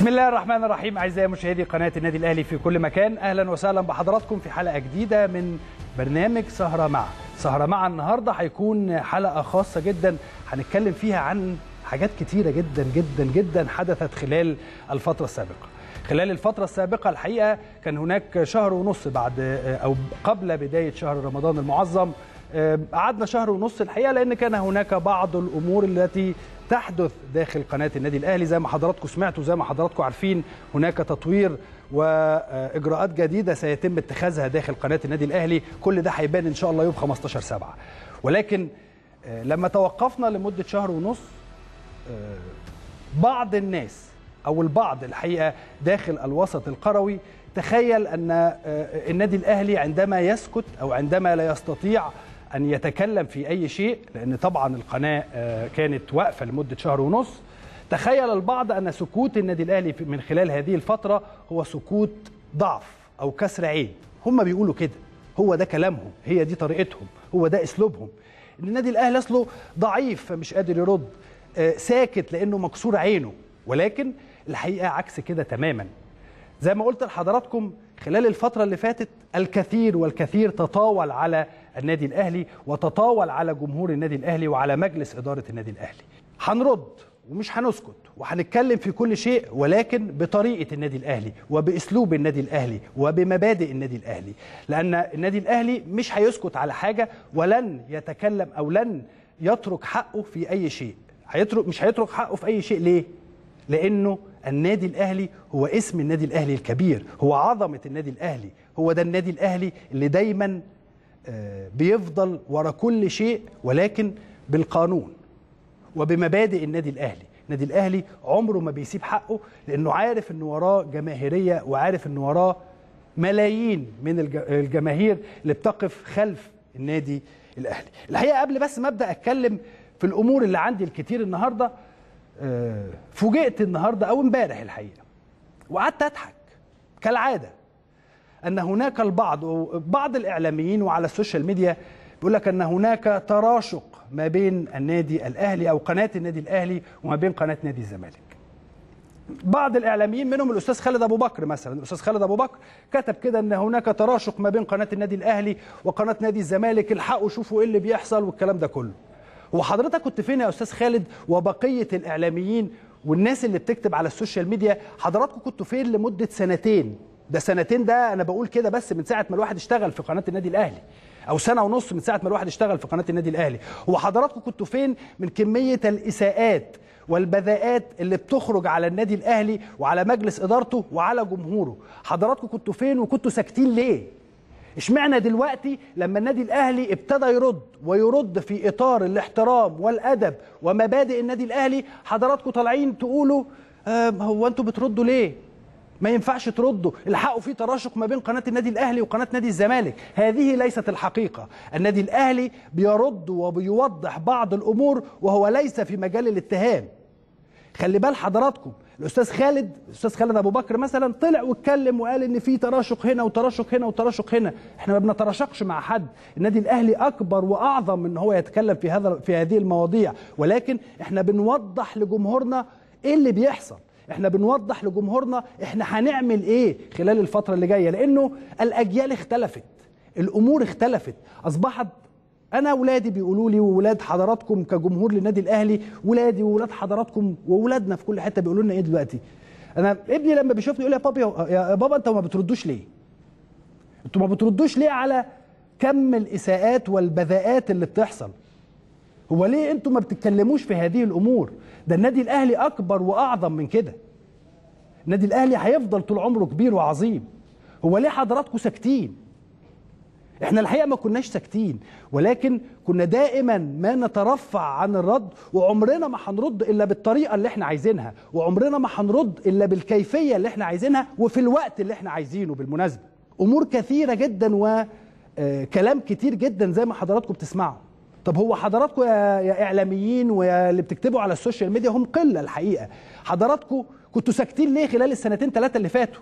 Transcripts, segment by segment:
بسم الله الرحمن الرحيم اعزائي مشاهدي قناه النادي الاهلي في كل مكان اهلا وسهلا بحضراتكم في حلقه جديده من برنامج سهره مع سهره مع النهارده هيكون حلقه خاصه جدا هنتكلم فيها عن حاجات كتيره جدا جدا جدا حدثت خلال الفتره السابقه خلال الفترة السابقة الحقيقة كان هناك شهر ونص بعد أو قبل بداية شهر رمضان المعظم قعدنا شهر ونص الحقيقة لأن كان هناك بعض الأمور التي تحدث داخل قناة النادي الأهلي زي ما حضراتكم سمعتوا زي ما حضراتكم عارفين هناك تطوير وإجراءات جديدة سيتم اتخاذها داخل قناة النادي الأهلي كل ده هيبان إن شاء الله يوم 15 سبعة ولكن لما توقفنا لمدة شهر ونص بعض الناس او البعض الحقيقه داخل الوسط القروي تخيل ان النادي الاهلي عندما يسكت او عندما لا يستطيع ان يتكلم في اي شيء لان طبعا القناه كانت واقفه لمده شهر ونص تخيل البعض ان سكوت النادي الاهلي من خلال هذه الفتره هو سكوت ضعف او كسر عين هم بيقولوا كده هو ده كلامهم هي دي طريقتهم هو ده اسلوبهم ان النادي الاهلي اصله ضعيف فمش قادر يرد ساكت لانه مكسور عينه ولكن الحقيقه عكس كده تماما زي ما قلت لحضراتكم خلال الفترة اللي فاتت الكثير والكثير تطاول على النادي الأهلي وتطاول على جمهور النادي الأهلي وعلى مجلس إدارة النادي الأهلي هنرد ومش هنسكت وهنتكلم في كل شيء ولكن بطريقة النادي الأهلي وبأسلوب النادي الأهلي وبمبادئ النادي الأهلي لأن النادي الأهلي مش هيسكت على حاجة ولن يتكلم أو لن يترك حقه في أي شيء هيترك مش هيترك حقه في أي شيء ليه؟ لانه النادي الاهلي هو اسم النادي الاهلي الكبير هو عظمه النادي الاهلي هو ده النادي الاهلي اللي دايما بيفضل ورا كل شيء ولكن بالقانون وبمبادئ النادي الاهلي النادي الاهلي عمره ما بيسيب حقه لانه عارف ان وراه جماهيريه وعارف ان وراه ملايين من الجماهير اللي بتقف خلف النادي الاهلي الحقيقه قبل بس ما ابدا اتكلم في الامور اللي عندي الكتير النهارده فوجئت النهارده او امبارح الحقيقه وقعدت اضحك كالعاده ان هناك البعض بعض الاعلاميين وعلى السوشيال ميديا بيقول لك ان هناك تراشق ما بين النادي الاهلي او قناه النادي الاهلي وما بين قناه نادي الزمالك. بعض الاعلاميين منهم الاستاذ خالد ابو بكر مثلا، الاستاذ خالد ابو بكر كتب كده ان هناك تراشق ما بين قناه النادي الاهلي وقناه نادي الزمالك، الحقوا شوفوا ايه اللي بيحصل والكلام ده كله. وحضرتك كنت فين يا استاذ خالد وبقيه الاعلاميين والناس اللي بتكتب على السوشيال ميديا حضراتكم كنتوا فين لمده سنتين ده سنتين ده انا بقول كده بس من ساعه ما الواحد اشتغل في قناه النادي الاهلي او سنه ونص من ساعه ما الواحد اشتغل في قناه النادي الاهلي وحضراتكم كنتوا فين من كميه الاساءات والبذاءات اللي بتخرج على النادي الاهلي وعلى مجلس ادارته وعلى جمهوره حضراتكم كنتوا فين وكنتوا ساكتين ليه اشمعنى دلوقتي لما النادي الاهلي ابتدى يرد ويرد في اطار الاحترام والادب ومبادئ النادي الاهلي حضراتكم طالعين تقولوا آه هو انتوا بتردوا ليه؟ ما ينفعش تردوا الحقوا في تراشق ما بين قناه النادي الاهلي وقناه نادي الزمالك هذه ليست الحقيقه النادي الاهلي بيرد وبيوضح بعض الامور وهو ليس في مجال الاتهام خلي بال حضراتكم الاستاذ خالد الاستاذ خالد ابو بكر مثلا طلع واتكلم وقال ان في تراشق هنا وتراشق هنا وتراشق هنا احنا ما بنتراشقش مع حد النادي الاهلي اكبر واعظم من ان هو يتكلم في هذا في هذه المواضيع ولكن احنا بنوضح لجمهورنا ايه اللي بيحصل احنا بنوضح لجمهورنا احنا هنعمل ايه خلال الفتره اللي جايه لانه الاجيال اختلفت الامور اختلفت اصبحت انا اولادي بيقولوا لي واولاد حضراتكم كجمهور للنادي الاهلي ولادي واولاد حضراتكم واولادنا في كل حته بيقولوا لنا ايه دلوقتي انا ابني لما بيشوفني يقول لي يا بابا يا بابا انتوا ما بتردوش ليه انتوا ما بتردوش ليه على كم الاساءات والبذاءات اللي بتحصل هو ليه انتوا ما بتتكلموش في هذه الامور ده النادي الاهلي اكبر واعظم من كده النادي الاهلي هيفضل طول عمره كبير وعظيم هو ليه حضراتكم ساكتين احنا الحقيقه ما كناش ساكتين ولكن كنا دائما ما نترفع عن الرد وعمرنا ما هنرد الا بالطريقه اللي احنا عايزينها وعمرنا ما هنرد الا بالكيفيه اللي احنا عايزينها وفي الوقت اللي احنا عايزينه بالمناسبه امور كثيره جدا وكلام كتير جدا زي ما حضراتكم بتسمعوا طب هو حضراتكم يا, يا اعلاميين ويا اللي بتكتبوا على السوشيال ميديا هم قله الحقيقه حضراتكم كنتوا ساكتين ليه خلال السنتين ثلاثه اللي فاتوا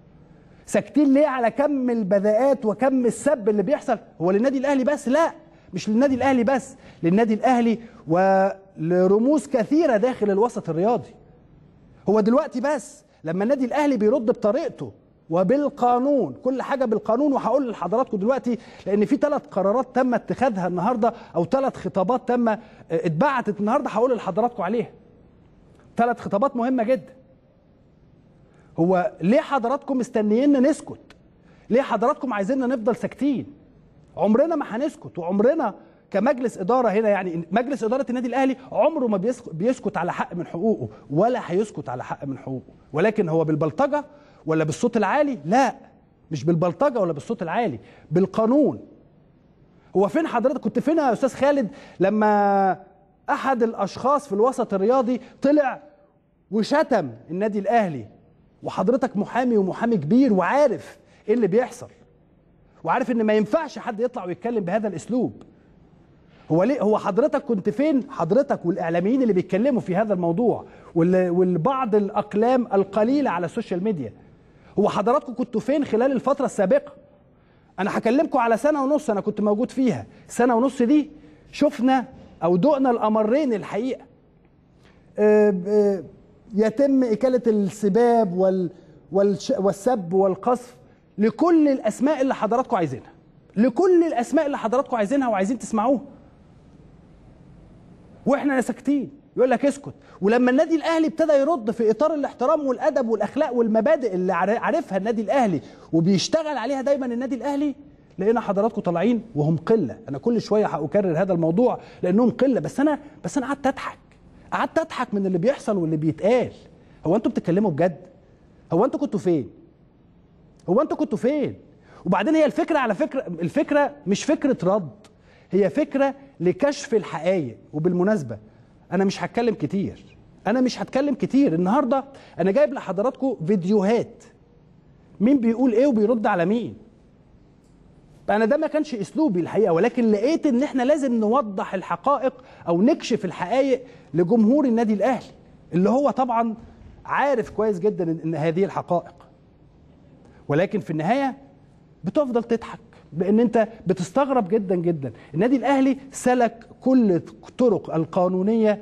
ساكتين ليه على كم البذاءات وكم السب اللي بيحصل هو للنادي الاهلي بس لا مش للنادي الاهلي بس للنادي الاهلي ولرموز كثيره داخل الوسط الرياضي هو دلوقتي بس لما النادي الاهلي بيرد بطريقته وبالقانون كل حاجه بالقانون وهقول لحضراتكم دلوقتي لان في ثلاث قرارات تم اتخاذها النهارده او ثلاث خطابات تم اتبعتت النهارده هقول لحضراتكم عليها ثلاث خطابات مهمه جدا هو ليه حضراتكم مستنييننا نسكت ليه حضراتكم عايزيننا نفضل ساكتين عمرنا ما هنسكت وعمرنا كمجلس اداره هنا يعني مجلس اداره النادي الاهلي عمره ما بيسكت على حق من حقوقه ولا هيسكت على حق من حقوقه ولكن هو بالبلطجه ولا بالصوت العالي لا مش بالبلطجه ولا بالصوت العالي بالقانون هو فين حضرتك كنت فين يا استاذ خالد لما احد الاشخاص في الوسط الرياضي طلع وشتم النادي الاهلي وحضرتك محامي ومحامي كبير وعارف ايه اللي بيحصل وعارف ان ما ينفعش حد يطلع ويتكلم بهذا الاسلوب هو ليه هو حضرتك كنت فين حضرتك والاعلاميين اللي بيتكلموا في هذا الموضوع والبعض الاقلام القليله على السوشيال ميديا هو حضراتكم كنتوا فين خلال الفتره السابقه انا هكلمكم على سنه ونص انا كنت موجود فيها سنه ونص دي شفنا او دقنا الامرين الحقيقه يتم اكاله السباب وال والسب والقذف لكل الاسماء اللي حضراتكم عايزينها لكل الاسماء اللي حضراتكم عايزينها وعايزين تسمعوها واحنا ساكتين يقول لك اسكت ولما النادي الاهلي ابتدى يرد في اطار الاحترام والادب والاخلاق والمبادئ اللي عارفها النادي الاهلي وبيشتغل عليها دايما النادي الاهلي لقينا حضراتكم طالعين وهم قله انا كل شويه هاكرر هذا الموضوع لانهم قله بس انا بس انا قعدت اضحك قعدت اضحك من اللي بيحصل واللي بيتقال هو انتوا بتتكلموا بجد هو انتوا كنتوا فين هو انتوا كنتوا فين وبعدين هي الفكره على فكره الفكره مش فكره رد هي فكره لكشف الحقائق وبالمناسبه انا مش هتكلم كتير انا مش هتكلم كتير النهارده انا جايب لحضراتكم فيديوهات مين بيقول ايه وبيرد على مين انا ده ما كانش اسلوبي الحقيقه ولكن لقيت ان احنا لازم نوضح الحقائق او نكشف الحقائق لجمهور النادي الاهلي اللي هو طبعا عارف كويس جدا ان هذه الحقائق ولكن في النهايه بتفضل تضحك لان انت بتستغرب جدا جدا النادي الاهلي سلك كل الطرق القانونيه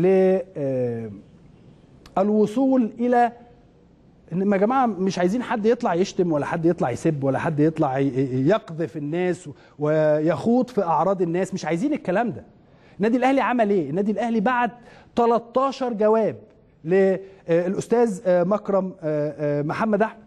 للوصول الى ان يا جماعه مش عايزين حد يطلع يشتم ولا حد يطلع يسب ولا حد يطلع يقذف الناس ويخوض في اعراض الناس مش عايزين الكلام ده النادي الاهلي عمل ايه النادي الاهلي بعت 13 جواب للاستاذ مكرم محمد احمد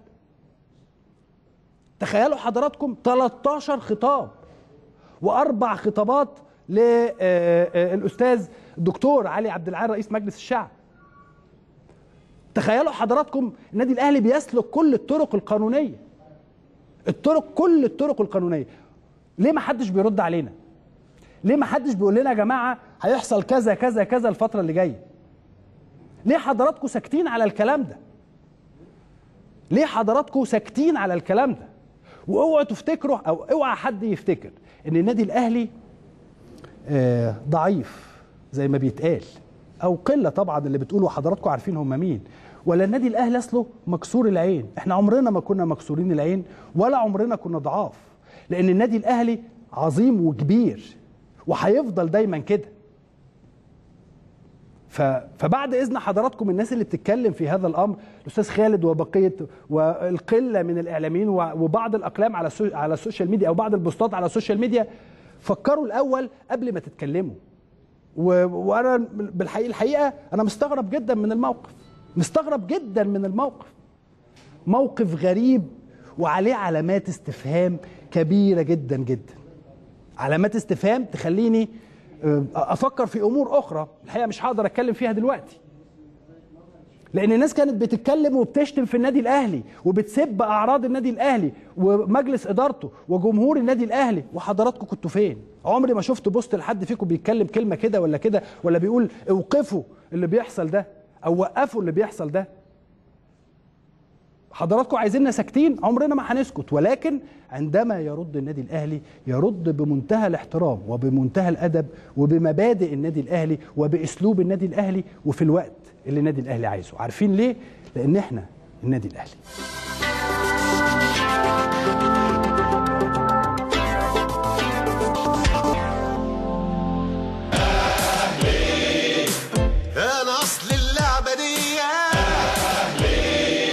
تخيلوا حضراتكم 13 خطاب واربع خطابات للاستاذ الدكتور علي عبد العال رئيس مجلس الشعب تخيلوا حضراتكم النادي الاهلي بيسلك كل الطرق القانونيه الطرق كل الطرق القانونيه ليه ما حدش بيرد علينا ليه ما حدش بيقول لنا يا جماعه هيحصل كذا كذا كذا الفتره اللي جايه ليه حضراتكم ساكتين على الكلام ده ليه حضراتكم ساكتين على الكلام ده واوعوا تفتكروا او اوعى حد يفتكر ان النادي الاهلي آه ضعيف زي ما بيتقال او قله طبعا اللي بتقولوا حضراتكم عارفين هم مين ولا النادي الاهلي اصله مكسور العين احنا عمرنا ما كنا مكسورين العين ولا عمرنا كنا ضعاف لان النادي الاهلي عظيم وكبير وهيفضل دايما كده فبعد اذن حضراتكم الناس اللي بتتكلم في هذا الامر الاستاذ خالد وبقيه والقله من الاعلاميين وبعض الاقلام على على السوشيال ميديا او بعض البوستات على السوشيال ميديا فكروا الاول قبل ما تتكلموا وانا بالحقيقه الحقيقه انا مستغرب جدا من الموقف مستغرب جدا من الموقف موقف غريب وعليه علامات استفهام كبيره جدا جدا علامات استفهام تخليني افكر في امور اخرى الحقيقه مش هقدر اتكلم فيها دلوقتي لان الناس كانت بتتكلم وبتشتم في النادي الاهلي وبتسب اعراض النادي الاهلي ومجلس ادارته وجمهور النادي الاهلي وحضراتكم كنتوا فين عمري ما شفت بوست لحد فيكم بيتكلم كلمه كده ولا كده ولا بيقول اوقفوا اللي بيحصل ده او وقفوا اللي بيحصل ده حضراتكم عايزيننا ساكتين عمرنا ما هنسكت ولكن عندما يرد النادي الاهلي يرد بمنتهى الاحترام وبمنتهى الادب وبمبادئ النادي الاهلي وباسلوب النادي الاهلي وفي الوقت اللي النادي الاهلي عايزه عارفين ليه لان احنا النادي الاهلي انا اصل اللعبه دي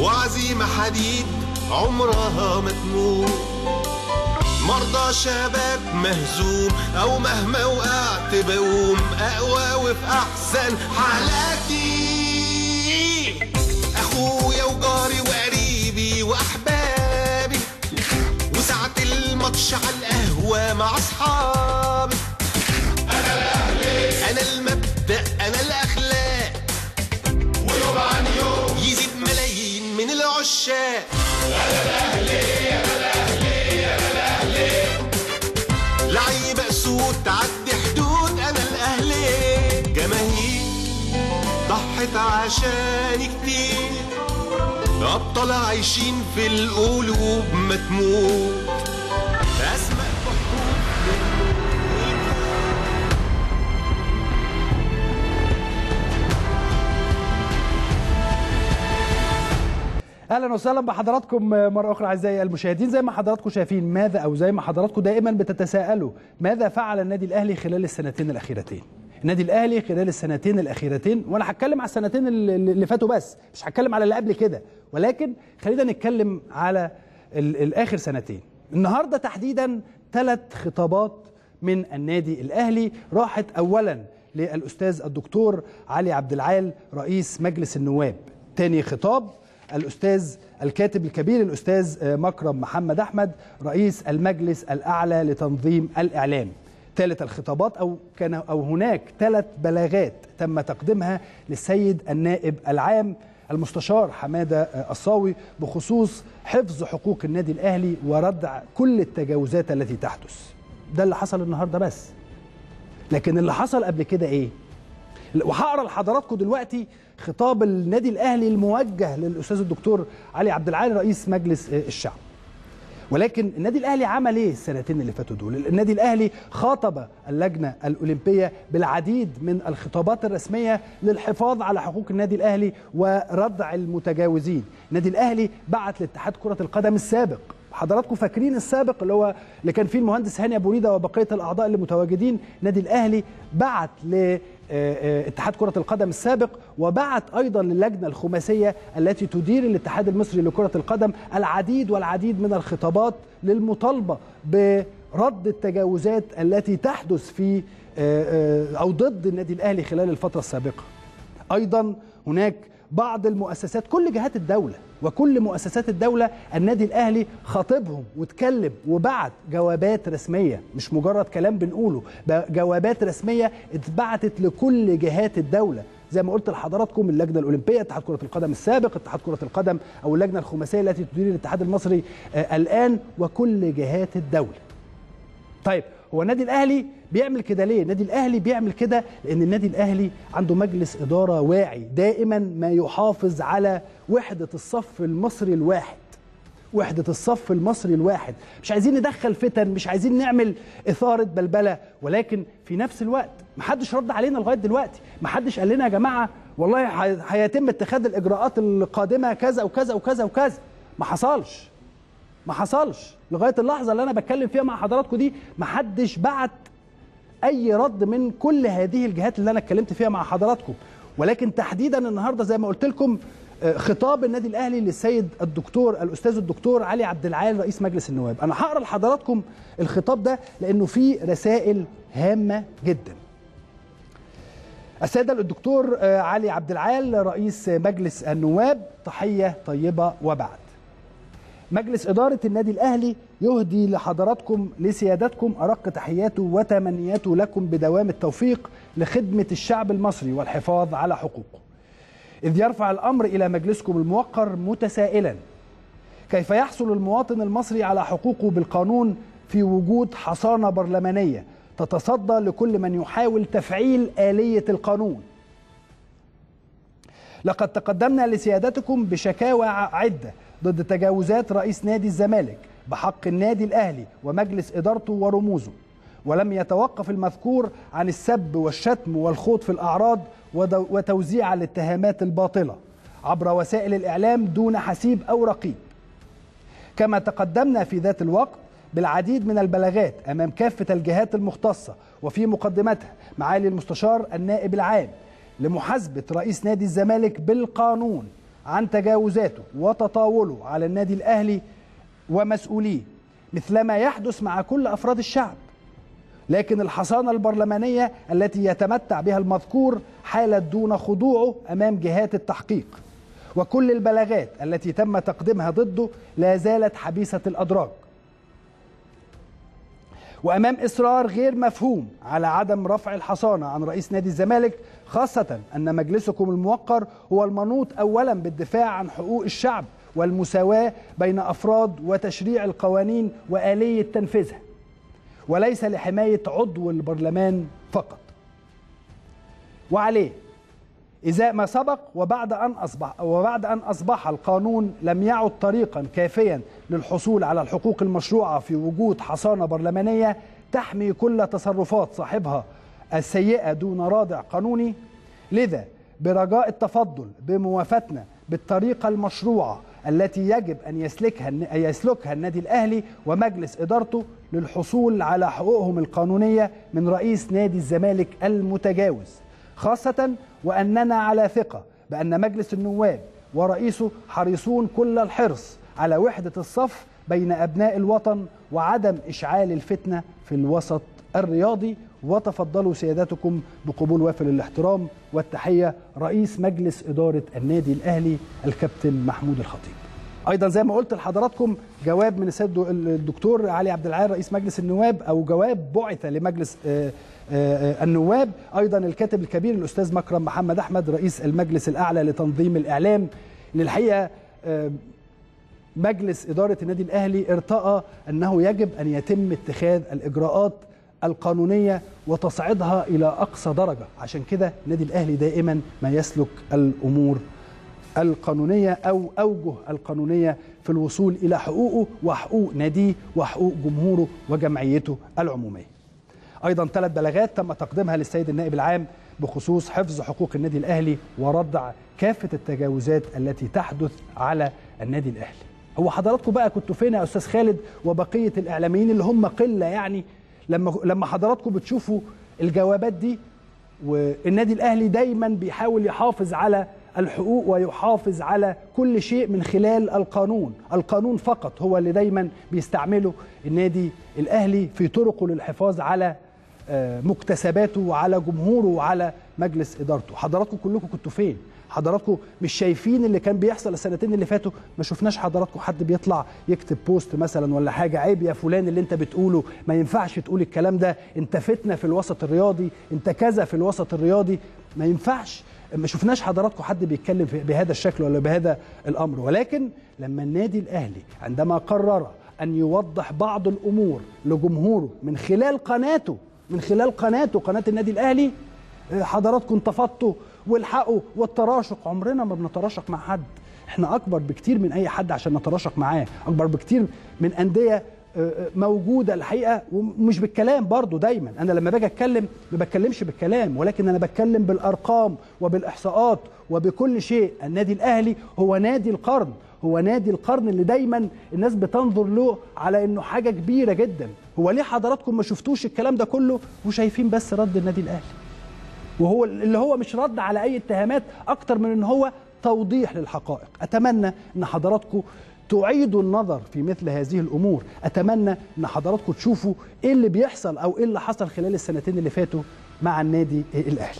وعزيمة حديد عمرها ما تموت مرضى شباب مهزوم او مهما وقعت بقوم اقوى وفي احسن حالاتي اخويا وجاري وقريبي واحبابي وساعة الماتش على القهوة مع اصحابي انا الاهلي انا المبدأ انا الاخلاق ويوم عن يوم يزيد ملايين من العشاق لعيبة اسود تعدي حدود انا الاهلي جماهير ضحت عشاني كتير ابطال عايشين في القلوب ما تموت اسماء بحروف اهلا وسهلا بحضراتكم مره اخرى اعزائي المشاهدين زي ما حضراتكم شايفين ماذا او زي ما حضراتكم دائما بتتساءلوا ماذا فعل النادي الاهلي خلال السنتين الاخيرتين النادي الاهلي خلال السنتين الاخيرتين وانا هتكلم على السنتين اللي اللي فاتوا بس مش هتكلم على اللي قبل كده ولكن خلينا نتكلم على ال- الاخر سنتين النهارده تحديدا ثلاث خطابات من النادي الاهلي راحت اولا للاستاذ الدكتور علي عبد العال رئيس مجلس النواب تاني خطاب الاستاذ الكاتب الكبير الاستاذ مكرم محمد احمد رئيس المجلس الاعلى لتنظيم الاعلام ثالث الخطابات او كان او هناك ثلاث بلاغات تم تقديمها للسيد النائب العام المستشار حماده الصاوي بخصوص حفظ حقوق النادي الاهلي وردع كل التجاوزات التي تحدث ده اللي حصل النهارده بس لكن اللي حصل قبل كده ايه وهقرا لحضراتكم دلوقتي خطاب النادي الاهلي الموجه للاستاذ الدكتور علي عبد العال رئيس مجلس الشعب ولكن النادي الاهلي عمل ايه السنتين اللي فاتوا دول النادي الاهلي خاطب اللجنه الاولمبيه بالعديد من الخطابات الرسميه للحفاظ على حقوق النادي الاهلي وردع المتجاوزين النادي الاهلي بعت لاتحاد كره القدم السابق حضراتكم فاكرين السابق اللي هو اللي كان فيه المهندس هاني ابو ريده وبقيه الاعضاء اللي متواجدين النادي الاهلي بعت لاتحاد كره القدم السابق وبعت ايضا للجنه الخماسيه التي تدير الاتحاد المصري لكره القدم العديد والعديد من الخطابات للمطالبه برد التجاوزات التي تحدث في او ضد النادي الاهلي خلال الفتره السابقه. ايضا هناك بعض المؤسسات كل جهات الدولة وكل مؤسسات الدولة النادي الأهلي خاطبهم واتكلم وبعت جوابات رسمية مش مجرد كلام بنقوله جوابات رسمية اتبعتت لكل جهات الدولة زي ما قلت لحضراتكم اللجنه الاولمبيه اتحاد كره القدم السابق اتحاد كره القدم او اللجنه الخماسيه التي تدير الاتحاد المصري آه الان وكل جهات الدوله طيب هو النادي الاهلي بيعمل كده ليه؟ النادي الاهلي بيعمل كده لان النادي الاهلي عنده مجلس اداره واعي دائما ما يحافظ على وحده الصف المصري الواحد. وحده الصف المصري الواحد، مش عايزين ندخل فتن، مش عايزين نعمل اثاره بلبله، ولكن في نفس الوقت محدش رد علينا لغايه دلوقتي، محدش قال لنا يا جماعه والله هيتم اتخاذ الاجراءات القادمه كذا وكذا وكذا وكذا، ما حصلش. ما حصلش لغايه اللحظه اللي انا بتكلم فيها مع حضراتكم دي ما حدش بعت اي رد من كل هذه الجهات اللي انا اتكلمت فيها مع حضراتكم ولكن تحديدا النهارده زي ما قلت لكم خطاب النادي الاهلي للسيد الدكتور الاستاذ الدكتور علي عبد العال رئيس مجلس النواب انا هقرا لحضراتكم الخطاب ده لانه فيه رسائل هامه جدا السيد الدكتور علي عبد العال رئيس مجلس النواب تحيه طيبه وبعد مجلس إدارة النادي الأهلي يهدي لحضراتكم لسيادتكم أرق تحياته وتمنياته لكم بدوام التوفيق لخدمة الشعب المصري والحفاظ على حقوقه إذ يرفع الأمر إلى مجلسكم الموقر متسائلا كيف يحصل المواطن المصري على حقوقه بالقانون في وجود حصانة برلمانية تتصدى لكل من يحاول تفعيل آلية القانون لقد تقدمنا لسيادتكم بشكاوى عدة ضد تجاوزات رئيس نادي الزمالك بحق النادي الأهلي ومجلس إدارته ورموزه ولم يتوقف المذكور عن السب والشتم والخوض في الأعراض وتوزيع الاتهامات الباطلة عبر وسائل الإعلام دون حسيب أو رقيب كما تقدمنا في ذات الوقت بالعديد من البلاغات أمام كافة الجهات المختصة وفي مقدمتها معالي المستشار النائب العام لمحاسبة رئيس نادي الزمالك بالقانون عن تجاوزاته وتطاوله على النادي الاهلي ومسؤوليه مثلما يحدث مع كل افراد الشعب لكن الحصانه البرلمانيه التي يتمتع بها المذكور حالت دون خضوعه امام جهات التحقيق وكل البلاغات التي تم تقديمها ضده لا زالت حبيسه الادراج وامام اصرار غير مفهوم على عدم رفع الحصانه عن رئيس نادي الزمالك خاصه ان مجلسكم الموقر هو المنوط اولا بالدفاع عن حقوق الشعب والمساواه بين افراد وتشريع القوانين واليه تنفيذها وليس لحمايه عضو البرلمان فقط وعليه إزاء ما سبق وبعد أن أصبح وبعد أن أصبح القانون لم يعد طريقا كافيا للحصول على الحقوق المشروعة في وجود حصانة برلمانية تحمي كل تصرفات صاحبها السيئة دون رادع قانوني لذا برجاء التفضل بموافاتنا بالطريقة المشروعة التي يجب أن يسلكها يسلكها النادي الأهلي ومجلس إدارته للحصول على حقوقهم القانونية من رئيس نادي الزمالك المتجاوز خاصة وأننا على ثقة بأن مجلس النواب ورئيسه حريصون كل الحرص على وحدة الصف بين أبناء الوطن وعدم إشعال الفتنة في الوسط الرياضي وتفضلوا سيادتكم بقبول وافر الاحترام والتحية رئيس مجلس إدارة النادي الأهلي الكابتن محمود الخطيب ايضا زي ما قلت لحضراتكم جواب من السيد الدكتور علي عبد العال رئيس مجلس النواب او جواب بعث لمجلس النواب ايضا الكاتب الكبير الاستاذ مكرم محمد احمد رئيس المجلس الاعلى لتنظيم الاعلام للحقيقه مجلس اداره النادي الاهلي ارتأى انه يجب ان يتم اتخاذ الاجراءات القانونيه وتصعيدها الى اقصى درجه عشان كده النادي الاهلي دائما ما يسلك الامور القانونيه او اوجه القانونيه في الوصول الى حقوقه وحقوق ناديه وحقوق جمهوره وجمعيته العموميه. ايضا ثلاث بلاغات تم تقديمها للسيد النائب العام بخصوص حفظ حقوق النادي الاهلي وردع كافه التجاوزات التي تحدث على النادي الاهلي. هو حضراتكم بقى كنتوا فين يا استاذ خالد وبقيه الاعلاميين اللي هم قله يعني لما لما حضراتكم بتشوفوا الجوابات دي والنادي الاهلي دايما بيحاول يحافظ على الحقوق ويحافظ على كل شيء من خلال القانون القانون فقط هو اللي دايما بيستعمله النادي الأهلي في طرقه للحفاظ على مكتسباته وعلى جمهوره وعلى مجلس إدارته حضراتكم كلكم كنتوا فين حضراتكم مش شايفين اللي كان بيحصل السنتين اللي فاتوا ما شفناش حضراتكم حد بيطلع يكتب بوست مثلا ولا حاجه عيب يا فلان اللي انت بتقوله ما ينفعش تقول الكلام ده انت فتنه في الوسط الرياضي انت كذا في الوسط الرياضي ما ينفعش ما شفناش حضراتكم حد بيتكلم بهذا الشكل ولا بهذا الامر ولكن لما النادي الاهلي عندما قرر ان يوضح بعض الامور لجمهوره من خلال قناته من خلال قناته قناه النادي الاهلي حضراتكم انتفضتوا والحقوا والتراشق عمرنا ما بنتراشق مع حد احنا اكبر بكتير من اي حد عشان نتراشق معاه اكبر بكتير من انديه موجوده الحقيقه ومش بالكلام برضو دايما انا لما باجي اتكلم ما بتكلمش بالكلام ولكن انا بتكلم بالارقام وبالاحصاءات وبكل شيء النادي الاهلي هو نادي القرن هو نادي القرن اللي دايما الناس بتنظر له على انه حاجه كبيره جدا هو ليه حضراتكم ما شفتوش الكلام ده كله وشايفين بس رد النادي الاهلي وهو اللي هو مش رد على اي اتهامات اكتر من ان هو توضيح للحقائق اتمنى ان حضراتكم تعيدوا النظر في مثل هذه الامور اتمنى ان حضراتكم تشوفوا ايه اللي بيحصل او ايه اللي حصل خلال السنتين اللي فاتوا مع النادي الاهلي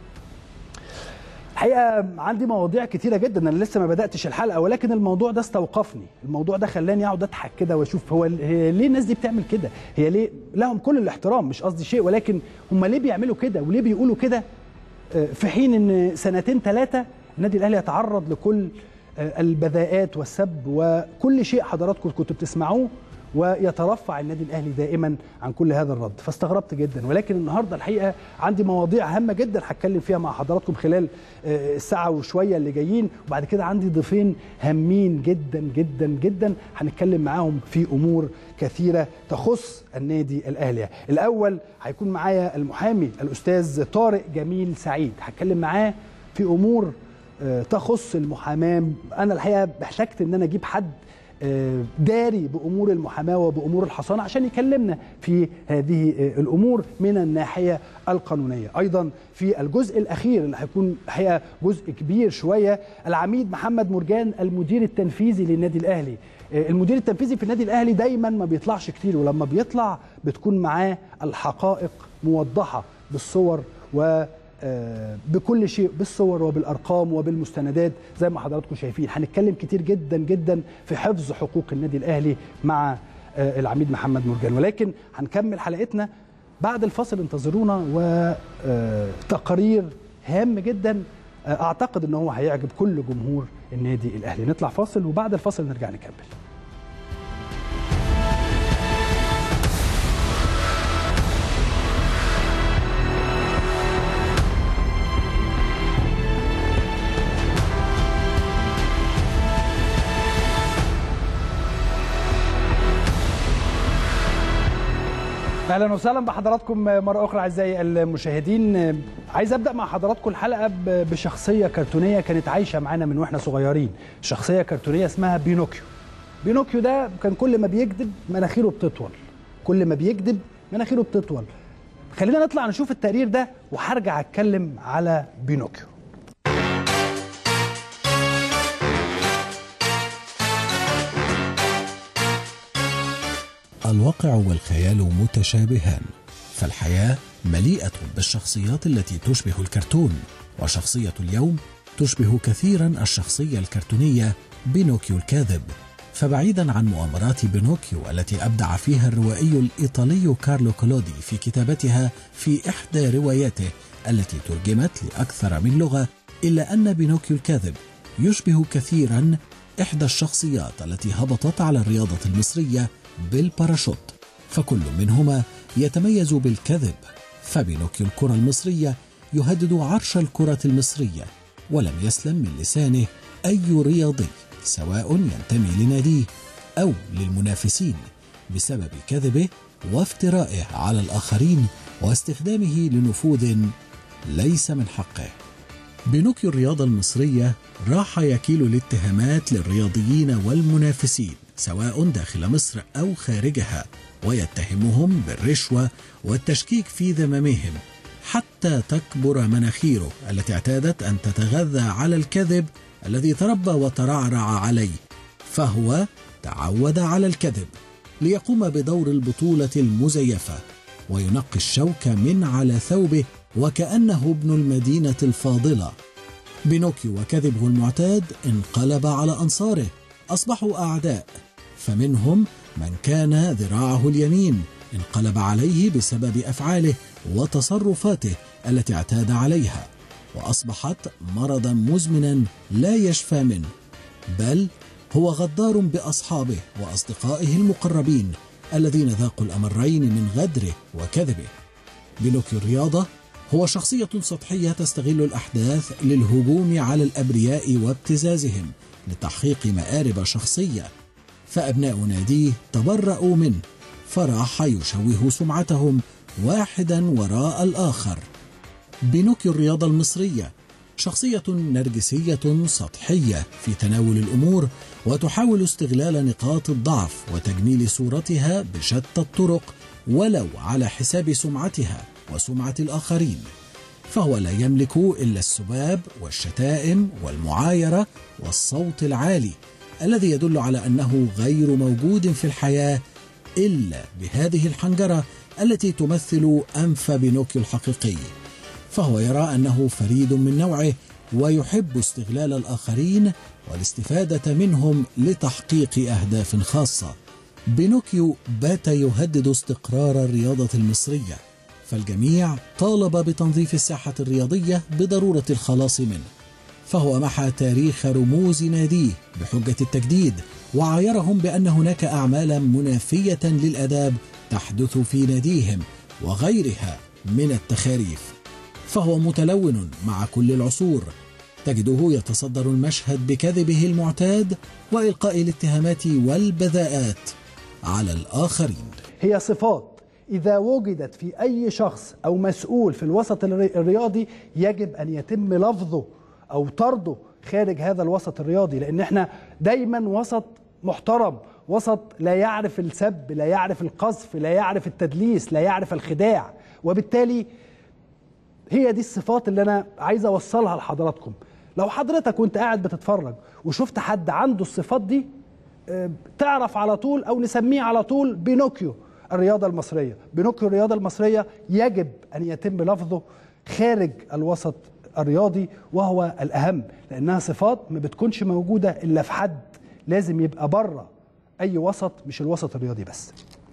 الحقيقه عندي مواضيع كتيره جدا انا لسه ما بداتش الحلقه ولكن الموضوع ده استوقفني الموضوع ده خلاني اقعد اضحك كده واشوف هو هي ليه الناس دي بتعمل كده هي ليه لهم كل الاحترام مش قصدي شيء ولكن هم ليه بيعملوا كده وليه بيقولوا كده في حين ان سنتين ثلاثه النادي الاهلي يتعرض لكل البذاءات والسب وكل شيء حضراتكم كنتوا بتسمعوه ويترفع النادي الاهلي دائما عن كل هذا الرد فاستغربت جدا ولكن النهارده الحقيقه عندي مواضيع هامه جدا هتكلم فيها مع حضراتكم خلال الساعه وشويه اللي جايين وبعد كده عندي ضيفين هامين جدا جدا جدا هنتكلم معاهم في امور كثيره تخص النادي الاهلي الاول هيكون معايا المحامي الاستاذ طارق جميل سعيد هتكلم معاه في امور تخص المحاماه انا الحقيقه احتجت ان انا اجيب حد آه، داري بامور المحاماه وبامور الحصانه عشان يكلمنا في هذه آه، الامور من الناحيه القانونيه ايضا في الجزء الاخير اللي هيكون الحقيقه جزء كبير شويه العميد محمد مرجان المدير التنفيذي للنادي الاهلي آه، المدير التنفيذي في النادي الاهلي دايما ما بيطلعش كتير ولما بيطلع بتكون معاه الحقائق موضحه بالصور و آه، بكل شيء بالصور وبالارقام وبالمستندات زي ما حضراتكم شايفين هنتكلم كتير جدا جدا في حفظ حقوق النادي الاهلي مع آه، العميد محمد مرجان ولكن هنكمل حلقتنا بعد الفاصل انتظرونا وتقرير هام جدا آه، اعتقد ان هو هيعجب كل جمهور النادي الاهلي نطلع فاصل وبعد الفاصل نرجع نكمل اهلا وسهلا بحضراتكم مره اخرى اعزائي المشاهدين عايز ابدا مع حضراتكم الحلقه ب- بشخصيه كرتونيه كانت عايشه معانا من واحنا صغيرين شخصيه كرتونيه اسمها بينوكيو بينوكيو ده كان كل ما بيكذب مناخيره بتطول كل ما بيكذب مناخيره بتطول خلينا نطلع نشوف التقرير ده وهرجع اتكلم على بينوكيو الواقع والخيال متشابهان فالحياة مليئة بالشخصيات التي تشبه الكرتون وشخصية اليوم تشبه كثيرا الشخصية الكرتونية بينوكيو الكاذب فبعيدا عن مؤامرات بينوكيو التي أبدع فيها الروائي الإيطالي كارلو كولودي في كتابتها في إحدى رواياته التي ترجمت لأكثر من لغة إلا أن بينوكيو الكاذب يشبه كثيرا إحدى الشخصيات التي هبطت على الرياضة المصرية بالباراشوت فكل منهما يتميز بالكذب فبينوكيو الكرة المصرية يهدد عرش الكرة المصرية ولم يسلم من لسانه أي رياضي سواء ينتمي لناديه أو للمنافسين بسبب كذبه وافترائه على الآخرين واستخدامه لنفوذ ليس من حقه بينوكيو الرياضة المصرية راح يكيل الاتهامات للرياضيين والمنافسين سواء داخل مصر أو خارجها ويتهمهم بالرشوة والتشكيك في ذممهم حتى تكبر مناخيره التي اعتادت أن تتغذى على الكذب الذي تربى وترعرع عليه فهو تعود على الكذب ليقوم بدور البطولة المزيفة وينقي الشوك من على ثوبه وكأنه ابن المدينة الفاضلة بينوكيو وكذبه المعتاد انقلب على أنصاره أصبحوا أعداء فمنهم من كان ذراعه اليمين انقلب عليه بسبب أفعاله وتصرفاته التي اعتاد عليها وأصبحت مرضا مزمنا لا يشفى منه بل هو غدار بأصحابه وأصدقائه المقربين الذين ذاقوا الأمرين من غدره وكذبه بينوكيو الرياضة هو شخصية سطحية تستغل الأحداث للهجوم على الأبرياء وابتزازهم لتحقيق مآرب شخصية فأبناء ناديه تبرأوا منه فراح يشوه سمعتهم واحدا وراء الآخر بينوكيو الرياضة المصرية شخصية نرجسية سطحية في تناول الأمور وتحاول استغلال نقاط الضعف وتجميل صورتها بشتى الطرق ولو على حساب سمعتها وسمعة الآخرين فهو لا يملك إلا السباب والشتائم والمعايرة والصوت العالي الذي يدل على أنه غير موجود في الحياة إلا بهذه الحنجرة التي تمثل أنف بينوكيو الحقيقي فهو يرى أنه فريد من نوعه ويحب استغلال الآخرين والاستفادة منهم لتحقيق أهداف خاصة بينوكيو بات يهدد استقرار الرياضة المصرية فالجميع طالب بتنظيف الساحة الرياضية بضرورة الخلاص منه فهو محى تاريخ رموز ناديه بحجة التجديد وعايرهم بأن هناك أعمالا منافية للأداب تحدث في ناديهم وغيرها من التخاريف فهو متلون مع كل العصور تجده يتصدر المشهد بكذبه المعتاد والقاء الاتهامات والبذاءات على الاخرين هي صفات إذا وجدت في أي شخص أو مسؤول في الوسط الري- الرياضي يجب أن يتم لفظه أو طرده خارج هذا الوسط الرياضي لأن احنا دايما وسط محترم وسط لا يعرف السب لا يعرف القذف لا يعرف التدليس لا يعرف الخداع وبالتالي هي دي الصفات اللي انا عايز اوصلها لحضراتكم لو حضرتك وانت قاعد بتتفرج وشفت حد عنده الصفات دي آه، تعرف على طول او نسميه على طول بينوكيو الرياضه المصريه بينوكيو الرياضه المصريه يجب ان يتم لفظه خارج الوسط الرياضي وهو الاهم لانها صفات ما بتكونش موجوده الا في حد لازم يبقى بره اي وسط مش الوسط الرياضي بس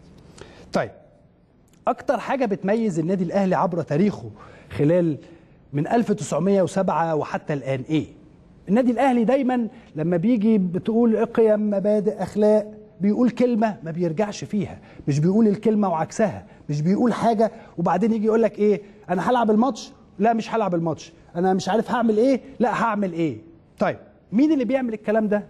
طيب اكتر حاجه بتميز النادي الاهلي عبر تاريخه خلال من 1907 وحتى الان ايه النادي الاهلي دايما لما بيجي بتقول قيم مبادئ اخلاق بيقول كلمه ما بيرجعش فيها مش بيقول الكلمه وعكسها مش بيقول حاجه وبعدين يجي يقول لك ايه انا هلعب الماتش لا مش هلعب الماتش انا مش عارف هعمل ايه لا هعمل ايه طيب مين اللي بيعمل الكلام ده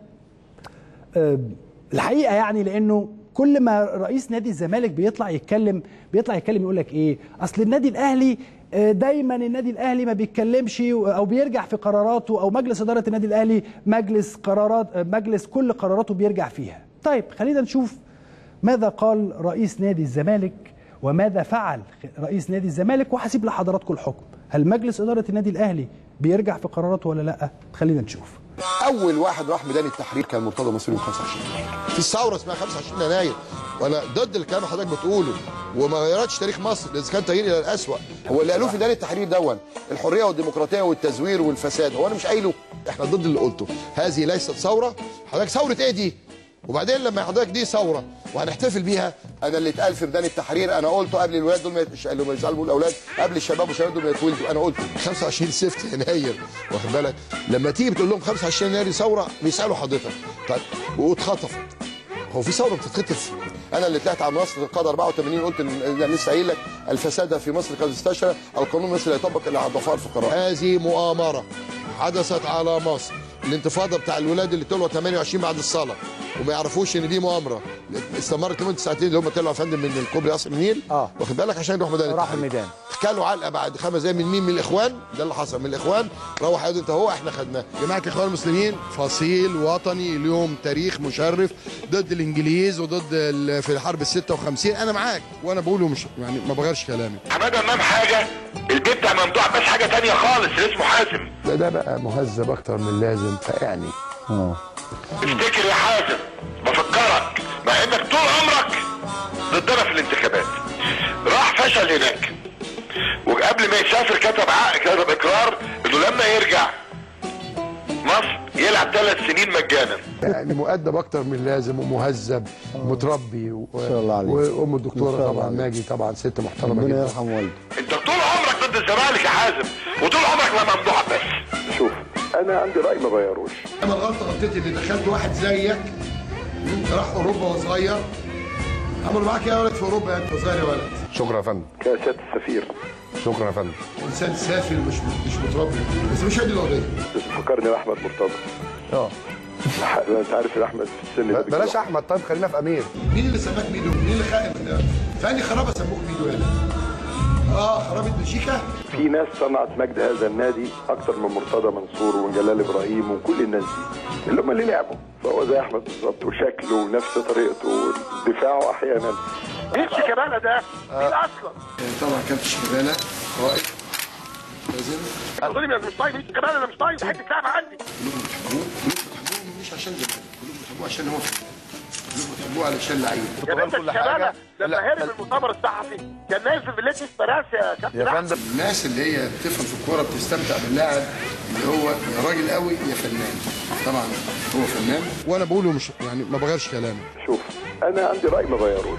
آه، الحقيقه يعني لانه كل ما رئيس نادي الزمالك بيطلع يتكلم بيطلع يتكلم يقول لك ايه اصل النادي الاهلي آه، دايما النادي الاهلي ما بيتكلمش او بيرجع في قراراته او مجلس اداره النادي الاهلي مجلس قرارات آه، مجلس كل قراراته بيرجع فيها طيب خلينا نشوف ماذا قال رئيس نادي الزمالك وماذا فعل رئيس نادي الزمالك وهسيب لحضراتكم الحكم هل مجلس اداره النادي الاهلي بيرجع في قراراته ولا لا خلينا نشوف اول واحد راح ميدان التحرير كان مرتضى منصور يوم 25 في الثوره اسمها 25 يناير وانا ضد الكلام اللي حضرتك بتقوله وما غيرتش تاريخ مصر اذا كان تغيير الى الاسوء هو اللي قالوه في ميدان التحرير دون الحريه والديمقراطيه والتزوير والفساد هو انا مش قايله احنا ضد اللي قلته هذه ليست ثوره حضرتك ثوره ايه دي وبعدين لما حضرتك دي ثوره وهنحتفل بيها انا اللي اتقال في ميدان التحرير انا قلته قبل الولاد دول ما يت- اللي هم يزعلوا الاولاد قبل الشباب والشباب دول ما يتولدوا انا قلت 25 سفت يناير واخد بالك لما تيجي بتقول لهم 25 يناير دي ثوره بيسالوا حضرتك طيب واتخطفت هو في ثوره بتتخطف انا اللي طلعت على منصه القاده 84 قلت إن- انا لسه قايل لك الفساد في مصر قد استشرى القانون مصر لا يطبق الا على الضفائر الفقراء هذه مؤامره حدثت على مصر الانتفاضه بتاع الولاد اللي طلعوا 28 بعد الصلاه وما يعرفوش ان دي مؤامره استمرت لمده ساعتين اللي هم طلعوا يا فندم من الكوبري قصر النيل آه. واخد بالك عشان يروحوا ميدان راحوا التحرير. الميدان. كلوا علقه بعد خمس دقايق من مين من الاخوان ده اللي حصل من الاخوان روح قالوا انت هو احنا خدناه جماعه الاخوان المسلمين فصيل وطني اليوم تاريخ مشرف ضد الانجليز وضد ال- في الحرب ال 56 انا معاك وانا بقوله مش يعني ما بغيرش كلامي حماده امام حاجه البيت بتاع ممدوح بس حاجه تانية خالص اللي اسمه حازم ده ده بقى مهذب اكتر من اللازم فيعني افتكر يا حازم بفكرك مع انك طول عمرك ضدنا في الانتخابات راح فشل هناك وقبل ما يسافر كتب عقد كتب اقرار انه لما يرجع مصر يلعب ثلاث سنين مجانا يعني مؤدب اكتر من اللازم ومهذب ومتربي و... شاء الله عليك. وام ما الدكتوره شاء الله طبعا عليك. ماجي طبعا ست محترمه ربنا جدا يرحم والده انت طول عمرك ضد الزمالك يا حازم وطول عمرك مع ممدوح بس شوف انا عندي راي ما غيروش انا الغلطه غلطتي اللي دخلت واحد زيك راح اوروبا وهو صغير عملوا معاك يا ولد في اوروبا انت صغير يا ولد شكرا يا فندم كاسات السفير شكرا يا فندم انسان سافل مش مش متربي بس مش هي دي القضيه فكرني باحمد مرتضى اه انت عارف يا احمد في السن ده بلاش بيجرح. احمد طيب خلينا في امير مين اللي سماك ميدو؟ مين اللي خائن ده؟ فاني خرابه سموك ميدو هنا اه خرابه بلجيكا في ناس صنعت مجد هذا النادي اكتر من مرتضى منصور وجلال ابراهيم وكل الناس دي اللي هم اللي لعبوا فهو زي احمد بالظبط وشكله ونفس طريقته ودفاعه احيانا مين شيكابالا ده؟ مين اصلا؟ طبعا كابتن شيكابالا قائد لازم تقول لي مش طيب مين شيكابالا انا مش طيب تحب تلعب عندي كلكم بتحبوه كلكم بتحبوه مش عشان زمان كلكم بتحبوه عشان هو كلكم بتحبوه علشان لعيب يا باشا كل شيكابالا حاجة. لما لا، هرب لا. من المؤتمر الصحفي كان نايم في فيلتي اسبرانس يا كابتن يا أحمد. فندم الناس اللي هي بتفهم في الكوره بتستمتع باللاعب اللي هو يا راجل قوي يا فنان طبعا هو فنان وانا بقوله مش يعني ما بغيرش كلامي شوف انا عندي راي ما غيروش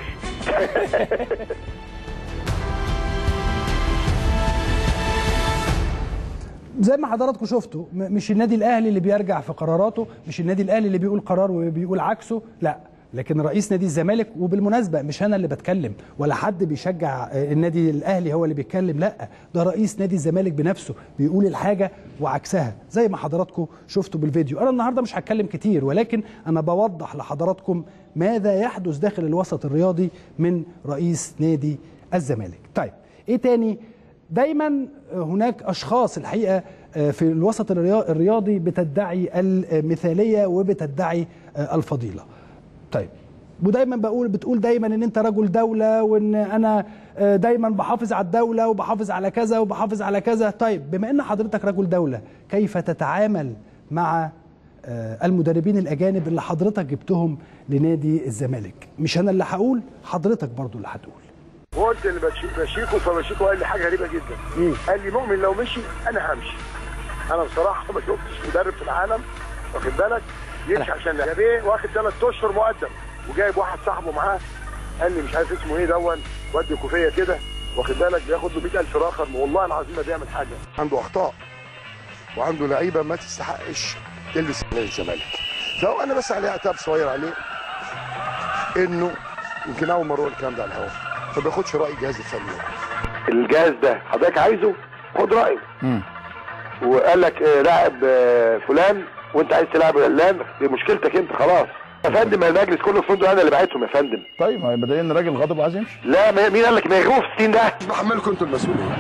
زي ما حضراتكم شفتوا م- مش النادي الاهلي اللي بيرجع في قراراته مش النادي الاهلي اللي بيقول قرار وبيقول عكسه لا لكن رئيس نادي الزمالك وبالمناسبه مش انا اللي بتكلم ولا حد بيشجع آه، النادي الاهلي هو اللي بيتكلم لا ده رئيس نادي الزمالك بنفسه بيقول الحاجه وعكسها زي ما حضراتكم شفتوا بالفيديو انا النهارده مش هتكلم كتير ولكن انا بوضح لحضراتكم ماذا يحدث داخل الوسط الرياضي من رئيس نادي الزمالك طيب ايه تاني دايما هناك اشخاص الحقيقه في الوسط الريا- الرياضي بتدعي المثاليه وبتدعي الفضيله طيب ودايما بقول بتقول دايما ان انت رجل دوله وان انا آه، دايما بحافظ على الدوله وبحافظ على كذا وبحافظ على كذا طيب بما ان حضرتك رجل دوله كيف تتعامل مع آه، المدربين الاجانب اللي حضرتك جبتهم لنادي الزمالك مش انا اللي هقول حضرتك برضو اللي هتقول وقلت اللي بشي- بشيكو فبشيكو قال لي حاجه غريبه جدا قال لي مؤمن لو مشي انا همشي انا بصراحه ما شفتش مدرب في العالم واخد بالك يمشي عشان يا بيه واخد ثلاث اشهر مقدم وجايب واحد صاحبه معاه قال لي مش عارف اسمه ايه دون ودي كوفيه كده واخد بالك بياخد له 100000 رقم والله العظيم ما بيعمل حاجه عنده اخطاء وعنده لعيبه ما تستحقش تلبس نادي الزمالك فهو انا بس عليه عتاب صغير عليه انه يمكن اول مره اقول الكلام ده على الهواء ما بياخدش راي الجهاز الفني الجهاز ده حضرتك عايزه خد رايه وقال لك آه، لاعب آه، فلان وانت عايز تلعب علان دي مشكلتك انت خلاص يا فندم المجلس كله في فندق انا اللي بعتهم يا فندم طيب ما بدأ ان الراجل غضب وعايز يمشي لا ما- مين قال لك ما يغوف السين ده بحملكم انتوا المسؤوليه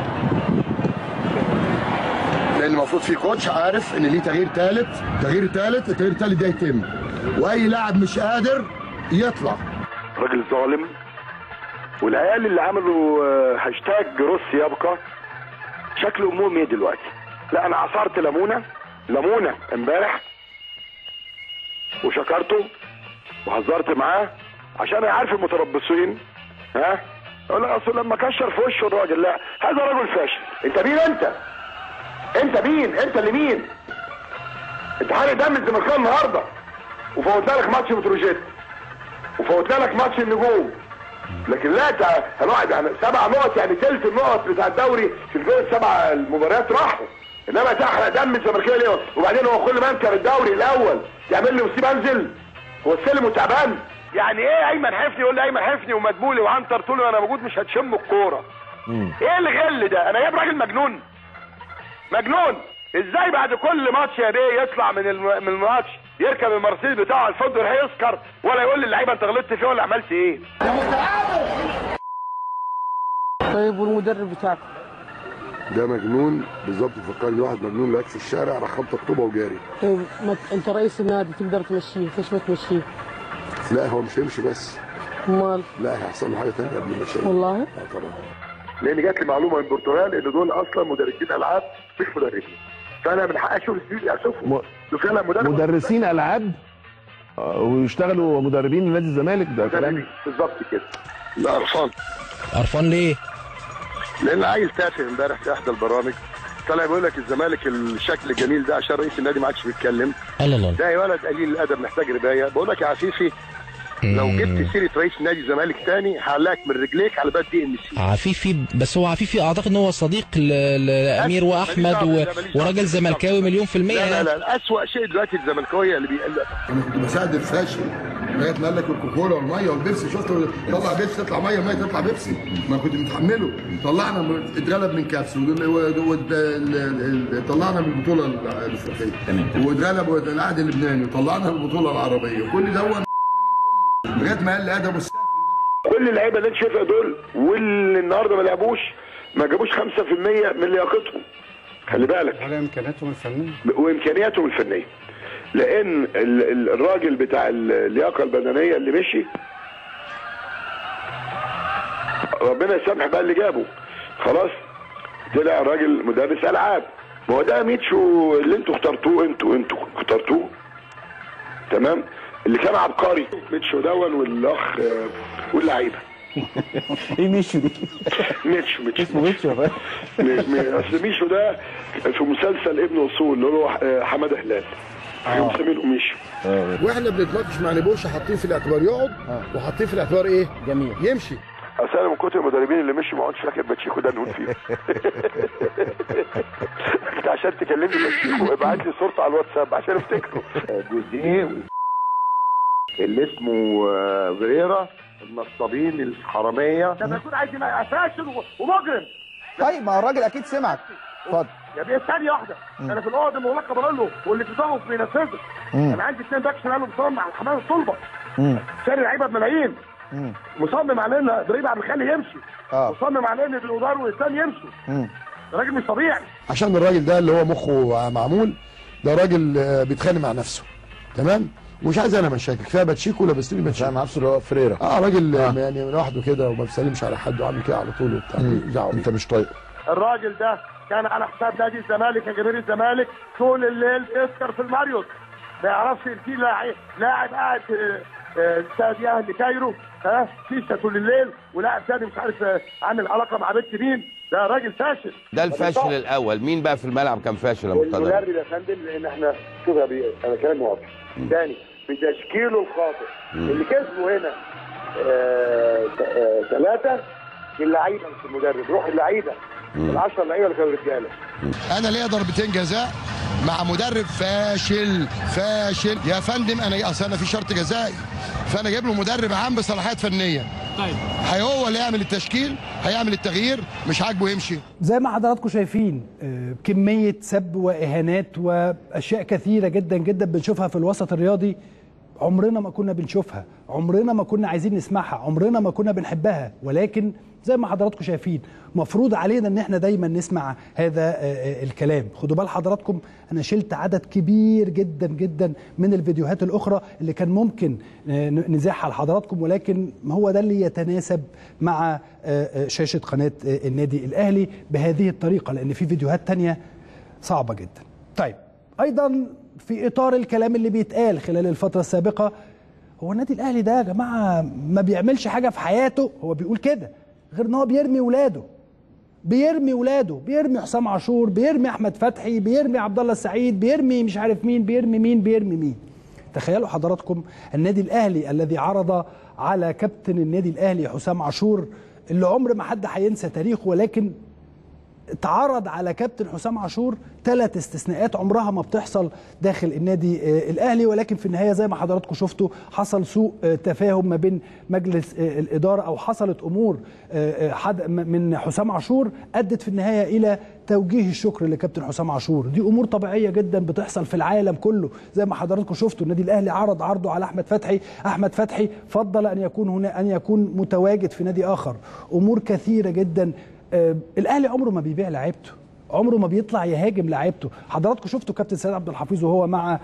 لان المفروض في كوتش عارف ان ليه تغيير ثالث تغيير ثالث التغيير الثالث ده يتم واي لاعب مش قادر يطلع راجل ظالم والعيال اللي عملوا آه، هاشتاج روسي يبقى شكله امهم ايه دلوقتي لا انا عصرت ليمونه ليمونه امبارح وشكرته وهزرت معاه عشان انا عارف المتربصين ها اقول لك اصل لما كشر في وشه الراجل لا هذا رجل فاشل انت مين انت انت مين انت اللي مين انت حارق دم الزمالكاوي النهارده وفوتنا لك ماتش بتروجيت وفوتنا لك ماتش النجوم لكن لا انت هنقعد يعني سبع نقط يعني ثلث النقط بتاع الدوري في الجول سبع المباريات راحوا انما تحرق دم الزمالكاوي ليه وبعدين هو كل ما انكر الدوري الاول يعمل لي وسيب انزل هو السلم وتعبان يعني ايه ايمن حفني يقول لي ايمن حفني ومدبولي وعنتر طول ما انا موجود مش هتشم الكوره ايه الغل ده انا جايب راجل مجنون مجنون ازاي بعد كل ماتش يا بيه يطلع من الم... من الماتش يركب المرسيدس بتاعه على الفندق يروح يسكر ولا يقول للعيبه انت غلطت فيه ولا عملت ايه طيب والمدرب بتاعك ده مجنون بالظبط فكرني واحد مجنون لقاك في الشارع راح خبط الطوبه وجاري طيب ما انت رئيس النادي تقدر تمشيه ليش ما تمشيه لا هو مش هيمشي بس امال لا هيحصل له حاجه ثانيه قبل ما يمشي والله اه طبعا لان جات لي معلومه من البرتغال ان دول اصلا مدرسين العاب مش مدربين فانا من حقي اشوف الفيديو اشوفهم دول فعلا مدرب مدرسين العاب آه، ويشتغلوا مدربين لنادي الزمالك ده كلام بالظبط كده لا قرفان قرفان ليه؟ لان عيل تافه امبارح في احدى البرامج طلع بيقول لك الزمالك الشكل الجميل ده عشان رئيس النادي ما عادش بيتكلم الله الله ده يا ولد قليل الادب محتاج ربايه بقول لك يا عفيفي لو جبت سيره رئيس نادي الزمالك تاني هعلقك من رجليك على باب دي ام سي عفيفي بس هو عفيفي اعتقد ان هو صديق ل- لامير واحمد و... وراجل زملكاوي مليون في المية لا لا يعني. لا, لا. اسوأ شيء دلوقتي الزملكاويه اللي بيقلق انا كنت بساعد الفاشل لغايه ما قال لك الكوكولا والميه والبيبسي شفت طلع بيبسي تطلع ميه ميه تطلع بيبسي ما كنت متحمله طلعنا اتغلب من كابس ود- ود- ود- ال- ال- طلعنا من البطوله الافريقيه واتغلب العهد اللبناني وطلعنا من البطوله العربيه كل دون لغايه ما قال لي ادب السقف كل اللعيبه اللي انت شايفها دول واللي النهارده ما لعبوش ما جابوش 5% من لياقتهم خلي بالك على امكانياتهم الفنيه وامكانياتهم الفنيه لان ال- ال- الراجل بتاع اللياقه البدنيه اللي مشي ربنا يسامح بقى اللي جابه خلاص طلع راجل مدرس العاب ما هو ده ميتشو اللي انتوا اخترتوه انتوا انتوا اخترتوه تمام اللي كان عبقري ميتشو دون والاخ آه، واللعيبه ايه ميشو دي ميتشو ميتشو اسمه ميشو يا فندم. م- م- اصل ميشو ده في مسلسل ابن اصول اللي هو آه، حماده هلال يوم مسمينه ميشو واحنا بنتناقش مع نبوشه حاطين في الاعتبار يقعد وحاطين في الاعتبار ايه؟ جميل يمشي اصل انا من كتر المدربين اللي مشوا ما عدتش فاكر باتشيكو ده نقول فيه انت عشان تكلمني باتشيكو ابعت لي صورته على الواتساب عشان افتكره جوزيه اللي اسمه آه، فيريرا النصابين الحراميه لما يكون عايز يبقى فاشل ومجرم طيب ما هو الراجل اكيد سمعك اتفضل يا بيه ثانية واحدة أنا في الأوضة المغلقة بقول له واللي تضغط بينفذه أنا عندي اثنين باك شمال ومصمم على الحمام الصلبة شاري لعيبة بملايين مصمم على إن إبراهيم عبد الخالق يمشي اه مصمم على إن بالأودار والإسلام يمشوا راجل مش طبيعي عشان الراجل ده اللي هو مخه معمول ده راجل آه، بيتخانق مع نفسه تمام ومش عايز انا مشاكل كفايه باتشيكو لابس لي باتشيكو نفسه اللي هو فريرا اه راجل يعني لوحده كده وما بيسلمش على حد وعامل كده على طول وبتاع ماليش دعوه انت مش طايقه الراجل ده كان على حساب نادي الزمالك يا جماهير الزمالك طول الليل تسكر في الماريوت ما يعرفش ان في لاعب لاعب قاعد في آه، استاد اهلي كايرو ها شيشه طول الليل ولاعب تاني مش عارف آه، عامل علاقه مع بنت مين ده راجل فاشل ده الفاشل الاول مين بقى في الملعب كان فاشل يا مرتضى المدرب يا فندم لان احنا شوف يا بيه انا كلامي واضح ثاني بتشكيله الخاطئ اللي كسبوا هنا ثلاثه اللعيبه مش المدرب روح اللعيبه العشرة لعيبه اللي كانوا رجاله انا ليا ضربتين جزاء مع مدرب فاشل فاشل يا فندم انا اصل انا في شرط جزائي فانا جايب له مدرب عام بصلاحيات فنيه طيب هي هو اللي يعمل التشكيل هيعمل التغيير مش عاجبه يمشي زي ما حضراتكم شايفين آه، كمية سب وإهانات وأشياء كثيرة جدا جدا بنشوفها في الوسط الرياضي عمرنا ما كنا بنشوفها عمرنا ما كنا عايزين نسمعها عمرنا ما كنا بنحبها ولكن زي ما حضراتكم شايفين مفروض علينا ان احنا دايما نسمع هذا آه، آه، الكلام خدوا بال حضراتكم انا شلت عدد كبير جدا جدا من الفيديوهات الاخرى اللي كان ممكن آه، نزاحها لحضراتكم ولكن هو ده اللي يتناسب مع آه، آه، شاشة قناة آه، النادي الاهلي بهذه الطريقة لان في فيديوهات تانية صعبة جدا طيب ايضا في اطار الكلام اللي بيتقال خلال الفترة السابقة هو النادي الاهلي ده يا جماعة ما بيعملش حاجة في حياته هو بيقول كده غير ان هو بيرمي ولاده بيرمي ولاده بيرمي حسام عاشور بيرمي احمد فتحي بيرمي عبد الله السعيد بيرمي مش عارف مين بيرمي مين بيرمي مين تخيلوا حضراتكم النادي الاهلي الذي عرض على كابتن النادي الاهلي حسام عاشور اللي عمر ما حد هينسى تاريخه ولكن اتعرض على كابتن حسام عاشور ثلاث استثناءات عمرها ما بتحصل داخل النادي آه، الاهلي ولكن في النهايه زي ما حضراتكم شفتوا حصل سوء آه، تفاهم ما بين مجلس آه، الاداره او حصلت امور آه، آه، حد م- من حسام عاشور ادت في النهايه الى توجيه الشكر لكابتن حسام عاشور دي امور طبيعيه جدا بتحصل في العالم كله زي ما حضراتكم شفتوا النادي الاهلي عرض عرضه على احمد فتحي احمد فتحي فضل ان يكون هنا ان يكون متواجد في نادي اخر امور كثيره جدا آه، الاهلي عمره ما بيبيع لعيبته عمره ما بيطلع يهاجم لعيبته حضراتكم شفتوا كابتن سيد عبد الحفيظ وهو مع آه،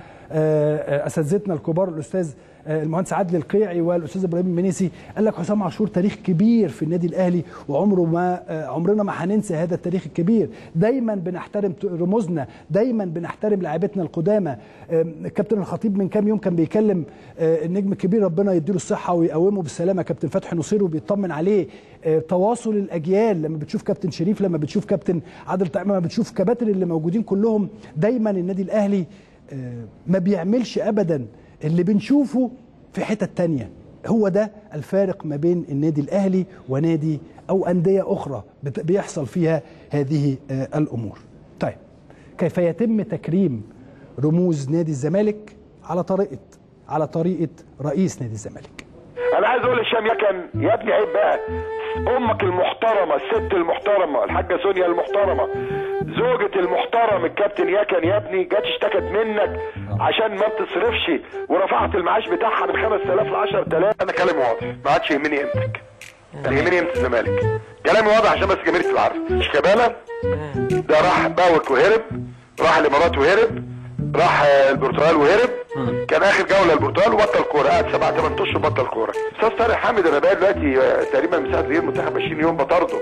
آه، اساتذتنا الكبار الاستاذ آه، المهندس عادل القيعي والاستاذ ابراهيم المنيسي قال لك حسام عاشور تاريخ كبير في النادي الاهلي وعمره ما آه، عمرنا ما هننسى هذا التاريخ الكبير دايما بنحترم ت- رموزنا دايما بنحترم لاعيبتنا القدامى آه، الكابتن الخطيب من كام يوم كان بيكلم آه، النجم الكبير ربنا يديله الصحه ويقومه بالسلامه كابتن فتحي نصير وبيطمن عليه آه، تواصل الاجيال لما بتشوف كابتن شريف لما بتشوف كابتن عادل طعيم لما بتشوف كباتن اللي موجودين كلهم دايما النادي الاهلي آه، ما بيعملش ابدا اللي بنشوفه في حتت تانية هو ده الفارق ما بين النادي الاهلي ونادي او انديه اخرى بت- بيحصل فيها هذه آه، الامور طيب كيف يتم تكريم رموز نادي الزمالك على طريقه على طريقه رئيس نادي الزمالك انا عايز اقول لهشام يكن يا ابني عيب بقى امك المحترمه الست المحترمه الحاجه سونيا المحترمه زوجة المحترم الكابتن يكن يا ابني جت اشتكت منك عشان ما بتصرفش ورفعت المعاش بتاعها من 5000 ل 10000 انا كلامي واضح ما عادش يهمني قيمتك انا يهمني قيمه الزمالك كلامي واضح عشان بس جماهير تبقى عارفه شيكابالا ده راح باوك وهرب راح الامارات وهرب راح آه، البرتغال وهرب كان اخر جوله البرتغال وبطل كوره قعد سبع ثمان اشهر بطل كوره استاذ طارق حامد انا بقى دلوقتي آه، تقريبا من ساعه غير المنتخب 20 يوم بطرده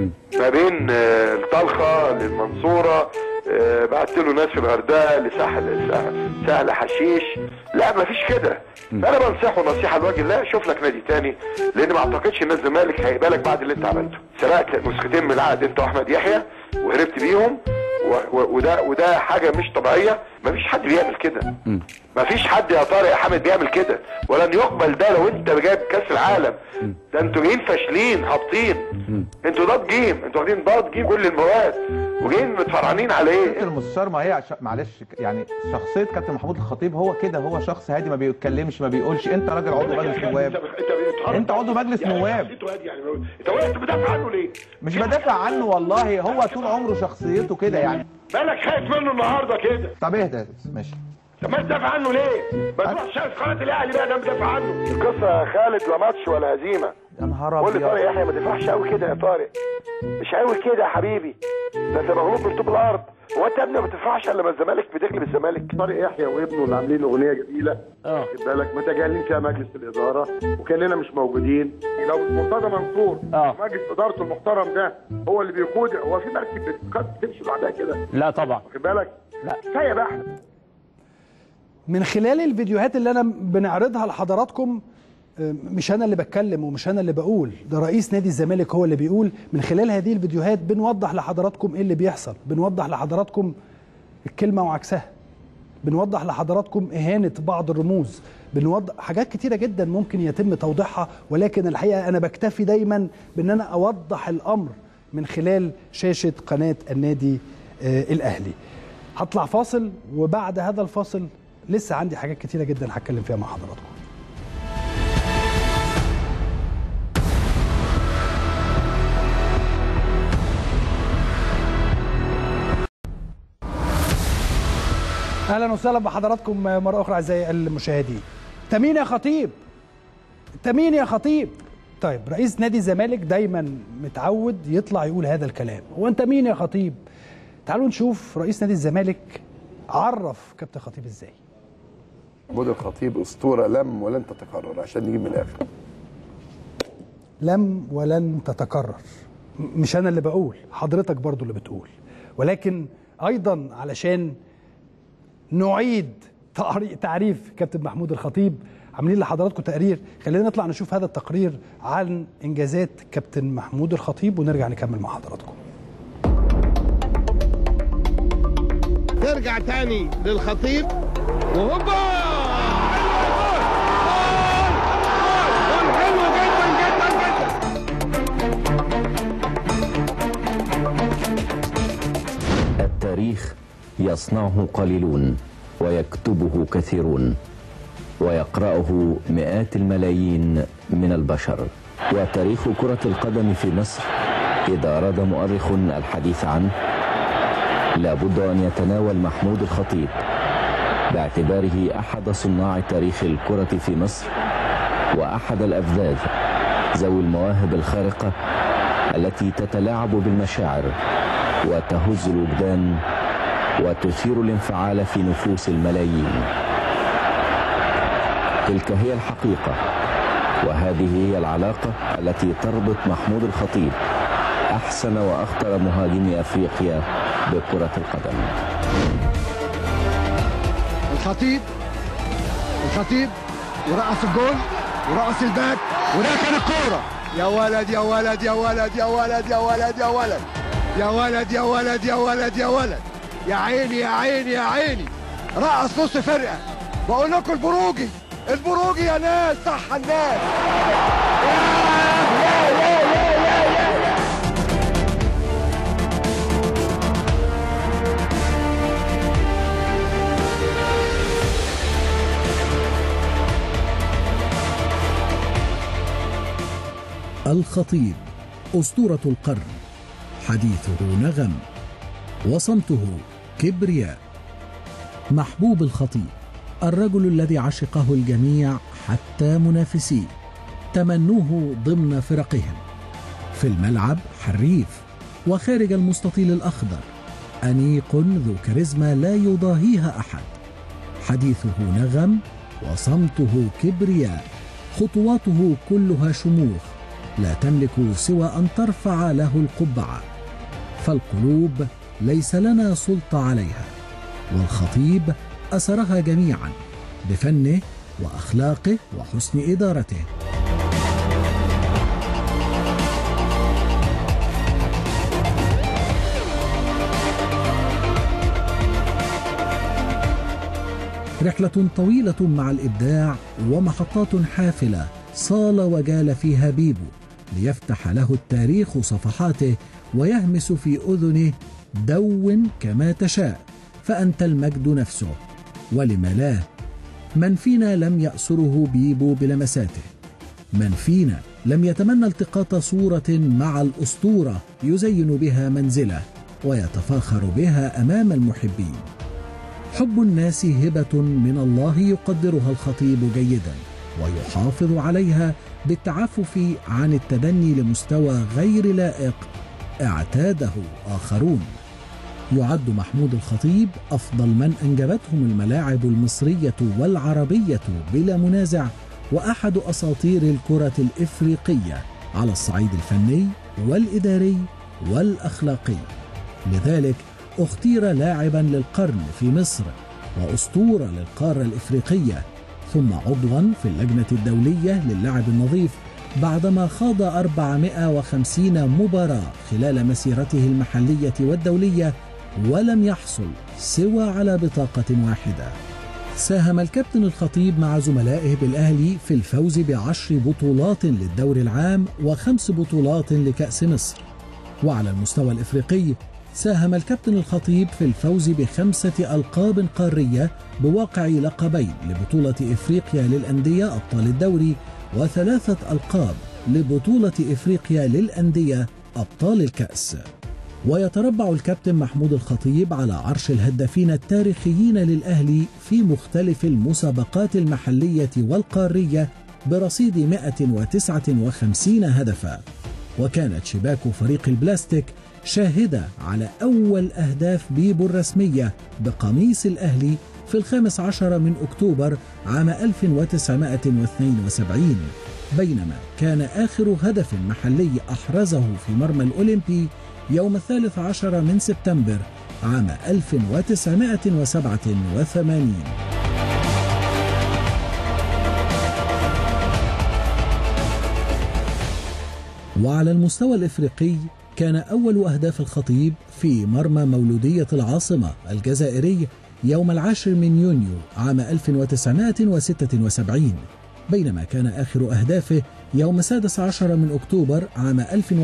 ما بين آه، الطلخه للمنصوره آه، بعت له ناس في الغردقه لساحل ساحل- سهل حشيش لا ما فيش كده فانا بنصحه نصيحه لوجه الله شوف لك نادي تاني لان ما اعتقدش ان الزمالك هيقبلك بعد اللي انت عملته سرقت نسختين من العقد انت واحمد يحيى وهربت بيهم و- و- وده وده حاجه مش طبيعيه مفيش حد بيعمل كده مفيش حد يا طارق يا حامد بيعمل كده ولن يقبل ده لو انت جايب كاس العالم ده انتوا جايين فاشلين هابطين انتوا ضاد جيم انتوا واخدين ضاد جيم كل المواد وجايين متفرعنين على ايه كابتن المستشار ما هي عش... معلش يعني شخصيه كابتن محمود الخطيب هو كده هو شخص هادي ما بيتكلمش ما بيقولش انت راجل عضو مجلس نواب انت عضو مجلس نواب انت واقف بتدافع عنه ليه؟ مش بدافع عنه والله هو طول عمره شخصيته كده يعني مالك خايف منه النهارده كده طب اهدى يا أستاذ، ماشي طب ما تدافع عنه ليه؟ ما تروحش شايف قناه الاهلي بقى ده مدافع عنه القصه يا خالد لا ماتش ولا هزيمه يا نهار قول لي طارق ابيض يحيى ما تدفعش قوي كده يا طارق مش قوي كده يا حبيبي ده انت مغلوب من طوب الارض هو انت يا ابني ما بتنفعش الا لما الزمالك بتغلب الزمالك طارق يحيى وابنه اللي عاملين اغنيه جميله اه خد بالك متجاهلين فيها مجلس الاداره وكاننا مش موجودين لو مرتضى منصور اه مجلس ادارته المحترم ده هو اللي بيقود هو في مركب بتقد- بتمشي لوحدها كده لا طبعا واخد بالك لا كفايه بقى احنا من خلال الفيديوهات اللي انا بنعرضها لحضراتكم آه، مش انا اللي بتكلم ومش انا اللي بقول ده رئيس نادي الزمالك هو اللي بيقول من خلال هذه الفيديوهات بنوضح لحضراتكم ايه اللي بيحصل بنوضح لحضراتكم الكلمه وعكسها بنوضح لحضراتكم اهانه بعض الرموز بنوضح حاجات كتيره جدا ممكن يتم توضيحها ولكن الحقيقه انا بكتفي دايما بان انا اوضح الامر من خلال شاشه قناه النادي آه، الاهلي هطلع فاصل وبعد هذا الفاصل لسه عندي حاجات كتيره جدا هتكلم فيها مع حضراتكم اهلا وسهلا بحضراتكم مره اخرى اعزائي المشاهدين تمين يا خطيب تمين يا خطيب طيب رئيس نادي الزمالك دايما متعود يطلع يقول هذا الكلام هو انت مين يا خطيب تعالوا نشوف رئيس نادي الزمالك عرف كابتن خطيب ازاي محمود الخطيب اسطوره لم ولن تتكرر عشان نجيب من الاخر لم ولن تتكرر م- مش انا اللي بقول حضرتك برضو اللي بتقول ولكن ايضا علشان نعيد تعري- تعريف كابتن محمود الخطيب عاملين لحضراتكم تقرير خلينا نطلع نشوف هذا التقرير عن انجازات كابتن محمود الخطيب ونرجع نكمل مع حضراتكم ترجع تاني للخطيب وهوبا حلو جدا جدا التاريخ يصنعه قليلون ويكتبه كثيرون ويقرأه مئات الملايين من البشر وتاريخ كرة القدم في مصر إذا أراد مؤرخ الحديث عنه لابد أن يتناول محمود الخطيب باعتباره أحد صناع تاريخ الكرة في مصر وأحد الأفذاذ ذوي المواهب الخارقة التي تتلاعب بالمشاعر وتهز الوجدان وتثير الانفعال في نفوس الملايين تلك هي الحقيقة وهذه هي العلاقة التي تربط محمود الخطيب أحسن وأخطر مهاجمي أفريقيا بكرة القدم الخطيب الخطيب ورقص الجول ورقص الباك وده كان الكورة يا ولد يا ولد يا ولد يا ولد يا ولد يا ولد يا ولد يا ولد يا ولد يا ولد يا عيني يا عيني يا عيني رقص نص فرقة بقول لكم البروجي البروجي يا ناس صح الناس الخطيب أسطورة القرن حديثه نغم وصمته كبرياء محبوب الخطيب الرجل الذي عشقه الجميع حتى منافسيه تمنوه ضمن فرقهم في الملعب حريف وخارج المستطيل الأخضر أنيق ذو كاريزما لا يضاهيها أحد حديثه نغم وصمته كبرياء خطواته كلها شموخ لا تملك سوى ان ترفع له القبعه فالقلوب ليس لنا سلطه عليها والخطيب اسرها جميعا بفنه واخلاقه وحسن ادارته رحلة طويلة مع الإبداع ومحطات حافلة صال وجال فيها بيبو ليفتح له التاريخ صفحاته ويهمس في أذنه دون كما تشاء فأنت المجد نفسه ولم لا من فينا لم يأسره بيبو بلمساته من فينا لم يتمنى التقاط صورة مع الأسطورة يزين بها منزله ويتفاخر بها أمام المحبين حب الناس هبة من الله يقدرها الخطيب جيدا ويحافظ عليها بالتعفف عن التدني لمستوى غير لائق اعتاده آخرون يعد محمود الخطيب أفضل من أنجبتهم الملاعب المصرية والعربية بلا منازع وأحد أساطير الكرة الإفريقية على الصعيد الفني والإداري والأخلاقي لذلك اختير لاعبا للقرن في مصر وأسطورة للقارة الإفريقية ثم عضوا في اللجنة الدولية للعب النظيف بعدما خاض 450 مباراة خلال مسيرته المحلية والدولية ولم يحصل سوى على بطاقة واحدة ساهم الكابتن الخطيب مع زملائه بالأهلي في الفوز بعشر بطولات للدور العام وخمس بطولات لكأس مصر وعلى المستوى الإفريقي ساهم الكابتن الخطيب في الفوز بخمسة ألقاب قارية بواقع لقبين لبطولة إفريقيا للأندية أبطال الدوري وثلاثة ألقاب لبطولة إفريقيا للأندية أبطال الكأس ويتربع الكابتن محمود الخطيب على عرش الهدافين التاريخيين للأهلي في مختلف المسابقات المحلية والقارية برصيد 159 هدفا وكانت شباك فريق البلاستيك شاهدة على أول أهداف بيبو الرسمية بقميص الأهلي في الخامس عشر من أكتوبر عام 1972 بينما كان آخر هدف محلي أحرزه في مرمى الأولمبي يوم الثالث عشر من سبتمبر عام 1987 وعلى المستوى الإفريقي كان أول أهداف الخطيب في مرمى مولودية العاصمة الجزائري يوم العاشر من يونيو عام 1976 بينما كان آخر أهدافه يوم السادس عشر من أكتوبر عام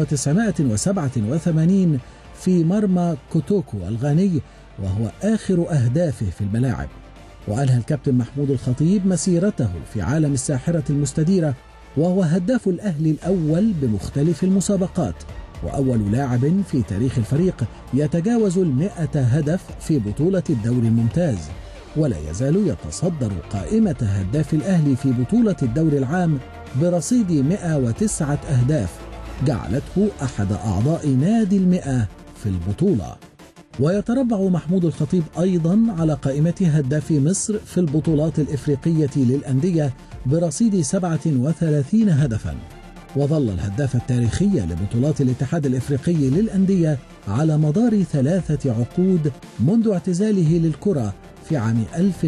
1987 في مرمى كوتوكو الغاني وهو آخر أهدافه في الملاعب وأنهى الكابتن محمود الخطيب مسيرته في عالم الساحرة المستديرة وهو هداف الأهلي الأول بمختلف المسابقات وأول لاعب في تاريخ الفريق يتجاوز المئة هدف في بطولة الدوري الممتاز ولا يزال يتصدر قائمة هداف الأهلي في بطولة الدوري العام برصيد 109 أهداف جعلته أحد أعضاء نادي المئة في البطولة ويتربع محمود الخطيب أيضا على قائمة هداف مصر في البطولات الإفريقية للأندية برصيد 37 هدفا وظل الهداف التاريخي لبطولات الاتحاد الإفريقي للأندية على مدار ثلاثة عقود منذ اعتزاله للكرة في عام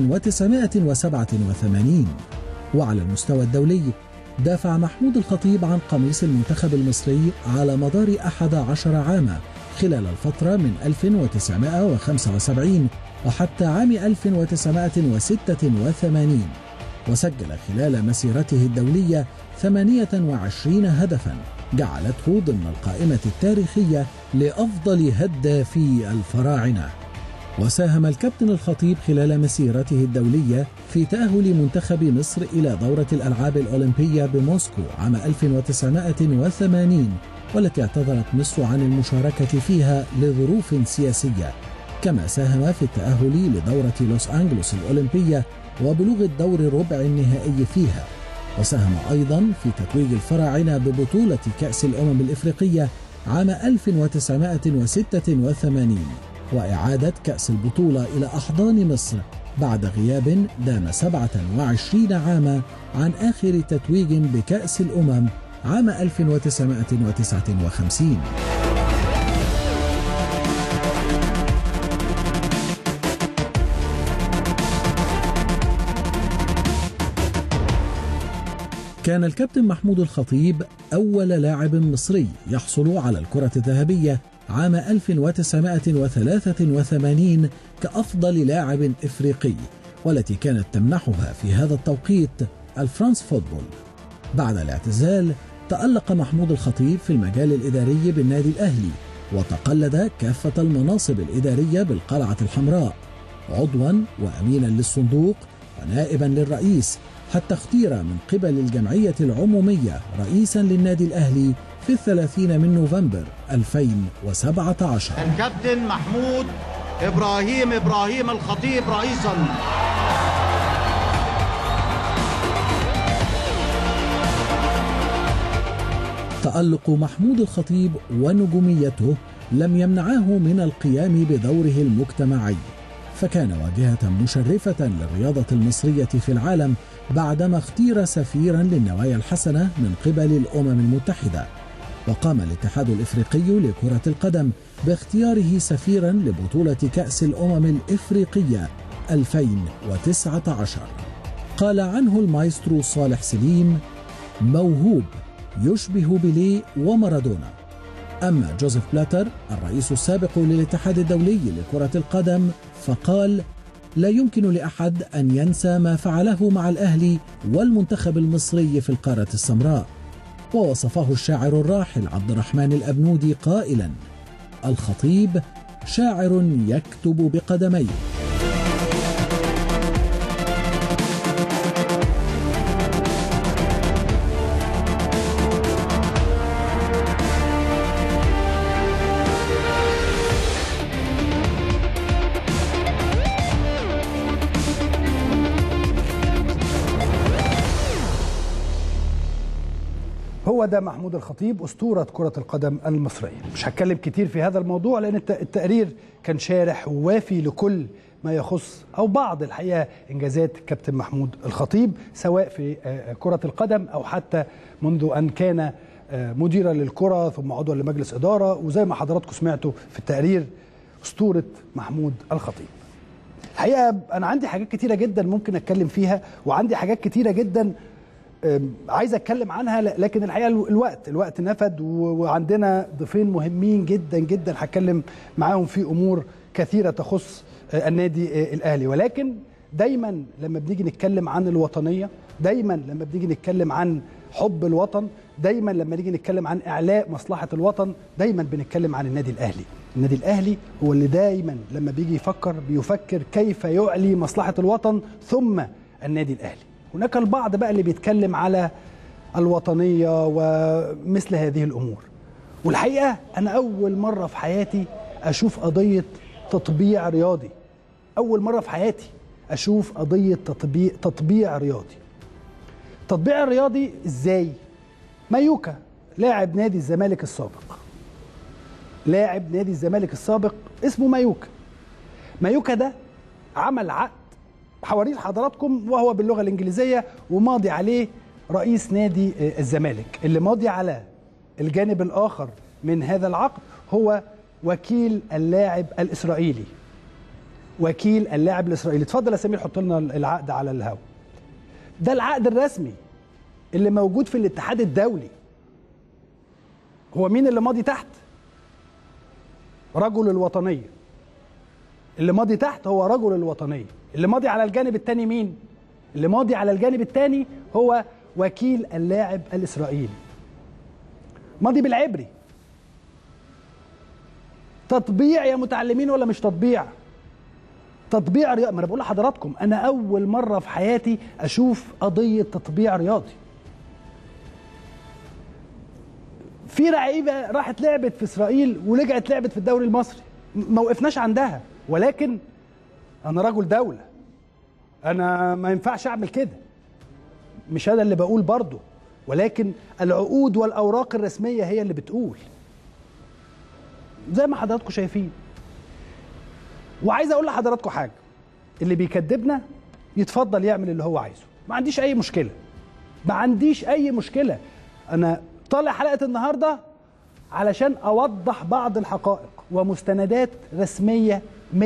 1987 وعلى المستوى الدولي دافع محمود الخطيب عن قميص المنتخب المصري على مدار 11 عاما خلال الفترة من 1975 وحتى عام 1986 وسجل خلال مسيرته الدولية 28 هدفا جعلته ضمن القائمة التاريخية لأفضل هدافي الفراعنة وساهم الكابتن الخطيب خلال مسيرته الدولية في تأهل منتخب مصر إلى دورة الألعاب الأولمبية بموسكو عام 1980 والتي اعتذرت مصر عن المشاركة فيها لظروف سياسية كما ساهم في التأهل لدورة لوس أنجلوس الأولمبية وبلوغ الدور ربع النهائي فيها وساهم أيضا في تتويج الفراعنة ببطولة كأس الأمم الإفريقية عام 1986 وإعادة كأس البطولة إلى أحضان مصر بعد غياب دام 27 عاما عن آخر تتويج بكأس الأمم عام 1959 كان الكابتن محمود الخطيب أول لاعب مصري يحصل على الكرة الذهبية عام 1983 كأفضل لاعب إفريقي والتي كانت تمنحها في هذا التوقيت الفرانس فوتبول بعد الاعتزال تألق محمود الخطيب في المجال الإداري بالنادي الأهلي وتقلد كافة المناصب الإدارية بالقلعة الحمراء عضوا وأمينا للصندوق ونائبا للرئيس حتى اختير من قبل الجمعية العمومية رئيسا للنادي الأهلي في الثلاثين من نوفمبر 2017 الكابتن محمود إبراهيم إبراهيم الخطيب رئيسا تألق محمود الخطيب ونجوميته لم يمنعاه من القيام بدوره المجتمعي فكان واجهة مشرفة للرياضة المصرية في العالم بعدما اختير سفيرا للنوايا الحسنة من قبل الأمم المتحدة وقام الاتحاد الإفريقي لكرة القدم باختياره سفيرا لبطولة كأس الأمم الإفريقية 2019 قال عنه المايسترو صالح سليم موهوب يشبه بيليه ومارادونا أما جوزيف بلاتر الرئيس السابق للاتحاد الدولي لكرة القدم فقال لا يمكن لأحد أن ينسى ما فعله مع الأهلي والمنتخب المصري في القارة السمراء ووصفه الشاعر الراحل عبد الرحمن الأبنودي قائلا الخطيب شاعر يكتب بقدميه هو ده محمود الخطيب أسطورة كرة القدم المصرية مش هتكلم كتير في هذا الموضوع لأن الت- التقرير كان شارح ووافي لكل ما يخص أو بعض الحقيقة إنجازات كابتن محمود الخطيب سواء في آه، كرة القدم أو حتى منذ أن كان آه، مديرا للكرة ثم عضوا لمجلس إدارة وزي ما حضراتكم سمعتوا في التقرير أسطورة محمود الخطيب الحقيقة أنا عندي حاجات كتيرة جدا ممكن أتكلم فيها وعندي حاجات كتيرة جدا أم، عايز اتكلم عنها ل- لكن الحقيقه الو- الوقت الوقت نفد و- وعندنا ضيفين مهمين جدا جدا هتكلم معاهم في امور كثيره تخص آه، النادي آه، الاهلي ولكن دايما لما بنيجي نتكلم عن الوطنيه دايما لما بنيجي نتكلم عن حب الوطن دايما لما نيجي نتكلم عن اعلاء مصلحه الوطن دايما بنتكلم عن النادي الاهلي النادي الاهلي هو اللي دايما لما بيجي يفكر بيفكر كيف يعلي مصلحه الوطن ثم النادي الاهلي هناك البعض بقى اللي بيتكلم على الوطنيه ومثل هذه الامور والحقيقه انا اول مره في حياتي اشوف قضيه تطبيع رياضي اول مره في حياتي اشوف قضيه تطبيع تطبيع رياضي تطبيع الرياضي ازاي مايوكا لاعب نادي الزمالك السابق لاعب نادي الزمالك السابق اسمه مايوكا مايوكا ده عمل عقد حواريه لحضراتكم وهو باللغه الانجليزيه وماضي عليه رئيس نادي آه، الزمالك اللي ماضي على الجانب الاخر من هذا العقد هو وكيل اللاعب الاسرائيلي وكيل اللاعب الاسرائيلي اتفضل يا سمير حط لنا العقد على الهواء ده العقد الرسمي اللي موجود في الاتحاد الدولي هو مين اللي ماضي تحت رجل الوطنيه اللي ماضي تحت هو رجل الوطنيه اللي ماضي على الجانب الثاني مين اللي ماضي على الجانب الثاني هو وكيل اللاعب الاسرائيلي ماضي بالعبري تطبيع يا متعلمين ولا مش تطبيع تطبيع رياضي ما انا بقول لحضراتكم انا اول مره في حياتي اشوف قضيه تطبيع رياضي في لعيبه راحت لعبت في اسرائيل ورجعت لعبت في الدوري المصري م- ما وقفناش عندها ولكن انا رجل دوله انا ما ينفعش اعمل كده مش انا اللي بقول برضه ولكن العقود والاوراق الرسميه هي اللي بتقول زي ما حضراتكم شايفين وعايز اقول لحضراتكم حاجه اللي بيكذبنا يتفضل يعمل اللي هو عايزه ما عنديش اي مشكله ما عنديش اي مشكله انا طالع حلقه النهارده علشان اوضح بعض الحقائق ومستندات رسميه 100%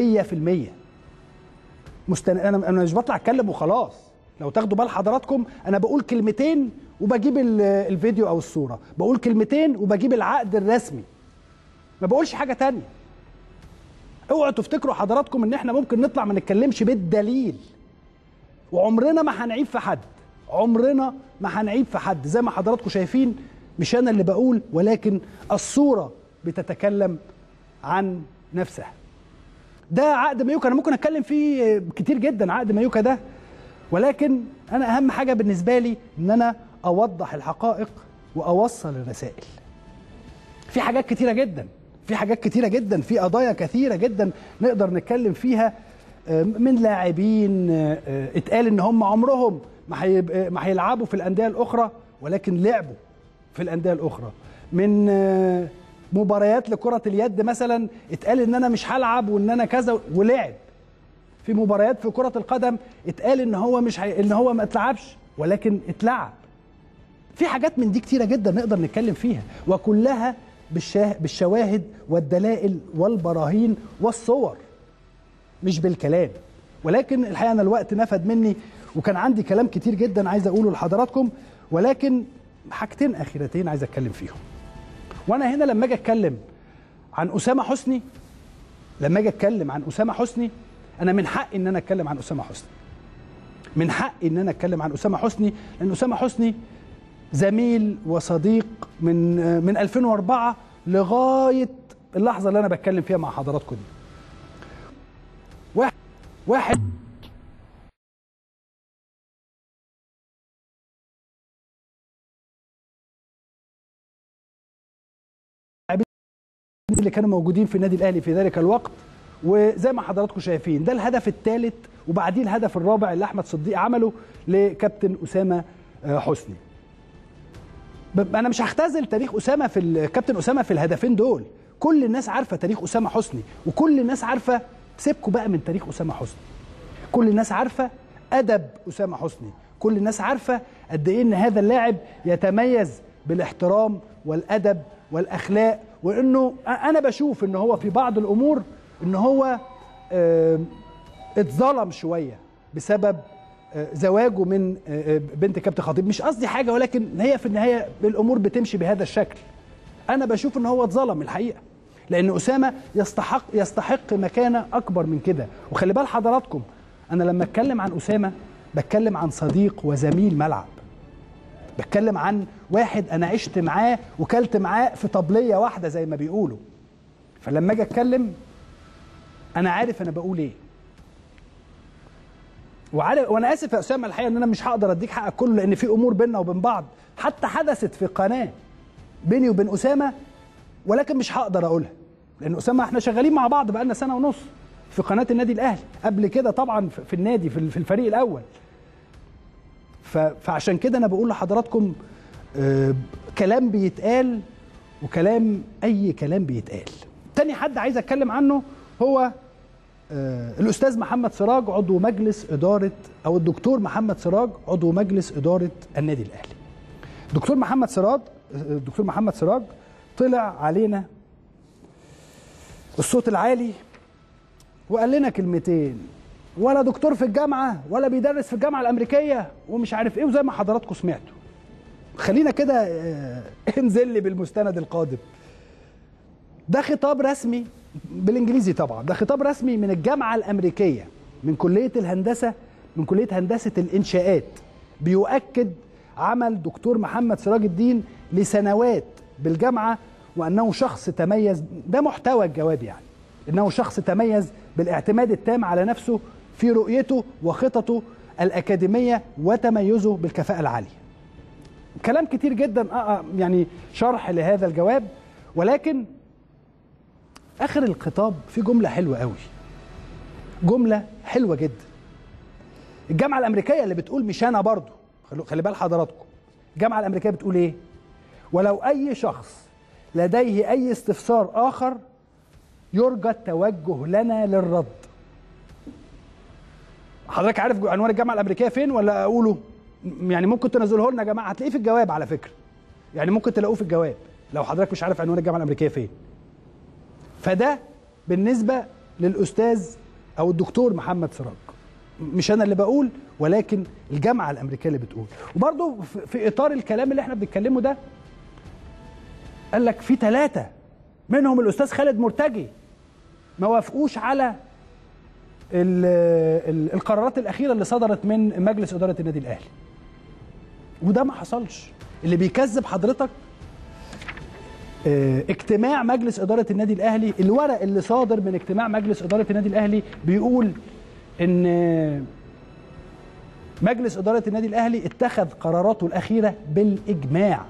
مستند انا انا مش بطلع اتكلم وخلاص لو تاخدوا بال حضراتكم انا بقول كلمتين وبجيب ال- الفيديو او الصوره بقول كلمتين وبجيب العقد الرسمي ما بقولش حاجه تانية اوعوا تفتكروا حضراتكم ان احنا ممكن نطلع ما نتكلمش بالدليل وعمرنا ما هنعيب في حد عمرنا ما هنعيب في حد زي ما حضراتكم شايفين مش انا اللي بقول ولكن الصوره بتتكلم عن نفسها ده عقد مايوكا انا ممكن اتكلم فيه كتير جدا عقد مايوكا ده ولكن انا اهم حاجه بالنسبه لي ان انا اوضح الحقائق واوصل الرسائل في حاجات كتيره جدا في حاجات كتيره جدا في قضايا كثيره جدا نقدر نتكلم فيها آه، من لاعبين آه، آه، اتقال ان هم عمرهم ما هيب- آه، ما هيلعبوا في الانديه الاخرى ولكن لعبوا في الانديه الاخرى من آه، مباريات لكره اليد مثلا اتقال ان انا مش هلعب وان انا كذا ولعب في مباريات في كره القدم اتقال ان هو مش هي... ان هو ما اتلعبش ولكن اتلعب في حاجات من دي كتيره جدا نقدر نتكلم فيها وكلها بالشاه... بالشواهد والدلائل والبراهين والصور مش بالكلام ولكن الحقيقه انا الوقت نفد مني وكان عندي كلام كتير جدا عايز اقوله لحضراتكم ولكن حاجتين اخيرتين عايز اتكلم فيهم وانا هنا لما اجي اتكلم عن اسامه حسني لما اجي اتكلم عن اسامه حسني انا من حقي ان انا اتكلم عن اسامه حسني من حقي ان انا اتكلم عن اسامه حسني لان اسامه حسني زميل وصديق من من 2004 لغايه اللحظه اللي انا بتكلم فيها مع حضراتكم دي واحد واحد اللي كانوا موجودين في النادي الاهلي في ذلك الوقت وزي ما حضراتكم شايفين ده الهدف الثالث وبعديه الهدف الرابع اللي احمد صديق عمله لكابتن اسامه حسني انا مش هختزل تاريخ اسامه في الكابتن اسامه في الهدفين دول كل الناس عارفه تاريخ اسامه حسني وكل الناس عارفه سيبكوا بقى من تاريخ اسامه حسني كل الناس عارفه ادب اسامه حسني كل الناس عارفه قد ايه ان هذا اللاعب يتميز بالاحترام والادب والاخلاق وانه انا بشوف ان هو في بعض الامور ان هو اه اتظلم شويه بسبب اه زواجه من اه بنت كابتن خطيب مش قصدي حاجه ولكن هي في النهايه الامور بتمشي بهذا الشكل انا بشوف ان هو اتظلم الحقيقه لان اسامه يستحق يستحق مكانه اكبر من كده وخلي بال حضراتكم انا لما اتكلم عن اسامه بتكلم عن صديق وزميل ملعب بتكلم عن واحد انا عشت معاه وكلت معاه في طبليه واحده زي ما بيقولوا فلما اجي اتكلم انا عارف انا بقول ايه وعارف وانا اسف يا اسامه الحقيقه ان انا مش هقدر اديك حقك كله لان في امور بيننا وبين بعض حتى حدثت في قناه بيني وبين اسامه ولكن مش هقدر اقولها لان اسامه احنا شغالين مع بعض بقالنا سنه ونص في قناه النادي الاهلي قبل كده طبعا في النادي في الفريق الاول فعشان كده انا بقول لحضراتكم آه كلام بيتقال وكلام اي كلام بيتقال تاني حد عايز اتكلم عنه هو آه الاستاذ محمد سراج عضو مجلس اداره او الدكتور محمد سراج عضو مجلس اداره النادي الاهلي دكتور محمد سراج الدكتور محمد سراج طلع علينا الصوت العالي وقال لنا كلمتين ولا دكتور في الجامعه ولا بيدرس في الجامعه الامريكيه ومش عارف ايه وزي ما حضراتكم سمعتوا خلينا كده انزل لي بالمستند القادم ده خطاب رسمي بالانجليزي طبعا ده خطاب رسمي من الجامعه الامريكيه من كليه الهندسه من كليه هندسه الانشاءات بيؤكد عمل دكتور محمد سراج الدين لسنوات بالجامعه وانه شخص تميز ده محتوى الجواب يعني انه شخص تميز بالاعتماد التام على نفسه في رؤيته وخططه الاكاديميه وتميزه بالكفاءه العاليه. كلام كتير جدا آه يعني شرح لهذا الجواب ولكن اخر الخطاب في جمله حلوه قوي. جمله حلوه جدا. الجامعه الامريكيه اللي بتقول مش انا برضه خلي بال حضراتكم. الجامعه الامريكيه بتقول ايه؟ ولو اي شخص لديه اي استفسار اخر يرجى التوجه لنا للرد حضرتك عارف عنوان الجامعه الامريكيه فين ولا اقوله يعني ممكن تنزله لنا يا جماعه هتلاقيه في الجواب على فكره يعني ممكن تلاقوه في الجواب لو حضرتك مش عارف عنوان الجامعه الامريكيه فين فده بالنسبه للاستاذ او الدكتور محمد سراج مش انا اللي بقول ولكن الجامعه الامريكيه اللي بتقول وبرضه في اطار الكلام اللي احنا بنتكلمه ده قال لك في ثلاثه منهم الاستاذ خالد مرتجي ما وافقوش على ال ال القرارات الاخيره اللي صدرت من مجلس اداره النادي الاهلي وده ما حصلش اللي بيكذب حضرتك اه اجتماع مجلس اداره النادي الاهلي الورق اللي صادر من اجتماع مجلس اداره النادي الاهلي بيقول ان مجلس اداره النادي الاهلي اتخذ قراراته الاخيره بالاجماع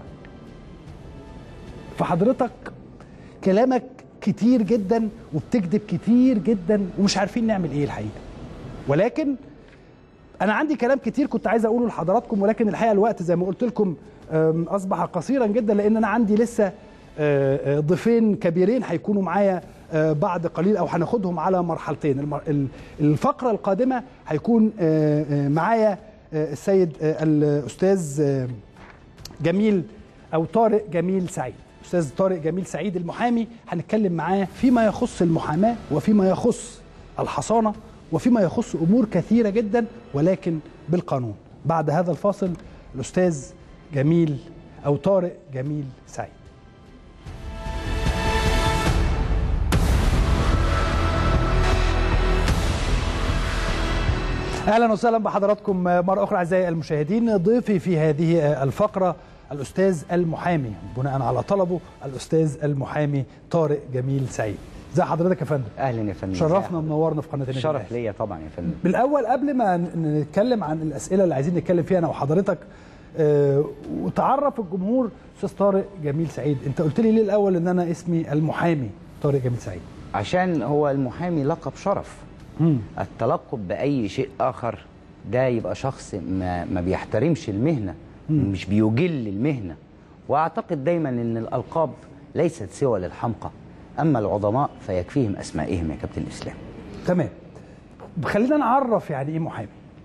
فحضرتك كلامك كتير جدا وبتكذب كتير جدا ومش عارفين نعمل ايه الحقيقه ولكن انا عندي كلام كتير كنت عايز اقوله لحضراتكم ولكن الحقيقه الوقت زي ما قلت لكم اصبح قصيرا جدا لان انا عندي لسه آه، آه، ضيفين كبيرين هيكونوا معايا آه، بعد قليل او هناخدهم على مرحلتين المر- ال- الفقره القادمه هيكون آه، آه، معايا آه، السيد آه، الاستاذ آه، جميل او طارق جميل سعيد استاذ طارق جميل سعيد المحامي هنتكلم معاه فيما يخص المحاماه وفيما يخص الحصانه وفيما يخص امور كثيره جدا ولكن بالقانون بعد هذا الفاصل الاستاذ جميل او طارق جميل سعيد اهلا وسهلا بحضراتكم مره اخرى اعزائي المشاهدين ضيفي في هذه الفقره الاستاذ المحامي بناء على طلبه الاستاذ المحامي طارق جميل سعيد ازي حضرتك يا فندم اهلا يا فندم شرفنا ومنورنا في قناه النادي شرف الأهلي. ليا طبعا يا فندم بالاول قبل ما ن- نتكلم عن الاسئله اللي عايزين نتكلم فيها انا وحضرتك آه، وتعرف الجمهور استاذ طارق جميل سعيد انت قلت لي ليه الاول ان انا اسمي المحامي طارق جميل سعيد عشان هو المحامي لقب شرف التلقب باي شيء اخر ده يبقى شخص ما, ما بيحترمش المهنه مش بيجل المهنه واعتقد دايما ان الالقاب ليست سوى للحمقى اما العظماء فيكفيهم اسمائهم يا كابتن اسلام تمام خلينا نعرف يعني ايه محامي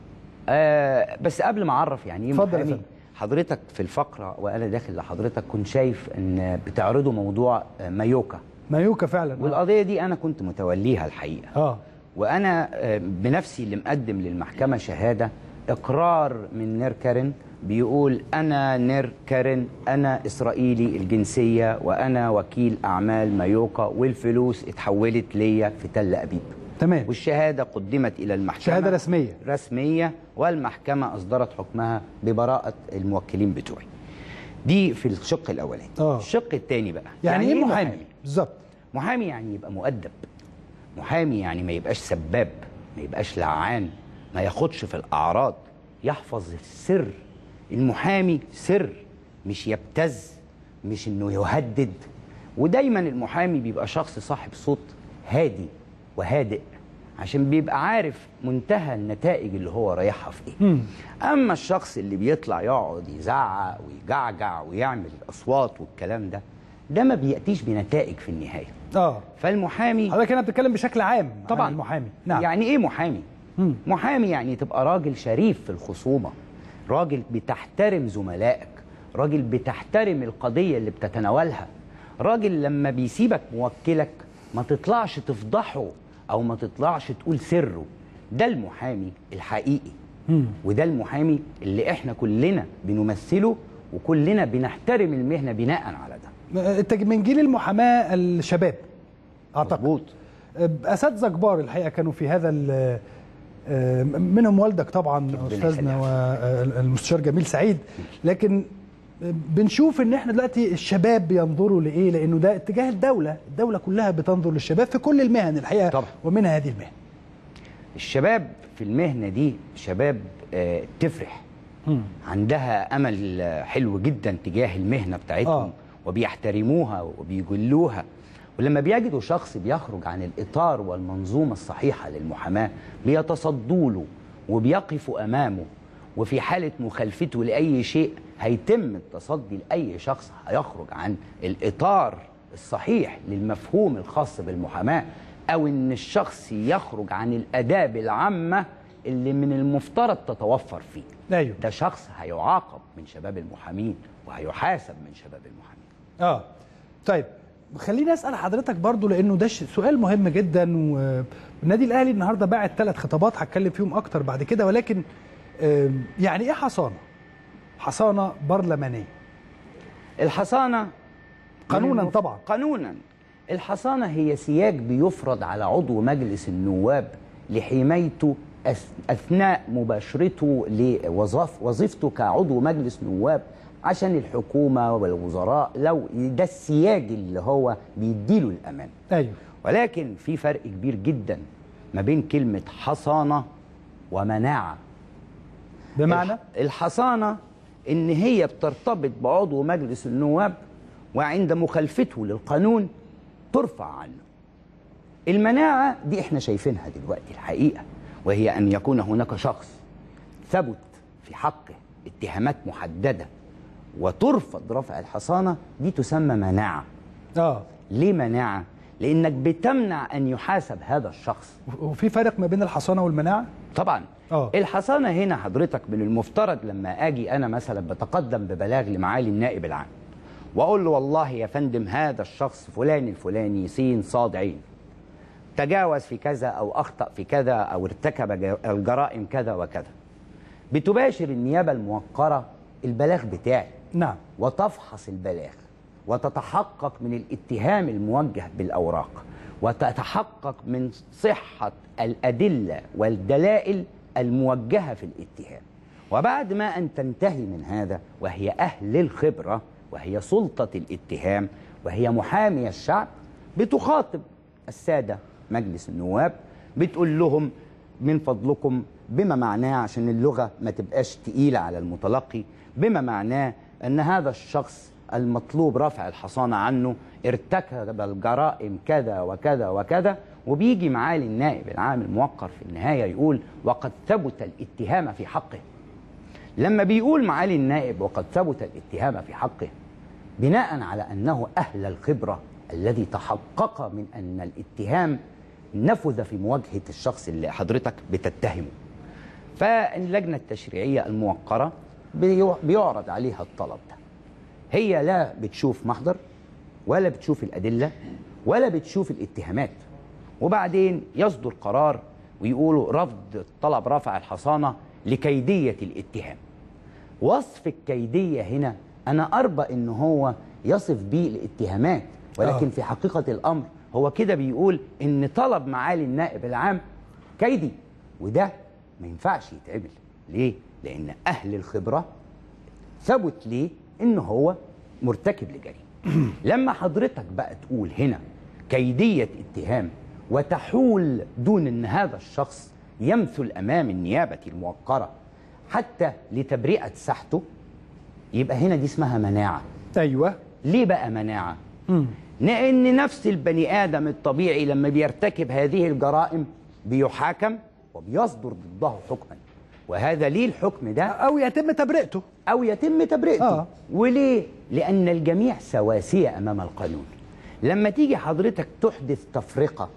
آه بس قبل ما اعرف يعني ايه اتفضل يا محامي فندم. حضرتك في الفقره وانا داخل لحضرتك كنت شايف ان بتعرضوا موضوع آه، مايوكا مايوكا فعلا آه. والقضيه دي انا كنت متوليها الحقيقه اه وانا آه، بنفسي اللي مقدم للمحكمه شهاده اقرار من نير كارن بيقول انا نير كارن انا اسرائيلي الجنسيه وانا وكيل اعمال مايوكا والفلوس اتحولت ليا في تل ابيب تمام والشهاده قدمت الى المحكمه شهاده رسميه رسميه والمحكمه اصدرت حكمها ببراءه الموكلين بتوعي دي في الشق الاولاني آه. الشق الثاني بقى يعني, ايه محامي بالظبط محامي يعني يبقى مؤدب محامي يعني ما يبقاش سباب ما يبقاش لعان ما ياخدش في الأعراض يحفظ السر المحامي سر مش يبتز مش انه يهدد ودايما المحامي بيبقى شخص صاحب صوت هادي وهادئ عشان بيبقى عارف منتهى النتائج اللي هو رايحها في ايه اما الشخص اللي بيطلع يقعد يزعق ويجعجع ويعمل اصوات والكلام ده ده ما بياتيش بنتائج في النهايه اه فالمحامي حضرتك هنا بتتكلم بشكل عام طبعا عن المحامي نعم يعني ايه محامي مم. محامي يعني تبقى راجل شريف في الخصومه راجل بتحترم زملائك راجل بتحترم القضيه اللي بتتناولها راجل لما بيسيبك موكلك ما تطلعش تفضحه او ما تطلعش تقول سره ده المحامي الحقيقي مم. وده المحامي اللي احنا كلنا بنمثله وكلنا بنحترم المهنه بناء على ده انت من جيل المحاماه الشباب اعتقد مظبوط اساتذه كبار الحقيقه كانوا في هذا ال- آه، منهم والدك طبعا استاذنا والمستشار جميل سعيد لكن بنشوف ان احنا دلوقتي الشباب بينظروا لايه لانه ده اتجاه الدوله الدوله كلها بتنظر للشباب في كل المهن الحقيقه طبعا. ومنها هذه المهن الشباب في المهنه دي شباب آه، تفرح عندها امل آه، حلو جدا تجاه المهنه بتاعتهم آه. وبيحترموها وبيجلوها ولما بيجدوا شخص بيخرج عن الاطار والمنظومه الصحيحه للمحاماه بيتصدوا له وبيقفوا امامه وفي حاله مخالفته لاي شيء هيتم التصدي لاي شخص هيخرج عن الاطار الصحيح للمفهوم الخاص بالمحاماه او ان الشخص يخرج عن الاداب العامه اللي من المفترض تتوفر فيه ايوه ده شخص هيعاقب من شباب المحامين وهيحاسب من شباب المحامين اه طيب خليني اسال حضرتك برضو لانه ده ش- سؤال مهم جدا والنادي الاهلي النهارده باعت ثلاث خطابات هتكلم فيهم اكتر بعد كده ولكن آم، يعني ايه حصانه حصانه برلمانيه الحصانه قانونا من المف- طبعا قانونا الحصانه هي سياج بيفرض على عضو مجلس النواب لحمايته أث- اثناء مباشرته لوظيفته كعضو مجلس نواب عشان الحكومه والوزراء لو ده السياج اللي هو بيديله الامان ايوه ولكن في فرق كبير جدا ما بين كلمه حصانه ومناعه بمعنى الحصانه ان هي بترتبط بعضو مجلس النواب وعند مخالفته للقانون ترفع عنه المناعه دي احنا شايفينها دلوقتي الحقيقه وهي ان يكون هناك شخص ثبت في حقه اتهامات محدده وترفض رفع الحصانه دي تسمى مناعه اه ليه مناعه لانك بتمنع ان يحاسب هذا الشخص وفي فرق ما بين الحصانه والمناعه طبعا اه الحصانه هنا حضرتك من المفترض لما اجي انا مثلا بتقدم ببلاغ لمعالي النائب العام واقول له والله يا فندم هذا الشخص فلان الفلاني سين صاد عين تجاوز في كذا او اخطا في كذا او ارتكب ج- الجرائم كذا وكذا بتباشر النيابه الموقره البلاغ بتاعي نعم وتفحص البلاغ وتتحقق من الاتهام الموجه بالاوراق وتتحقق من صحه الادله والدلائل الموجهه في الاتهام وبعد ما ان تنتهي من هذا وهي اهل الخبره وهي سلطه الاتهام وهي محامي الشعب بتخاطب الساده مجلس النواب بتقول لهم من فضلكم بما معناه عشان اللغه ما تبقاش تقيله على المتلقي بما معناه ان هذا الشخص المطلوب رفع الحصانه عنه ارتكب الجرائم كذا وكذا وكذا وبيجي معالي النائب العام الموقر في النهايه يقول وقد ثبت الاتهام في حقه لما بيقول معالي النائب وقد ثبت الاتهام في حقه بناء على انه اهل الخبره الذي تحقق من ان الاتهام نفذ في مواجهه الشخص اللي حضرتك بتتهمه. فاللجنه التشريعيه الموقره بيو- بيعرض عليها الطلب ده. هي لا بتشوف محضر ولا بتشوف الادله ولا بتشوف الاتهامات. وبعدين يصدر قرار ويقولوا رفض طلب رفع الحصانه لكيديه الاتهام. وصف الكيديه هنا انا اربى ان هو يصف بيه الاتهامات ولكن آه. في حقيقه الامر هو كده بيقول ان طلب معالي النائب العام كيدي وده ما ينفعش يتعمل ليه لان اهل الخبره ثبت ليه ان هو مرتكب لجريمه لما حضرتك بقى تقول هنا كيديه اتهام وتحول دون ان هذا الشخص يمثل امام النيابه الموقره حتى لتبرئه ساحته يبقى هنا دي اسمها مناعه ايوه ليه بقى مناعه مم. لان نفس البني ادم الطبيعي لما بيرتكب هذه الجرائم بيحاكم وبيصدر ضده حكما وهذا ليه الحكم ده او يتم تبرئته او يتم تبرئته آه. وليه لان الجميع سواسيه امام القانون لما تيجي حضرتك تحدث تفرقه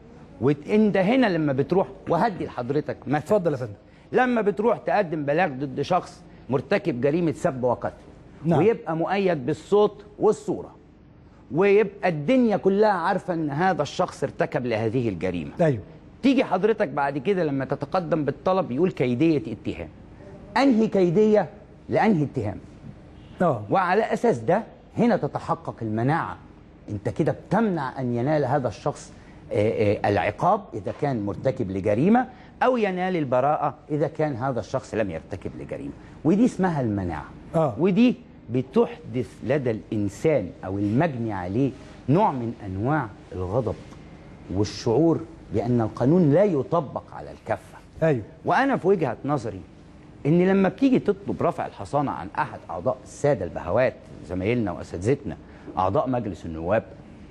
وانت هنا لما بتروح وهدي لحضرتك مثلا اتفضل يا فندم لما بتروح تقدم بلاغ ضد شخص مرتكب جريمه سب وقتل نعم. ويبقى مؤيد بالصوت والصوره ويبقى الدنيا كلها عارفه ان هذا الشخص ارتكب لهذه الجريمه ايوه تيجي حضرتك بعد كده لما تتقدم بالطلب يقول كيديه اتهام انهي كيديه لانهي اتهام اه وعلى اساس ده هنا تتحقق المناعه انت كده بتمنع ان ينال هذا الشخص آه، آه، العقاب اذا كان مرتكب لجريمه او ينال البراءه اذا كان هذا الشخص لم يرتكب لجريمه ودي اسمها المناعه آه. ودي بتحدث لدى الانسان او المجني عليه نوع من انواع الغضب والشعور بان القانون لا يطبق على الكافه ايوه وانا في وجهه نظري ان لما بتيجي تطلب رفع الحصانه عن احد اعضاء الساده البهوات زمايلنا واساتذتنا اعضاء مجلس النواب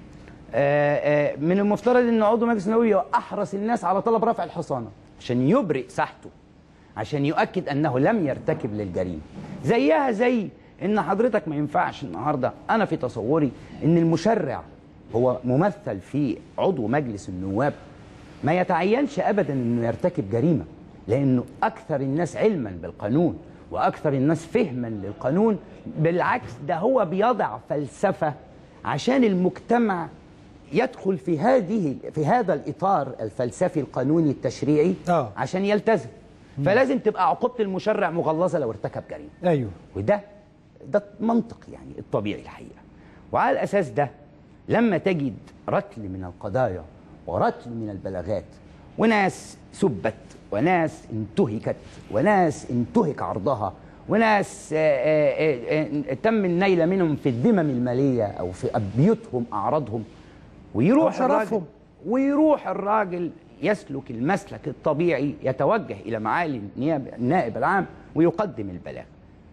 آه، آه، من المفترض ان عضو مجلس النواب يبقى احرص الناس على طلب رفع الحصانه عشان يبرئ ساحته عشان يؤكد انه لم يرتكب للجريمه زيها زي ان حضرتك ما ينفعش النهارده انا في تصوري ان المشرع هو ممثل في عضو مجلس النواب ما يتعينش ابدا انه يرتكب جريمه لانه اكثر الناس علما بالقانون واكثر الناس فهما للقانون بالعكس ده هو بيضع فلسفه عشان المجتمع يدخل في هذه في هذا الاطار الفلسفي القانوني التشريعي آه. عشان يلتزم فلازم تبقى عقوبه المشرع مغلظه لو ارتكب جريمه ايوه وده ده منطق يعني الطبيعي الحقيقه وعلى الاساس ده لما تجد رتل من القضايا ورتل من البلاغات وناس سبت وناس انتهكت وناس انتهك عرضها وناس آه، آه، آه، تم النيل منهم في الذمم الماليه او في بيوتهم اعراضهم ويروح وشرفهم. الراجل ويروح الراجل يسلك المسلك الطبيعي يتوجه الى معالي النياب- النائب العام ويقدم البلاغ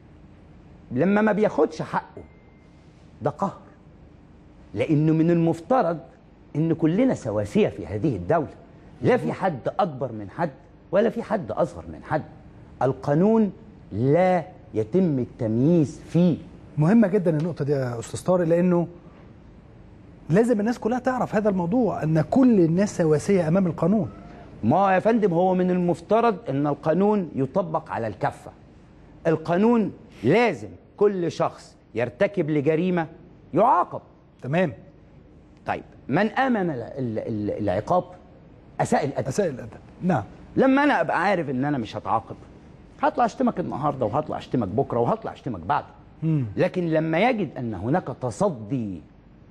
لما ما بياخدش حقه ده قهر لانه من المفترض ان كلنا سواسيه في هذه الدوله لا في حد اكبر من حد ولا في حد اصغر من حد القانون لا يتم التمييز فيه مهمه جدا النقطه دي يا استاذ طارق لانه لازم الناس كلها تعرف هذا الموضوع ان كل الناس سواسيه امام القانون ما هو يا فندم هو من المفترض ان القانون يطبق على الكافه القانون لازم كل شخص يرتكب لجريمه يعاقب تمام طيب من امن ال- ال- ال- العقاب اساء الادب اساء الادب نعم لما انا ابقى عارف ان انا مش هتعاقب هطلع اشتمك النهارده وهطلع اشتمك بكره وهطلع اشتمك بعد مم. لكن لما يجد ان هناك تصدي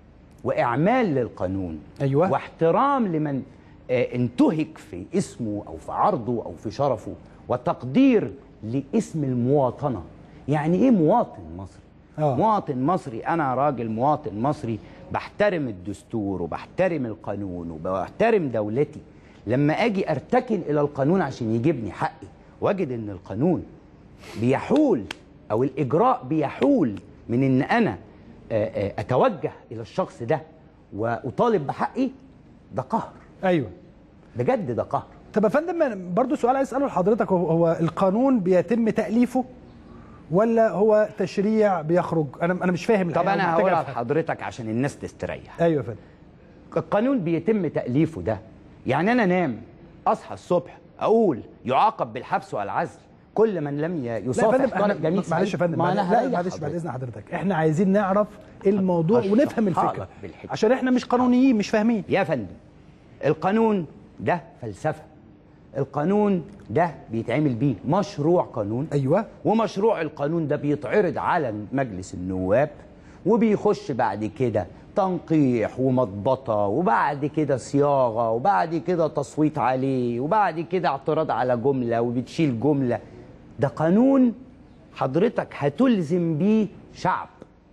واعمال للقانون أيوة. واحترام لمن آه، انتهك في اسمه او في عرضه او في شرفه وتقدير لاسم المواطنه يعني ايه مواطن مصري آه. مواطن مصري انا راجل مواطن مصري بحترم الدستور وبحترم القانون وبحترم دولتي لما اجي ارتكن الى القانون عشان يجيبني حقي واجد ان القانون بيحول او الاجراء بيحول من ان انا آه، آه، اتوجه الى الشخص ده واطالب بحقي ده قهر ايوه بجد ده قهر طب يا فندم برضو سؤال عايز اساله لحضرتك هو- هو القانون بيتم تاليفه ولا هو تشريع بيخرج انا انا مش فاهم طب الحقيقة، انا محتاج هقولها أفهم. لحضرتك عشان الناس تستريح ايوه يا فندم القانون بيتم تأليفه ده يعني أنا نام أصحى الصبح أقول يعاقب بالحبس والعزل كل من لم ي- لا يا يصافح فندم طالب احنا جميل معلش يا فندم ما معلش- أنا لا هريح معلش بعد حضرتك. اذن حضرتك احنا عايزين نعرف الموضوع هشرح ونفهم الفكره لك بالحكمة. عشان احنا مش قانونيين مش فاهمين يا فندم القانون ده فلسفة القانون ده بيتعمل بيه مشروع قانون ايوه ومشروع القانون ده بيتعرض على مجلس النواب وبيخش بعد كده تنقيح ومضبطة وبعد كده صياغة وبعد كده تصويت عليه وبعد كده اعتراض على جملة وبتشيل جملة ده قانون حضرتك هتلزم بيه شعب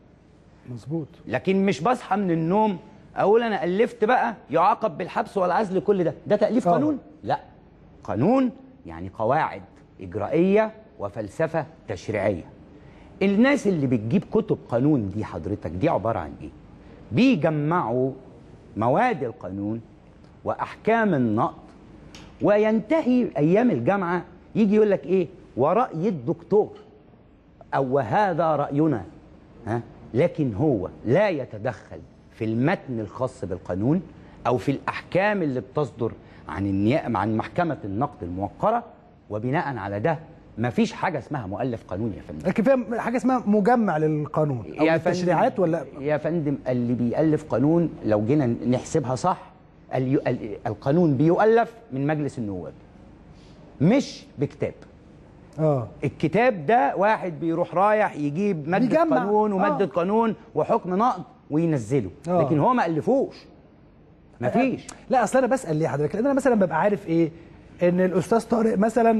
مظبوط لكن مش بصحى من النوم اقول انا الفت بقى يعاقب بالحبس والعزل كل ده ده تاليف آه. قانون لا قانون يعني قواعد اجرائيه وفلسفه تشريعيه الناس اللي بتجيب كتب قانون دي حضرتك دي عباره عن ايه بيجمعوا مواد القانون واحكام النقد وينتهي ايام الجامعه يجي يقول لك ايه وراي الدكتور او وهذا راينا ها لكن هو لا يتدخل في المتن الخاص بالقانون او في الاحكام اللي بتصدر عن النيابه عن محكمه النقد الموقره وبناء على ده مفيش حاجه اسمها مؤلف قانون يا فندم لكن فيها حاجه اسمها مجمع للقانون او يا فندم- التشريعات ولا يا فندم اللي بيألف قانون لو جينا نحسبها صح اليو- ال- القانون بيؤلف من مجلس النواب مش بكتاب اه الكتاب ده واحد بيروح رايح يجيب مادة بيجمع. قانون ومادة آه. قانون وحكم نقد وينزله آه. لكن هو ما ألفوش مفيش لا اصل انا بسال ليه حضرتك لان انا مثلا ببقى عارف ايه ان الاستاذ طارق مثلا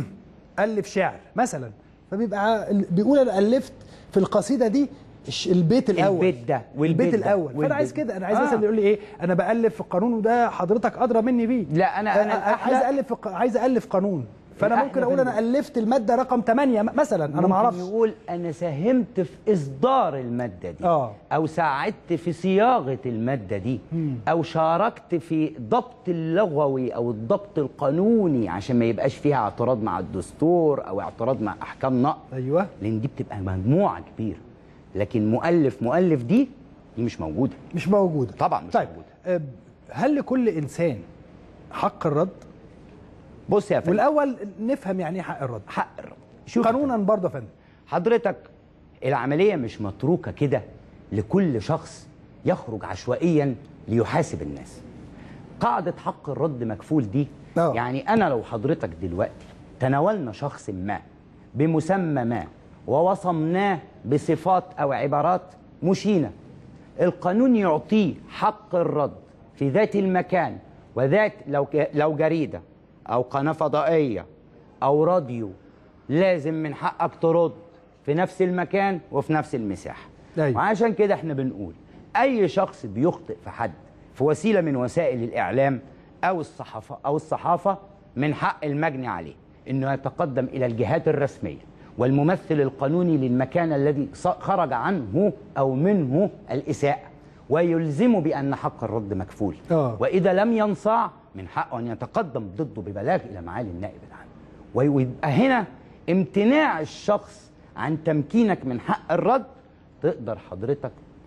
الف شعر مثلا فبيبقى ع- بيقول انا الفت في القصيده دي الش- البيت الاول البيت ده والبيت البيت ده الاول فانا والبيت عايز ده. كده انا عايز آه. مثلا يقول لي ايه انا بالف في القانون وده حضرتك ادرى مني بيه لا أنا أنا آه، الأحلى- عايز الف في ق- عايز الف قانون فانا الأحلى ممكن اقول انا فندم. الفت الماده رقم 8 مثلا انا ما ممكن اعرفش يقول أنا ساهمت في إصدار المادة دي آه. أو ساعدت في صياغة المادة دي أو شاركت في ضبط اللغوي أو الضبط القانوني عشان ما يبقاش فيها اعتراض مع الدستور أو اعتراض مع أحكام نقد ايوه لأن دي بتبقى مجموعة كبيرة لكن مؤلف مؤلف دي دي مش موجودة مش موجوده طبعا مش طيب موجودة آه، هل لكل انسان حق الرد بص يا فندم والاول نفهم يعني ايه حق الرد حق الرد شوف يا قانونا برضه يا فندم حضرتك العملية مش متروكة كده لكل شخص يخرج عشوائيا ليحاسب الناس قاعدة حق الرد مكفول دي أوه. يعني أنا لو حضرتك دلوقتي تناولنا شخص ما بمسمى ما ووصمناه بصفات أو عبارات مشينة القانون يعطيه حق الرد في ذات المكان وذات لو ك- لو جريدة أو قناة فضائية أو راديو لازم من حقك ترد في نفس المكان وفي نفس المساحة أيوة. وعشان كده احنا بنقول أي شخص بيخطئ في حد في وسيلة من وسائل الإعلام أو الصحافة أو الصحافة من حق المجني عليه إنه يتقدم إلى الجهات الرسمية والممثل القانوني للمكان الذي ص- خرج عنه أو منه الإساءة ويلزمه بأن حق الرد مكفول آه. وإذا لم ينصاع من حقه أن يتقدم ضده ببلاغ إلى معالي النائب العام وي- ويبقى هنا امتناع الشخص عن تمكينك من حق الرد تقدر حضرتك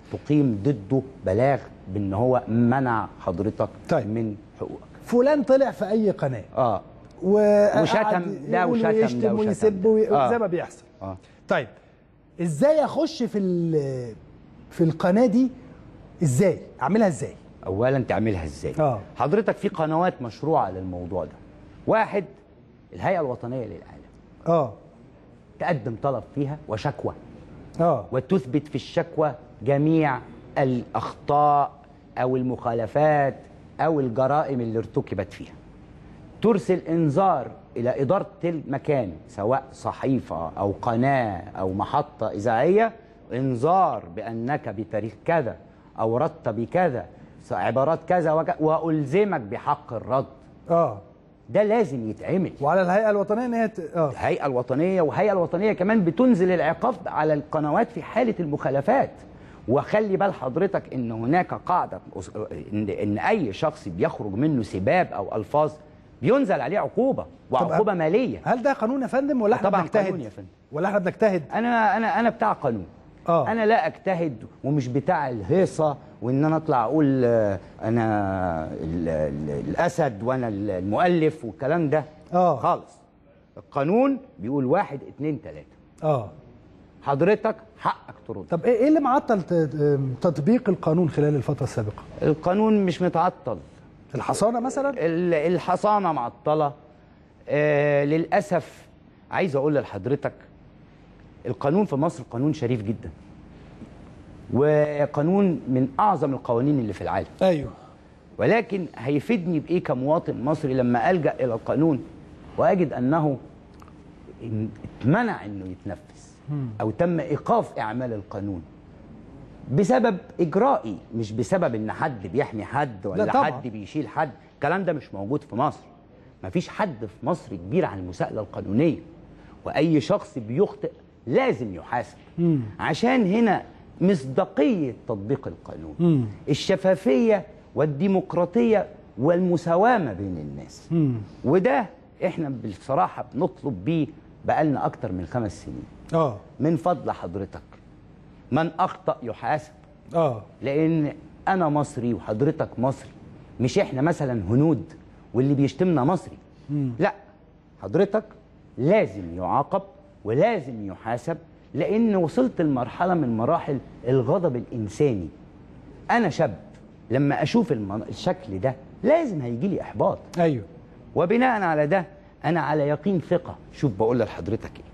تقيم ضده بلاغ بان هو منع حضرتك طيب. من حقوقك فلان طلع في اي قناه اه وقعد وشتم ده يقول وشتم ده ويشتم وشتم ويسب ده. وي- آه. زي ما بيحصل اه طيب ازاي اخش في ال- في القناه دي ازاي اعملها ازاي اولا تعملها ازاي اه حضرتك في قنوات مشروعه للموضوع ده واحد الهيئه الوطنيه للاعلام اه تقدم طلب فيها وشكوى اه وتثبت في الشكوى جميع الاخطاء او المخالفات او الجرائم اللي ارتكبت فيها ترسل انذار الى اداره المكان سواء صحيفه او قناه او محطه اذاعيه انذار بانك بتاريخ كذا اوردت بكذا عبارات كذا وكذا والزمك بحق الرد اه ده لازم يتعمل وعلى الهيئه الوطنيه ان هي ت- اه الهيئه الوطنيه والهيئه الوطنيه كمان بتنزل العقاب على القنوات في حاله المخالفات وخلي بال حضرتك ان هناك قاعده ان, إن اي شخص بيخرج منه سباب او الفاظ بينزل عليه عقوبه وعقوبه ماليه هل ده قانون يا فندم ولا احنا طبعا بنجتهد قانون يا فندم ولا احنا بنجتهد انا انا انا بتاع قانون آه. انا لا اجتهد ومش بتاع الهيصه وان انا اطلع اقول آه، انا ال ال الاسد وانا المؤلف والكلام ده اه خالص القانون بيقول واحد اتنين تلاته اه حضرتك حقك ترد طب ايه إيه اللي معطل ت- تطبيق القانون خلال الفتره السابقه القانون مش متعطل الحصانه مثلا ال- الحصانه معطله آه للاسف عايز اقول لحضرتك القانون في مصر قانون شريف جدا وقانون من اعظم القوانين اللي في العالم ايوه ولكن هيفيدني بايه كمواطن مصري لما الجا الى القانون واجد انه إن- اتمنع انه يتنفذ او تم ايقاف اعمال القانون بسبب اجرائي مش بسبب ان حد بيحمي حد لا ولا طبعا. حد بيشيل حد الكلام ده مش موجود في مصر مفيش حد في مصر كبير عن المساءله القانونيه واي شخص بيخطئ لازم يحاسب مم. عشان هنا مصداقيه تطبيق القانون مم. الشفافيه والديمقراطيه والمساواه ما بين الناس مم. وده احنا بصراحه بنطلب بيه بقالنا اكتر من خمس سنين اه من فضل حضرتك من اخطا يحاسب اه لان انا مصري وحضرتك مصري مش احنا مثلا هنود واللي بيشتمنا مصري مم. لا حضرتك لازم يعاقب ولازم يحاسب لان وصلت لمرحله من مراحل الغضب الانساني انا شاب لما اشوف المن... الشكل ده لازم هيجي لي احباط ايوه وبناء على ده انا على يقين ثقه شوف بقول لحضرتك ايه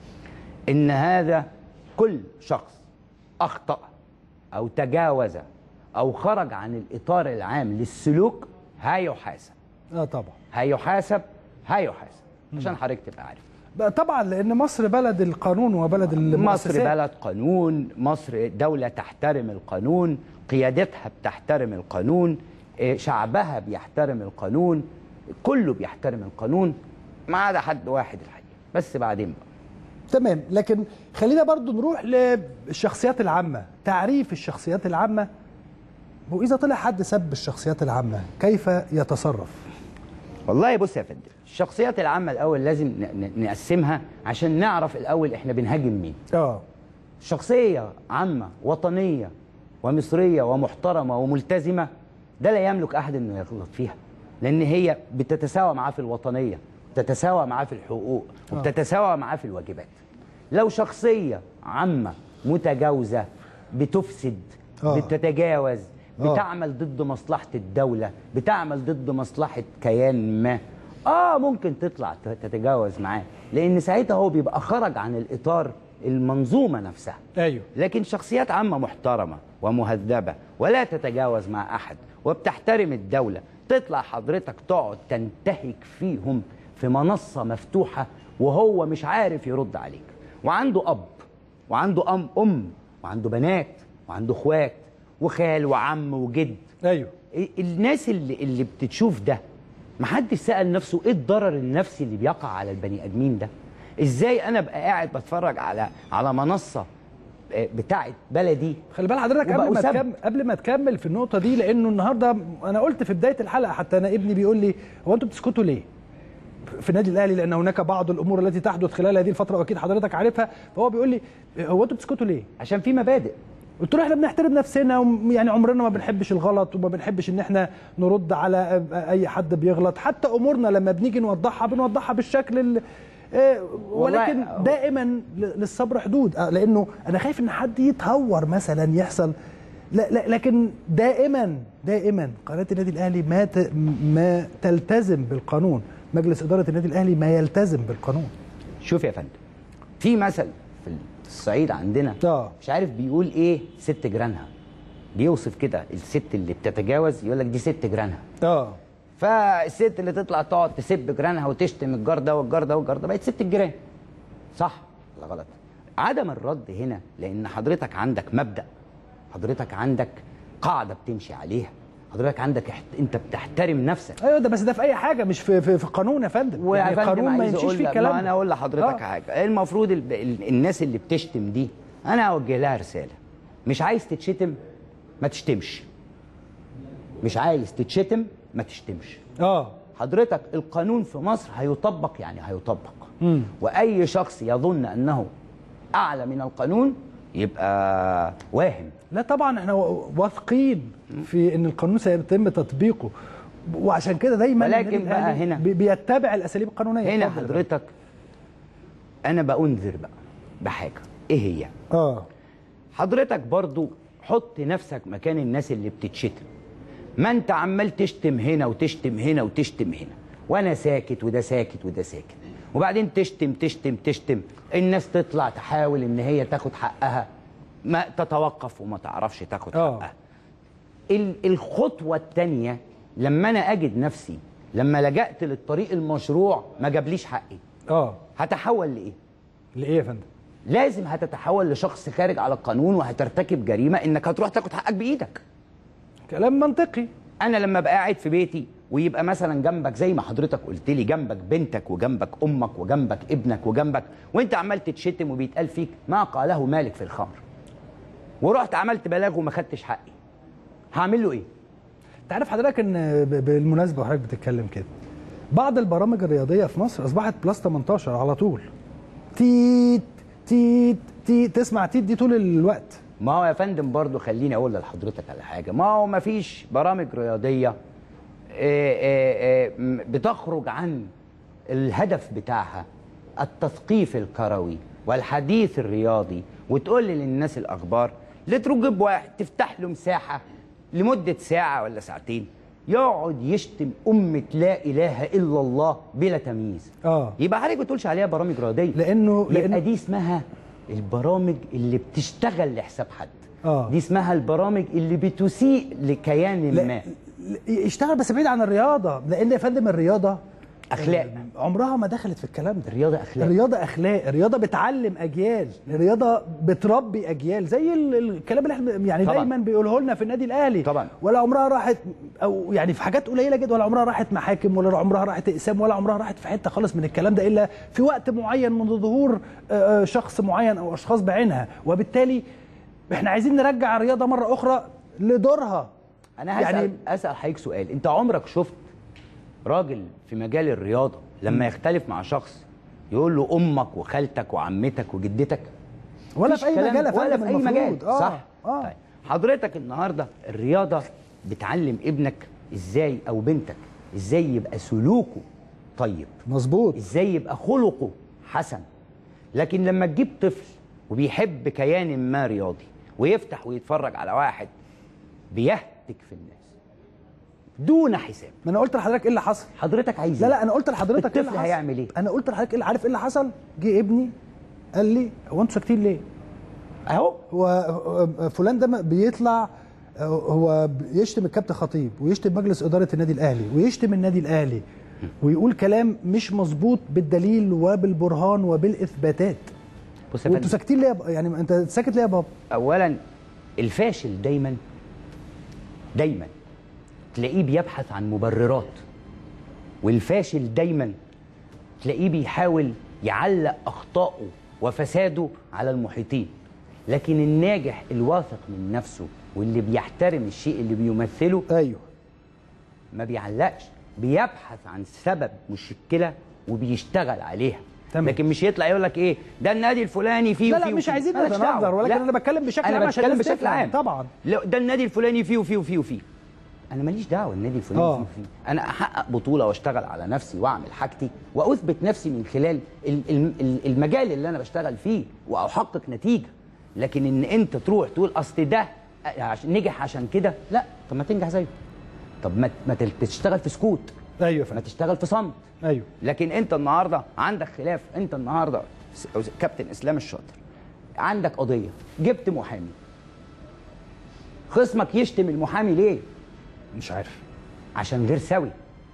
ان هذا كل شخص اخطا او تجاوز او خرج عن الاطار العام للسلوك هيحاسب اه طبعا هيحاسب هيحاسب عشان حضرتك تبقى عارف بقى طبعا لان مصر بلد القانون وبلد مصر المؤسسات بلد قانون مصر دولة تحترم القانون قيادتها بتحترم القانون إيه، شعبها بيحترم القانون كله بيحترم القانون ما عدا حد واحد الحقيقة بس بعدين بقى تمام لكن خلينا برضو نروح للشخصيات العامة تعريف الشخصيات العامة وإذا طلع حد سب الشخصيات العامة كيف يتصرف والله بص يا فندم الشخصيات العامة الأول لازم ن- ن- نقسمها عشان نعرف الأول إحنا بنهاجم مين اه شخصية عامة وطنية ومصرية ومحترمة وملتزمة ده لا يملك أحد إنه يغلط فيها لأن هي بتتساوى معاه في الوطنية بتتساوى معاه في الحقوق آه. وبتتساوى معاه في الواجبات لو شخصية عامة متجاوزة بتفسد آه. بتتجاوز آه. بتعمل ضد مصلحة الدولة بتعمل ضد مصلحة كيان ما اه ممكن تطلع ت- تتجاوز معاه لان ساعتها هو بيبقى خرج عن الاطار المنظومة نفسها ايوه لكن شخصيات عامة محترمة ومهذبة ولا تتجاوز مع أحد وبتحترم الدولة تطلع حضرتك تقعد تنتهك فيهم في منصة مفتوحة وهو مش عارف يرد عليك وعنده أب وعنده أم أم وعنده بنات وعنده إخوات وخال وعم وجد ايوه الناس اللي اللي بتشوف ده محدش سأل نفسه ايه الضرر النفسي اللي بيقع على البني ادمين ده ازاي انا ابقى قاعد بتفرج على على منصه آه، بتاعت بلدي خلي بال حضرتك قبل وبقوا ما سب. تكمل قبل ما تكمل في النقطه دي لانه النهارده انا قلت في بدايه الحلقه حتى انا ابني بيقول لي هو انتوا بتسكتوا ليه؟ في النادي الاهلي لان هناك بعض الامور التي تحدث خلال هذه الفتره واكيد حضرتك عارفها فهو بيقول لي هو انتوا بتسكتوا ليه؟ عشان في مبادئ قلت له احنا بنحترم نفسنا ويعني عمرنا ما بنحبش الغلط وما بنحبش ان احنا نرد على اي حد بيغلط حتى امورنا لما بنيجي نوضحها بنوضحها بالشكل ال- آه، ولكن والله- دائما للصبر حدود آه، لانه انا خايف ان حد يتهور مثلا يحصل لا لا لكن دائما دائما قناه النادي الاهلي ما ت- ما تلتزم بالقانون مجلس اداره النادي الاهلي ما يلتزم بالقانون شوف يا فندم في مثل في الصعيد عندنا اه مش عارف بيقول ايه ست جيرانها بيوصف كده الست اللي بتتجاوز يقول لك دي ست جيرانها اه فالست اللي تطلع تقعد تسب جيرانها وتشتم الجار ده والجار ده والجار ده بقت ست الجيران صح ولا غلط عدم الرد هنا لان حضرتك عندك مبدا حضرتك عندك قاعده بتمشي عليها حضرتك عندك احت... انت بتحترم نفسك ايوه ده بس ده في اي حاجه مش في في, في القانون يا فندم ويا يعني فندم القانون ما عايز يمشيش أقول فيه لك- الكلام ما انا اقول لحضرتك آه. حاجه المفروض ال... ال... الناس اللي بتشتم دي انا اوجه لها رساله مش عايز تتشتم ما تشتمش مش عايز تتشتم ما تشتمش اه حضرتك القانون في مصر هيطبق يعني هيطبق مم. واي شخص يظن انه اعلى من القانون يبقى واهم لا طبعا احنا واثقين في ان القانون سيتم تطبيقه وعشان كده دايما ولكن النادي بقى الأهلي هنا- بي- بيتبع الاساليب القانونيه هنا اتفضل يا حضرتك انا بأنذر بقى بحاجه ايه هي اه حضرتك برضو حط نفسك مكان الناس اللي بتتشتم ما انت عمال تشتم هنا وتشتم هنا وتشتم هنا وانا ساكت وده ساكت وده ساكت وبعدين تشتم تشتم تشتم الناس تطلع تحاول ان هي تاخد حقها ما تتوقف وما تعرفش تاخد حقها ال- الخطوة التانية لما انا اجد نفسي لما لجأت للطريق المشروع ما جابليش حقي اه هتحول لايه لايه يا فندم لازم هتتحول لشخص خارج على القانون وهترتكب جريمه انك هتروح تاخد حقك بايدك كلام منطقي انا لما ابقى قاعد في بيتي ويبقى مثلا جنبك زي ما حضرتك قلت لي جنبك بنتك وجنبك امك وجنبك ابنك وجنبك وانت عمال تتشتم وبيتقال فيك ما قاله مالك في الخمر ورحت عملت بلاغ وما خدتش حقي هعمل له ايه انت عارف حضرتك ان ب- بالمناسبه وحضرتك بتتكلم كده بعض البرامج الرياضيه في مصر اصبحت بلس 18 على طول تيت تيت تيت تسمع تيت دي طول الوقت ما هو يا فندم برضو خليني اقول لحضرتك على حاجه ما هو ما فيش برامج رياضيه آه، آه، آه، م- بتخرج عن الهدف بتاعها التثقيف الكروي والحديث الرياضي وتقول للناس الاخبار لتجيب واحد تفتح له مساحه لمده ساعه ولا ساعتين يقعد يشتم أمة لا إله إلا الله بلا تمييز اه يبقى حضرتك ما تقولش عليها برامج رياضية لأنه يبقى دي اسمها البرامج اللي بتشتغل لحساب حد اه دي اسمها البرامج اللي بتسيء لكيان لا- ما يشتغل بس بعيد عن الرياضه لان يا فندم الرياضه اخلاق عمرها ما دخلت في الكلام ده الرياضه اخلاق الرياضه اخلاق الرياضه بتعلم اجيال الرياضه بتربي اجيال زي ال- الكلام اللي احنا يعني طبعاً. دايما بيقوله لنا في النادي الاهلي طبعا ولا عمرها راحت او يعني في حاجات قليله جدا ولا عمرها راحت محاكم ولا عمرها راحت اقسام ولا عمرها راحت في حته خالص من الكلام ده الا في وقت معين من ظهور آه، آه، شخص معين او اشخاص بعينها وبالتالي احنا عايزين نرجع الرياضه مره اخرى لدورها انا هسأل يعني اسال حضرتك سؤال انت عمرك شفت راجل في مجال الرياضه لما يختلف مع شخص يقول له امك وخالتك وعمتك وجدتك ولا مفيش في أي كلام- مجال يا ولا فندم في اي المفروض. مجال آه، صح آه. طيب حضرتك النهارده الرياضه بتعلم ابنك ازاي او بنتك ازاي يبقى سلوكه طيب مظبوط ازاي يبقى خلقه حسن لكن لما تجيب طفل وبيحب كيان ما رياضي ويفتح ويتفرج على واحد بيهتك في الناس دون حساب ما انا قلت لحضرتك ايه اللي حصل حضرتك عايز لا إيه؟ لا انا قلت لحضرتك ايه اللي الطفل حصل هيعمل ايه انا قلت لحضرتك إيه اللي- عارف ايه اللي حصل جه ابني قال لي هو انتوا ساكتين ليه اهو هو هو فلان ده بيطلع هو بيشتم الكابتن خطيب ويشتم مجلس اداره النادي الاهلي ويشتم النادي الاهلي ويقول كلام مش مظبوط بالدليل وبالبرهان وبالاثباتات بص يا وانتوا فندم ساكتين ليه يا بابا؟ يعني انت ساكت ليه يا بابا اولا الفاشل دايما دايما تلاقيه بيبحث عن مبررات والفاشل دايما تلاقيه بيحاول يعلق اخطائه وفساده على المحيطين لكن الناجح الواثق من نفسه واللي بيحترم الشيء اللي بيمثله ايوه ما بيعلقش بيبحث عن سبب مشكله وبيشتغل عليها تمام. لكن مش يطلع يقول لك ايه ده النادي الفلاني فيه لا لا وفيه مش وفيه. عايزين مالكش نتنظر دعوة. ولكن لا. انا بتكلم بشكل انا عام عشان بتكلم الناس بشكل تفهم. عام طبعا لا ده النادي الفلاني فيه وفيه وفيه وفيه انا ماليش دعوه النادي الفلاني آه. فيه وفيه انا احقق بطوله واشتغل على نفسي واعمل حاجتي واثبت نفسي من خلال ال- ال- ال- المجال اللي انا بشتغل فيه واحقق نتيجه لكن ان انت تروح تقول اصل ده عشان نجح عشان كده لا طب ما تنجح زيه طب ما ما تشتغل في سكوت ايوه ما تشتغل في صمت ايوه لكن انت النهارده عندك خلاف انت النهارده س- كابتن اسلام الشاطر عندك قضيه جبت محامي خصمك يشتم المحامي ليه مش عارف عشان غير سوي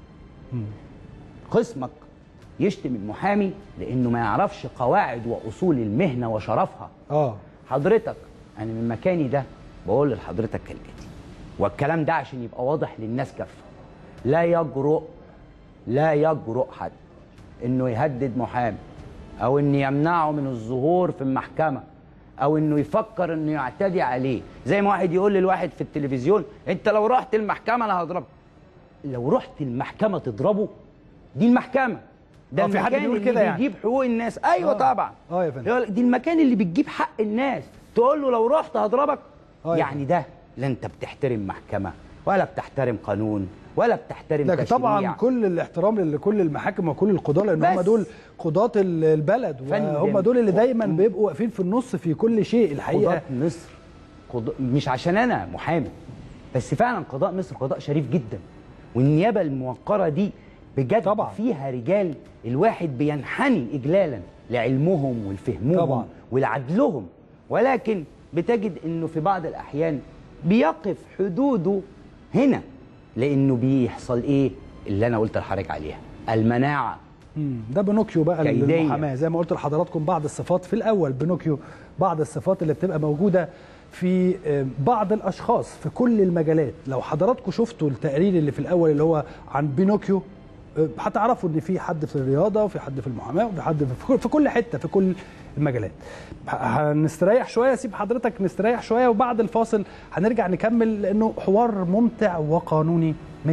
خصمك يشتم المحامي لانه ما يعرفش قواعد واصول المهنه وشرفها اه حضرتك انا من مكاني ده بقول لحضرتك كالاتي والكلام ده عشان يبقى واضح للناس كافه لا يجرؤ لا يجرؤ حد انه يهدد محامي او انه يمنعه من الظهور في المحكمه او انه يفكر انه يعتدي عليه زي ما واحد يقول للواحد في التلفزيون انت لو رحت المحكمه انا هضربك لو رحت المحكمه تضربه دي المحكمه ده آه، في حد المكان بيقول اللي كده يعني؟ بيجيب حقوق الناس ايوه آه. طبعا اه يا فندم يقول لك دي المكان اللي بتجيب حق الناس تقول له لو رحت هضربك آه يا يعني ده لا انت بتحترم محكمة ولا بتحترم قانون ولا بتحترم لكن تشريع طبعا كل الاحترام لكل المحاكم وكل القضاة لان هم بس. دول قضاة ال- البلد فندم. وهم دول اللي دايما بيبقوا واقفين في النص في كل شيء الحقيقه قضاء مصر قضاء مش عشان انا محامي بس فعلا قضاء مصر قضاء شريف جدا والنيابه الموقره دي بجد طبعا. فيها رجال الواحد بينحني اجلالا لعلمهم ولفهمهم طبعا. ولعدلهم ولكن بتجد انه في بعض الاحيان بيقف حدوده هنا لانه بيحصل ايه اللي انا قلت لحضرتك عليها المناعه مم، ده بنوكيو بقى كيدية. للمحاماه زي ما قلت لحضراتكم بعض الصفات في الاول بنوكيو بعض الصفات اللي بتبقى موجوده في آه، بعض الاشخاص في كل المجالات لو حضراتكم شفتوا التقرير اللي في الاول اللي هو عن بينوكيو آه، هتعرفوا ان في حد في الرياضه وفي حد في المحاماه وفي حد في كل- في كل حته في كل المجالات ه- هنستريح شويه سيب حضرتك نستريح شويه وبعد الفاصل هنرجع نكمل لانه حوار ممتع وقانوني 100%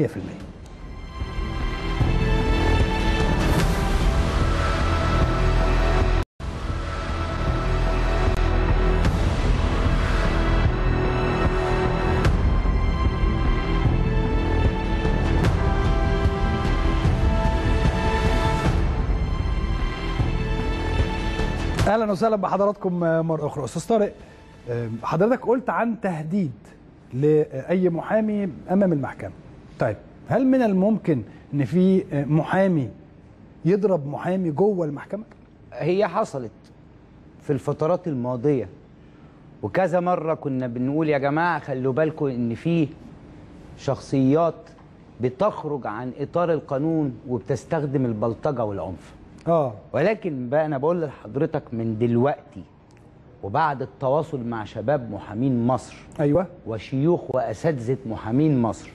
اهلا وسهلا بحضراتكم مره اخرى استاذ طارق آه، حضرتك قلت عن تهديد لاي محامي امام المحكمه طيب هل من الممكن ان في آه، محامي يضرب محامي جوه المحكمه هي حصلت في الفترات الماضية وكذا مرة كنا بنقول يا جماعة خلوا بالكم إن في شخصيات بتخرج عن إطار القانون وبتستخدم البلطجة والعنف اه ولكن بقى أنا بقول لحضرتك من دلوقتي وبعد التواصل مع شباب محامين مصر ايوه وشيوخ وأساتذة محامين مصر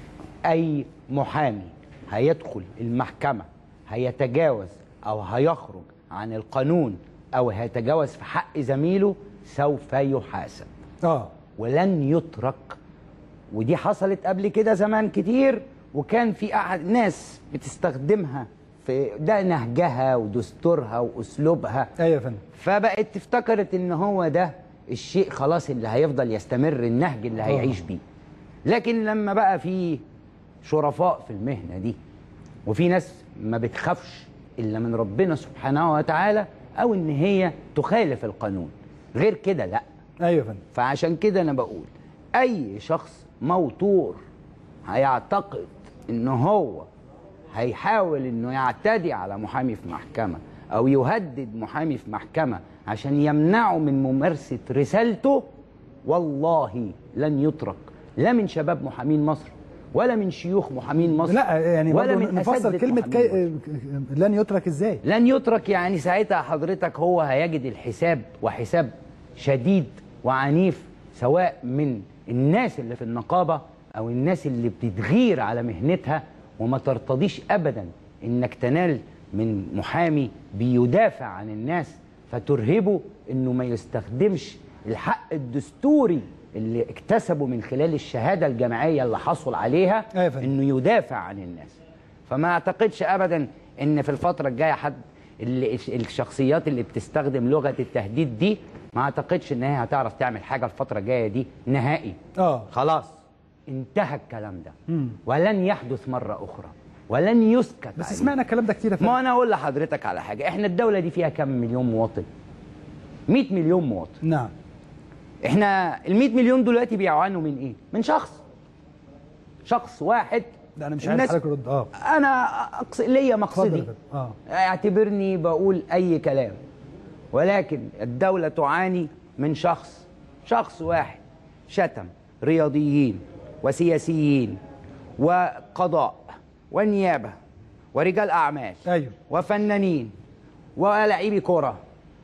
أي محامي هيدخل المحكمة هيتجاوز أو هيخرج عن القانون أو هيتجاوز في حق زميله سوف يحاسب اه ولن يترك ودي حصلت قبل كده زمان كتير وكان في أحد ناس بتستخدمها في ده نهجها ودستورها واسلوبها ايوه يا فندم فبقت افتكرت ان هو ده الشيء خلاص اللي هيفضل يستمر النهج اللي هيعيش بيه لكن لما بقى في شرفاء في المهنه دي وفي ناس ما بتخافش الا من ربنا سبحانه وتعالى او ان هي تخالف القانون غير كده لا ايوه يا فندم فعشان كده انا بقول اي شخص موتور هيعتقد ان هو هيحاول انه يعتدي على محامي في محكمه او يهدد محامي في محكمه عشان يمنعه من ممارسه رسالته والله لن يترك لا من شباب محامين مصر ولا من شيوخ محامين مصر لا يعني ولا برضه من نفسر أساتذة كلمه محامين كي... لن يترك ازاي لن يترك يعني ساعتها حضرتك هو هيجد الحساب وحساب شديد وعنيف سواء من الناس اللي في النقابة أو الناس اللي بتتغير على مهنتها وما ترتضيش أبدا إنك تنال من محامي بيدافع عن الناس فترهبه إنه ما يستخدمش الحق الدستوري اللي اكتسبه من خلال الشهادة الجامعية اللي حصل عليها إنه يدافع عن الناس فما اعتقدش ابدا ان في الفتره الجايه حد اللي الشخصيات اللي بتستخدم لغه التهديد دي ما اعتقدش ان هي هتعرف تعمل حاجه الفتره الجايه دي نهائي اه خلاص انتهى الكلام ده مم. ولن يحدث مره اخرى ولن يسكت بس عليه. سمعنا الكلام ده كتير يا فندم. ما انا اقول لحضرتك على حاجه احنا الدوله دي فيها كم مليون مواطن 100 مليون مواطن نعم احنا ال 100 مليون دلوقتي بيعانوا من ايه من شخص شخص واحد ده انا مش عايز الناس- حضرتك رد اه انا أقص... ليا اتفضل مقصدي يا فندم. اه اعتبرني بقول اي كلام ولكن الدولة تعاني من شخص شخص واحد شتم رياضيين وسياسيين وقضاء ونيابة ورجال أعمال أيوه. وفنانين ولاعبي كرة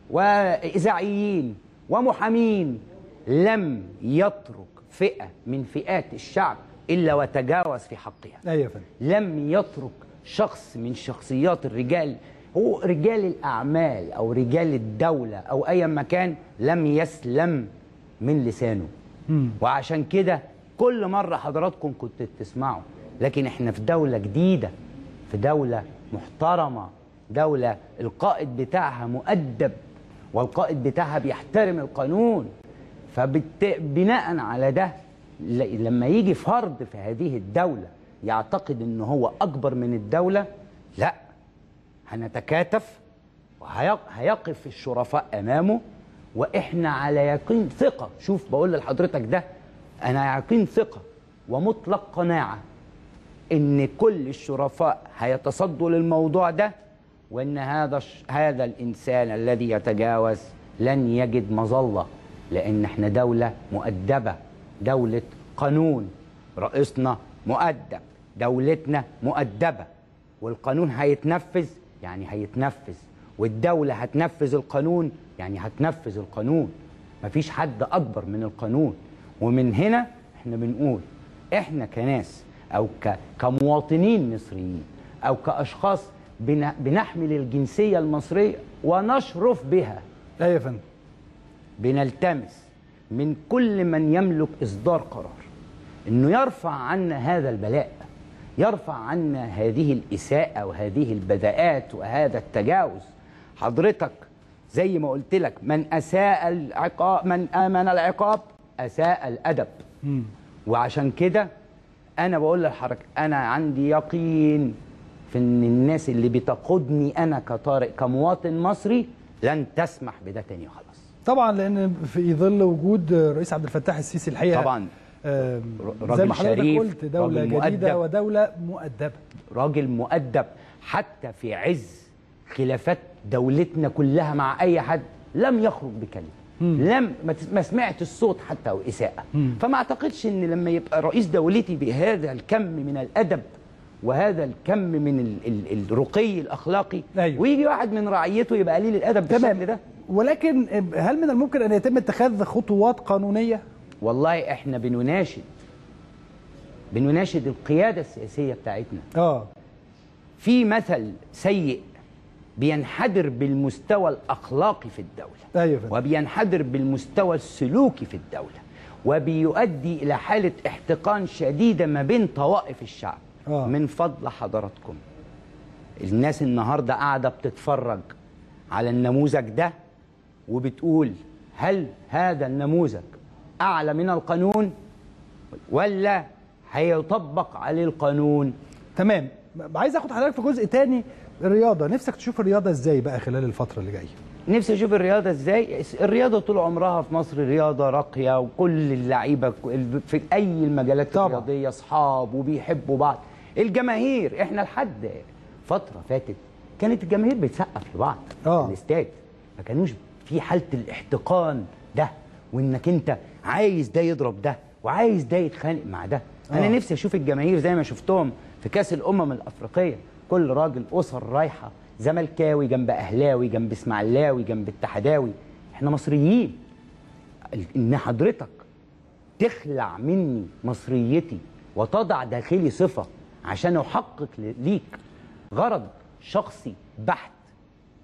وإذاعيين ومحامين لم يترك فئة من فئات الشعب إلا وتجاوز في حقها ايوه يا فندم لم يترك شخص من شخصيات الرجال هو رجال الأعمال أو رجال الدولة أو أي مكان لم يسلم من لسانه مم. وعشان كده كل مرة حضراتكم كنت تسمعوا لكن احنا في دولة جديدة في دولة محترمة دولة القائد بتاعها مؤدب والقائد بتاعها بيحترم القانون فبناء على ده ل- لما يجي فرد في هذه الدولة يعتقد ان هو اكبر من الدولة لا هنتكاتف وهيقف الشرفاء امامه واحنا على يقين ثقة شوف بقول لحضرتك ده انا يقين ثقة ومطلق قناعة ان كل الشرفاء هيتصدوا للموضوع ده وان هذا الش- هذا الانسان الذي يتجاوز لن يجد مظله لان احنا دوله مؤدبه دوله قانون رئيسنا مؤدب دولتنا مؤدبه والقانون هيتنفذ يعني هيتنفذ والدوله هتنفذ القانون يعني هتنفذ القانون مفيش حد اكبر من القانون ومن هنا احنا بنقول احنا كناس او ك... كمواطنين مصريين او كاشخاص بن... بنحمل الجنسيه المصريه ونشرف بها ايوه يا فندم بنلتمس من كل من يملك اصدار قرار انه يرفع عنا هذا البلاء يرفع عنا هذه الاساءه وهذه البذاءات وهذا التجاوز حضرتك زي ما قلت لك من اساء العقاب من امن العقاب اساء الادب مم. وعشان كده انا بقول لحضرتك انا عندي يقين في ان الناس اللي بتقودني انا كطارق كمواطن مصري لن تسمح بده تاني خلاص طبعا لان في ظل وجود الرئيس عبد الفتاح السيسي الحقيقه طبعا آم، راجل زي ما حضرتك شريف، قلت دوله راجل جديده مؤدب. ودوله مؤدبه راجل مؤدب حتى في عز خلافات دولتنا كلها مع اي حد لم يخرج بكلمه مم. لم ما تس- ما سمعت الصوت حتى او اساءه مم. فما اعتقدش ان لما يبقى رئيس دولتي بهذا الكم من الادب وهذا الكم من ال ال الرقي الاخلاقي أيوه. ويجي واحد من رعيته يبقى قليل الادب بالشكل ده ولكن هل من الممكن ان يتم اتخاذ خطوات قانونيه والله احنا بنناشد بنناشد القياده السياسيه بتاعتنا اه في مثل سيء بينحدر بالمستوى الاخلاقي في الدوله ايوه يا فندم. وبينحدر بالمستوى السلوكي في الدوله وبيؤدي الى حاله احتقان شديده ما بين طوائف الشعب آه. من فضل حضراتكم الناس النهارده قاعده بتتفرج على النموذج ده وبتقول هل هذا النموذج اعلى من القانون ولا هيطبق عليه القانون تمام عايز اخد حضرتك في جزء تاني الرياضه نفسك تشوف الرياضه ازاي بقى خلال الفتره اللي جايه نفسي اشوف الرياضه ازاي الرياضه طول عمرها في مصر رياضه راقيه وكل اللعيبه في اي المجالات طبعا. الرياضيه اصحاب وبيحبوا بعض الجماهير احنا لحد فتره فاتت كانت الجماهير بتسقف لبعض آه. في الاستاد ما كانوش في حاله الاحتقان ده وانك انت عايز ده يضرب ده وعايز ده يتخانق مع ده انا آه. نفسي اشوف الجماهير زي ما شفتهم في كاس الامم الافريقيه كل راجل اسر رايحه زملكاوي جنب اهلاوي جنب اسماعيلاوي جنب اتحداوي احنا مصريين ال- ان حضرتك تخلع مني مصريتي وتضع داخلي صفه عشان احقق ل- ليك غرض شخصي بحت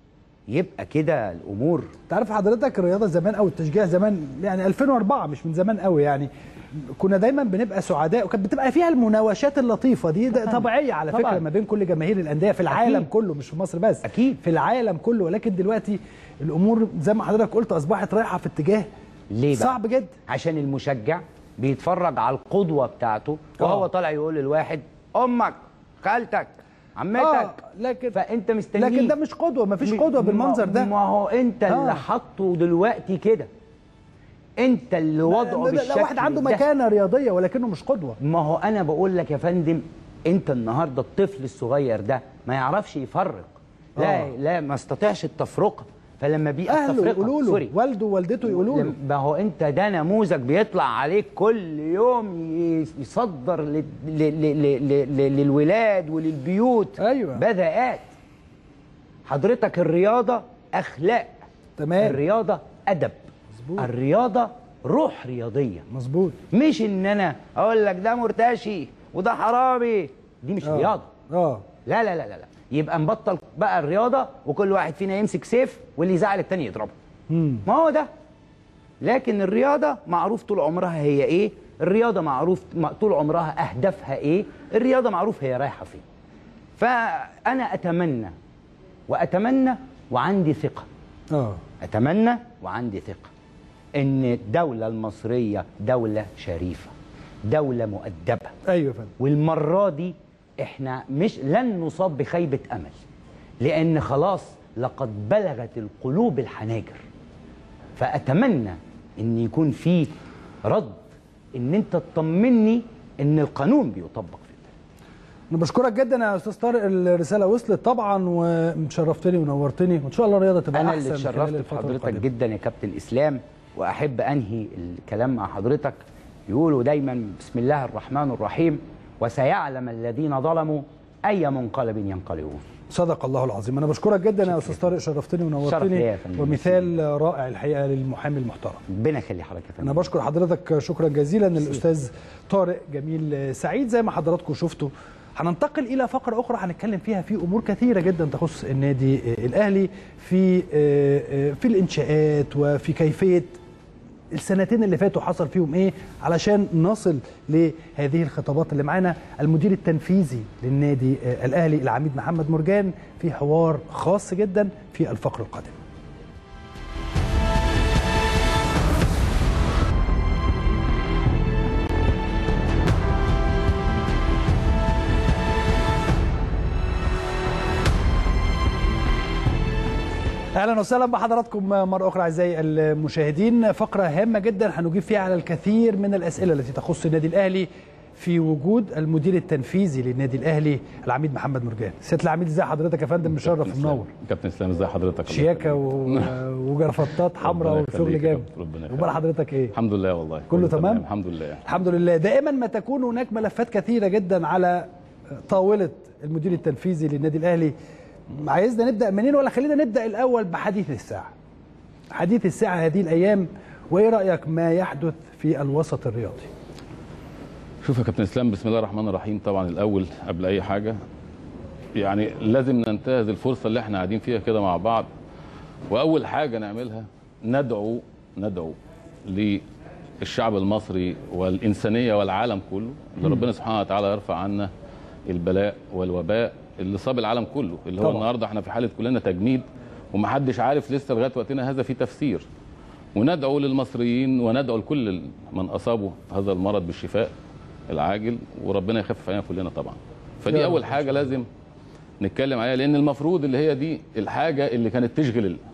يبقى كده الامور تعرف حضرتك الرياضه زمان او التشجيع زمان يعني 2004 مش من زمان قوي يعني كنا دايما بنبقى سعداء وكانت بتبقى فيها المناوشات اللطيفه دي ده طبيعيه على طبعاً. فكره ما بين كل جماهير الانديه في العالم أكيد. كله مش في مصر بس اكيد في العالم كله ولكن دلوقتي الامور زي ما حضرتك قلت اصبحت رايحه في اتجاه ليه بقى؟ صعب جدا عشان المشجع بيتفرج على القدوه بتاعته وهو آه. طالع يقول للواحد امك خالتك عمتك آه، لكن فانت مستنيه لكن ده مش قدوه ما فيش قدوه بالمنظر ده ما هو انت آه. اللي حاطه دلوقتي كده انت اللي وضعه ده- بالشكل ده واحد عنده ده. مكانه رياضيه ولكنه مش قدوه ما هو انا بقول لك يا فندم انت النهارده الطفل الصغير ده ما يعرفش يفرق لا آه. لا ما استطيعش التفرقه فلما بيبقى اهله التفرقه يقولوا له سوري والده ووالدته يقولوا له لم- ما هو انت ده نموذج بيطلع عليك كل يوم ي- يصدر لل- ل- ل- ل- ل- للولاد وللبيوت ايوه بدأات حضرتك الرياضه اخلاق تمام الرياضه ادب مزبوط. الرياضه روح رياضيه مظبوط مش ان انا اقول لك ده مرتشي وده حرامي دي مش آه. رياضه اه لا لا لا لا لا يبقى نبطل بقى الرياضه وكل واحد فينا يمسك سيف واللي يزعل التاني يضربه مم. ما هو ده لكن الرياضه معروف طول عمرها هي ايه الرياضه معروف م- طول عمرها اهدافها ايه الرياضه معروف هي رايحه فين فانا اتمنى واتمنى وعندي ثقه اه اتمنى وعندي ثقه ان الدوله المصريه دوله شريفه دوله مؤدبه ايوه يا فندم والمره دي احنا مش لن نصاب بخيبه امل لان خلاص لقد بلغت القلوب الحناجر فاتمنى ان يكون في رد ان انت تطمني ان القانون بيطبق انا بشكرك جدا يا استاذ طارق الرساله وصلت طبعا وشرفتني ونورتني وان شاء الله الرياضه تبقى انا احسن اللي خلال اتشرفت الفترة بحضرتك القادمة. جدا يا كابتن اسلام واحب انهي الكلام مع حضرتك يقولوا دايما بسم الله الرحمن الرحيم وسيعلم الذين ظلموا اي منقلب ينقلبون صدق الله العظيم انا بشكرك جدا يا استاذ طارق شرفتني شرف ونورتني ليا يا فندم. ومثال رائع الحقيقه للمحامي المحترم ربنا يخلي حضرتك يا فندم انا بشكر حضرتك شكرا جزيلا الاستاذ طارق جميل سعيد زي ما حضراتكم شفتوا هننتقل الى فقره اخرى هنتكلم فيها في امور كثيره جدا تخص النادي الاهلي في في الانشاءات وفي كيفيه السنتين اللي فاتوا حصل فيهم ايه علشان نصل لهذه الخطابات اللي معانا المدير التنفيذي للنادي الاهلي العميد محمد مرجان في حوار خاص جدا في الفقره القادمه اهلا وسهلا بحضراتكم مره اخرى اعزائي المشاهدين فقره هامه جدا هنجيب فيها على الكثير من الاسئله التي تخص النادي الاهلي في وجود المدير التنفيذي للنادي الاهلي العميد محمد مرجان سياده العميد ازي حضرتك يا فندم مشرف ومنور كابتن اسلام ازي حضرتك الله شياكه و... وجرافطات حمراء ربنا وشغل يخليك يا جامد كابتن، ربنا وبال يخليك. حضرتك ايه الحمد لله والله كله تمام؟ الحمد لله الحمد لله دائما ما تكون هناك ملفات كثيره جدا على طاوله المدير التنفيذي للنادي الاهلي عايزنا نبدا منين ولا خلينا نبدا الاول بحديث الساعه حديث الساعه هذه الايام وايه رايك ما يحدث في الوسط الرياضي شوف يا كابتن اسلام بسم الله الرحمن الرحيم طبعا الاول قبل اي حاجه يعني لازم ننتهز الفرصه اللي احنا قاعدين فيها كده مع بعض واول حاجه نعملها ندعو ندعو للشعب المصري والانسانيه والعالم كله اللي مم. ربنا سبحانه وتعالى يرفع عنا البلاء والوباء اللي صاب العالم كله اللي هو طبعا. النهارده احنا في حاله كلنا تجميد ومحدش عارف لسه لغايه وقتنا هذا في تفسير وندعو للمصريين وندعو لكل من اصابه هذا المرض بالشفاء العاجل وربنا يخفف علينا كلنا طبعا يا فدي رب اول إن حاجه لازم نتكلم عليها لان المفروض اللي هي دي الحاجه اللي كانت تشغل ال-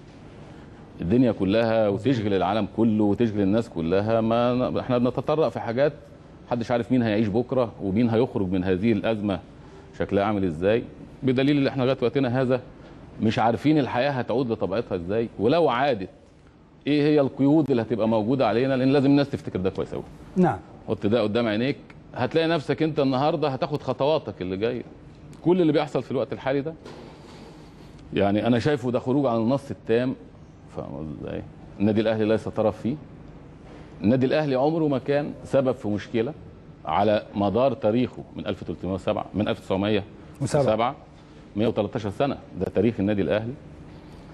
الدنيا كلها وتشغل العالم كله وتشغل الناس كلها ما احنا بنتطرق في حاجات محدش عارف مين هيعيش بكره ومين هيخرج من هذه الازمه شكلها عامل ازاي بدليل ان احنا لغايه وقتنا هذا مش عارفين الحياه هتعود لطبيعتها ازاي ولو عادت ايه هي القيود اللي هتبقى موجوده علينا لان لازم الناس تفتكر ده كويس قوي نعم حط ده قدام عينيك هتلاقي نفسك انت النهارده هتاخد خطواتك اللي جايه كل اللي بيحصل في الوقت الحالي ده يعني انا شايفه ده خروج عن النص التام فاهم ازاي النادي الاهلي ليس طرف فيه النادي الاهلي عمره ما كان سبب في مشكله على مدار تاريخه من 1307 من 1907 113 سنه ده تاريخ النادي الاهلي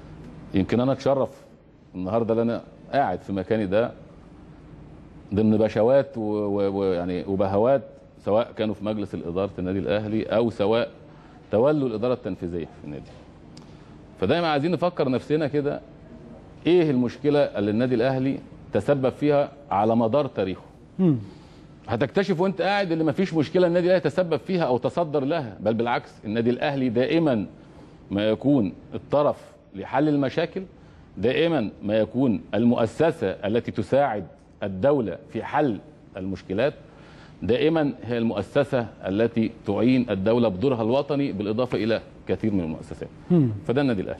يمكن انا اتشرف النهارده اللي انا قاعد في مكاني ده ضمن بشوات و- و- ويعني وبهوات سواء كانوا في مجلس الاداره النادي الاهلي او سواء تولوا الاداره التنفيذيه في النادي فدايما عايزين نفكر نفسنا كده ايه المشكله اللي النادي الاهلي تسبب فيها على مدار تاريخه هتكتشف وانت قاعد ان مفيش مشكله النادي الاهلي تسبب فيها او تصدر لها بل بالعكس النادي الاهلي دائما ما يكون الطرف لحل المشاكل دائما ما يكون المؤسسه التي تساعد الدوله في حل المشكلات دائما هي المؤسسه التي تعين الدوله بدورها الوطني بالاضافه الى كثير من المؤسسات فده النادي الاهلي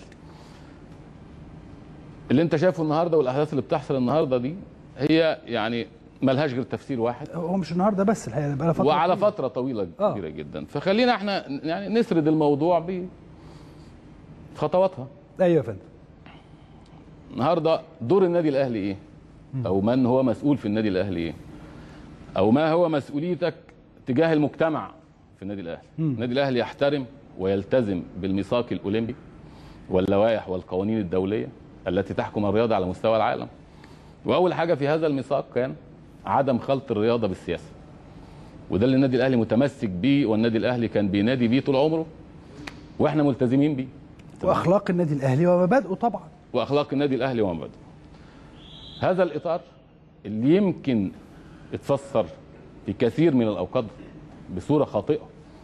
اللي انت شايفه النهارده والاحداث اللي بتحصل النهارده دي هي يعني ملهاش غير تفسير واحد هو مش النهارده بس الحقيقه بقى فتره وعلى طويلة. فتره طويله كبيره جدا فخلينا احنا يعني نسرد الموضوع بخطواتها ايوه يا فندم النهارده دور النادي الاهلي ايه او من هو مسؤول في النادي الاهلي ايه او ما هو مسؤوليتك تجاه المجتمع في النادي الاهلي مم. النادي الاهلي يحترم ويلتزم بالميثاق الاولمبي واللوائح والقوانين الدوليه التي تحكم الرياضه على مستوى العالم واول حاجه في هذا الميثاق كان عدم خلط الرياضه بالسياسه وده اللي النادي الاهلي متمسك بيه والنادي الاهلي كان بينادي بيه طول عمره واحنا ملتزمين بيه واخلاق النادي الاهلي ومبادئه طبعا واخلاق النادي الاهلي ومبادئه هذا الاطار اللي يمكن اتفسر في كثير من الاوقات بصوره خاطئه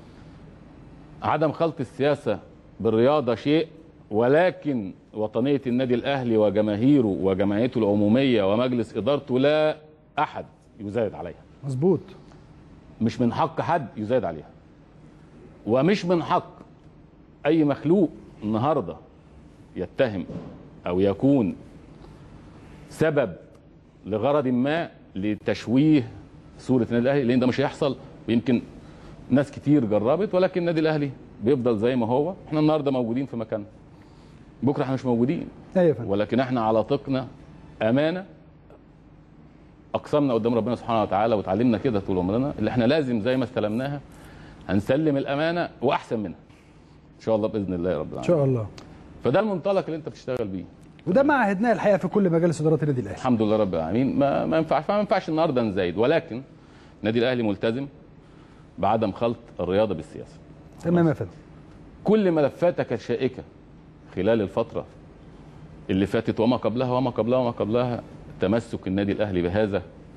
عدم خلط السياسه بالرياضه شيء ولكن وطنيه النادي الاهلي وجماهيره وجمعيته العموميه ومجلس ادارته لا احد يزايد عليها مظبوط مش من حق حد يزايد عليها ومش من حق اي مخلوق النهارده يتهم او يكون سبب لغرض ما لتشويه صوره النادي الاهلي لان ده مش هيحصل ويمكن ناس كتير جربت ولكن النادي الاهلي بيفضل زي ما هو احنا النهارده موجودين في مكاننا بكره احنا مش موجودين ايوه يا فندم ولكن احنا على طقنا امانه اقسمنا قدام ربنا سبحانه وتعالى وتعلمنا كده طول عمرنا اللي احنا لازم زي ما استلمناها هنسلم الامانه واحسن منها ان شاء الله باذن الله يا رب ان العالمين شاء الله فده المنطلق اللي انت بتشتغل بيه وده ما عهدناه الحقيقه في كل مجالس ادارات النادي الاهلي الحمد لله رب العالمين ما ما ينفعش ما ينفعش النهارده نزايد ولكن النادي الاهلي ملتزم بعدم خلط الرياضه بالسياسه تمام يا فندم كل ملفاتك الشائكه خلال الفتره اللي فاتت وما قبلها وما قبلها وما قبلها تمسك النادي الاهلي بهذا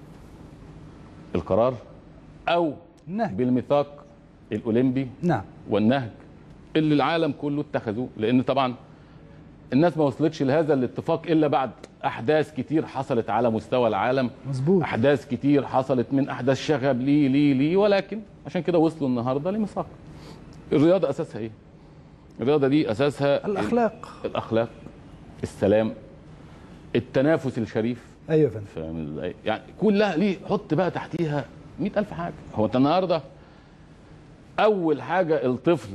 القرار او نهج. بالميثاق الاولمبي نعم والنهج اللي العالم كله اتخذوه لان طبعا الناس ما وصلتش لهذا الاتفاق الا بعد احداث كتير حصلت على مستوى العالم مظبوط احداث كتير حصلت من احداث شغب ليه ليه ليه ولكن عشان كده وصلوا النهارده لميثاق الرياضه اساسها ايه الرياضه دي اساسها الاخلاق الاخلاق السلام التنافس الشريف ايوه يا فندم فاهم ازاي يعني كلها ليه حط بقى تحتيها مئة ألف حاجة هو أنت النهاردة أول حاجة الطفل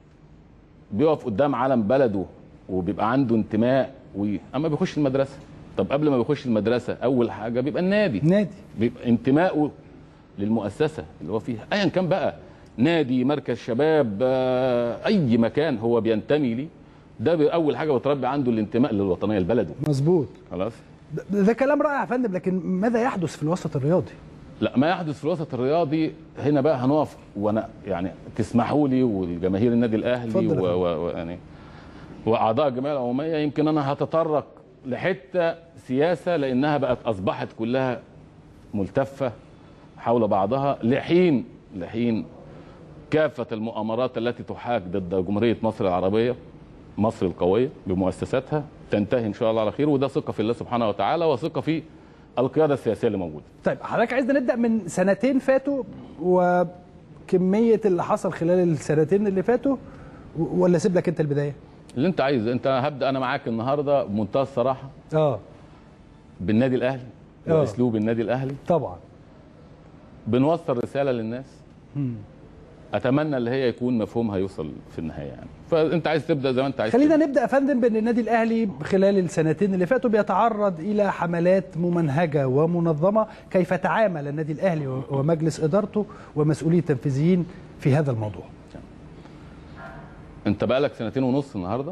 بيقف قدام علم بلده وبيبقى عنده انتماء وأما بيخش المدرسة طب قبل ما بيخش المدرسة أول حاجة بيبقى النادي نادي بيبقى انتمائه للمؤسسة اللي هو فيها أيا كان بقى نادي مركز شباب آه، أي مكان هو بينتمي ليه ده بي- أول حاجة بتربي عنده الانتماء للوطنية لبلده مظبوط خلاص ده, ده كلام رائع يا فندم لكن ماذا يحدث في الوسط الرياضي لا ما يحدث في الوسط الرياضي هنا بقى هنقف وانا يعني تسمحوا لي والجماهير النادي الاهلي اتفضل يا و- و- و- يعني واعضاء الجمعيه العموميه يمكن انا هتطرق لحته سياسه لانها بقت اصبحت كلها ملتفه حول بعضها لحين لحين كافه المؤامرات التي تحاك ضد جمهوريه مصر العربيه مصر القويه بمؤسساتها تنتهي ان شاء الله على خير وده ثقه في الله سبحانه وتعالى وثقه في القياده السياسيه اللي موجوده طيب حضرتك عايزنا نبدا من سنتين فاتوا وكميه اللي حصل خلال السنتين اللي فاتوا و- ولا اسيب لك انت البدايه اللي انت عايزه انت هبدا انا معاك النهارده بمنتهى الصراحه اه بالنادي الاهلي آه. واسلوب النادي الاهلي طبعا بنوصل رساله للناس مم. اتمنى اللي هي يكون مفهومها يوصل في النهايه يعني فانت عايز تبدا زي ما انت عايز خلينا نبدا يا فندم بان النادي الاهلي خلال السنتين اللي فاتوا بيتعرض الى حملات ممنهجه ومنظمه كيف تعامل النادي الاهلي و- ومجلس ادارته ومسؤولي التنفيذيين في هذا الموضوع انت بقالك سنتين ونص النهارده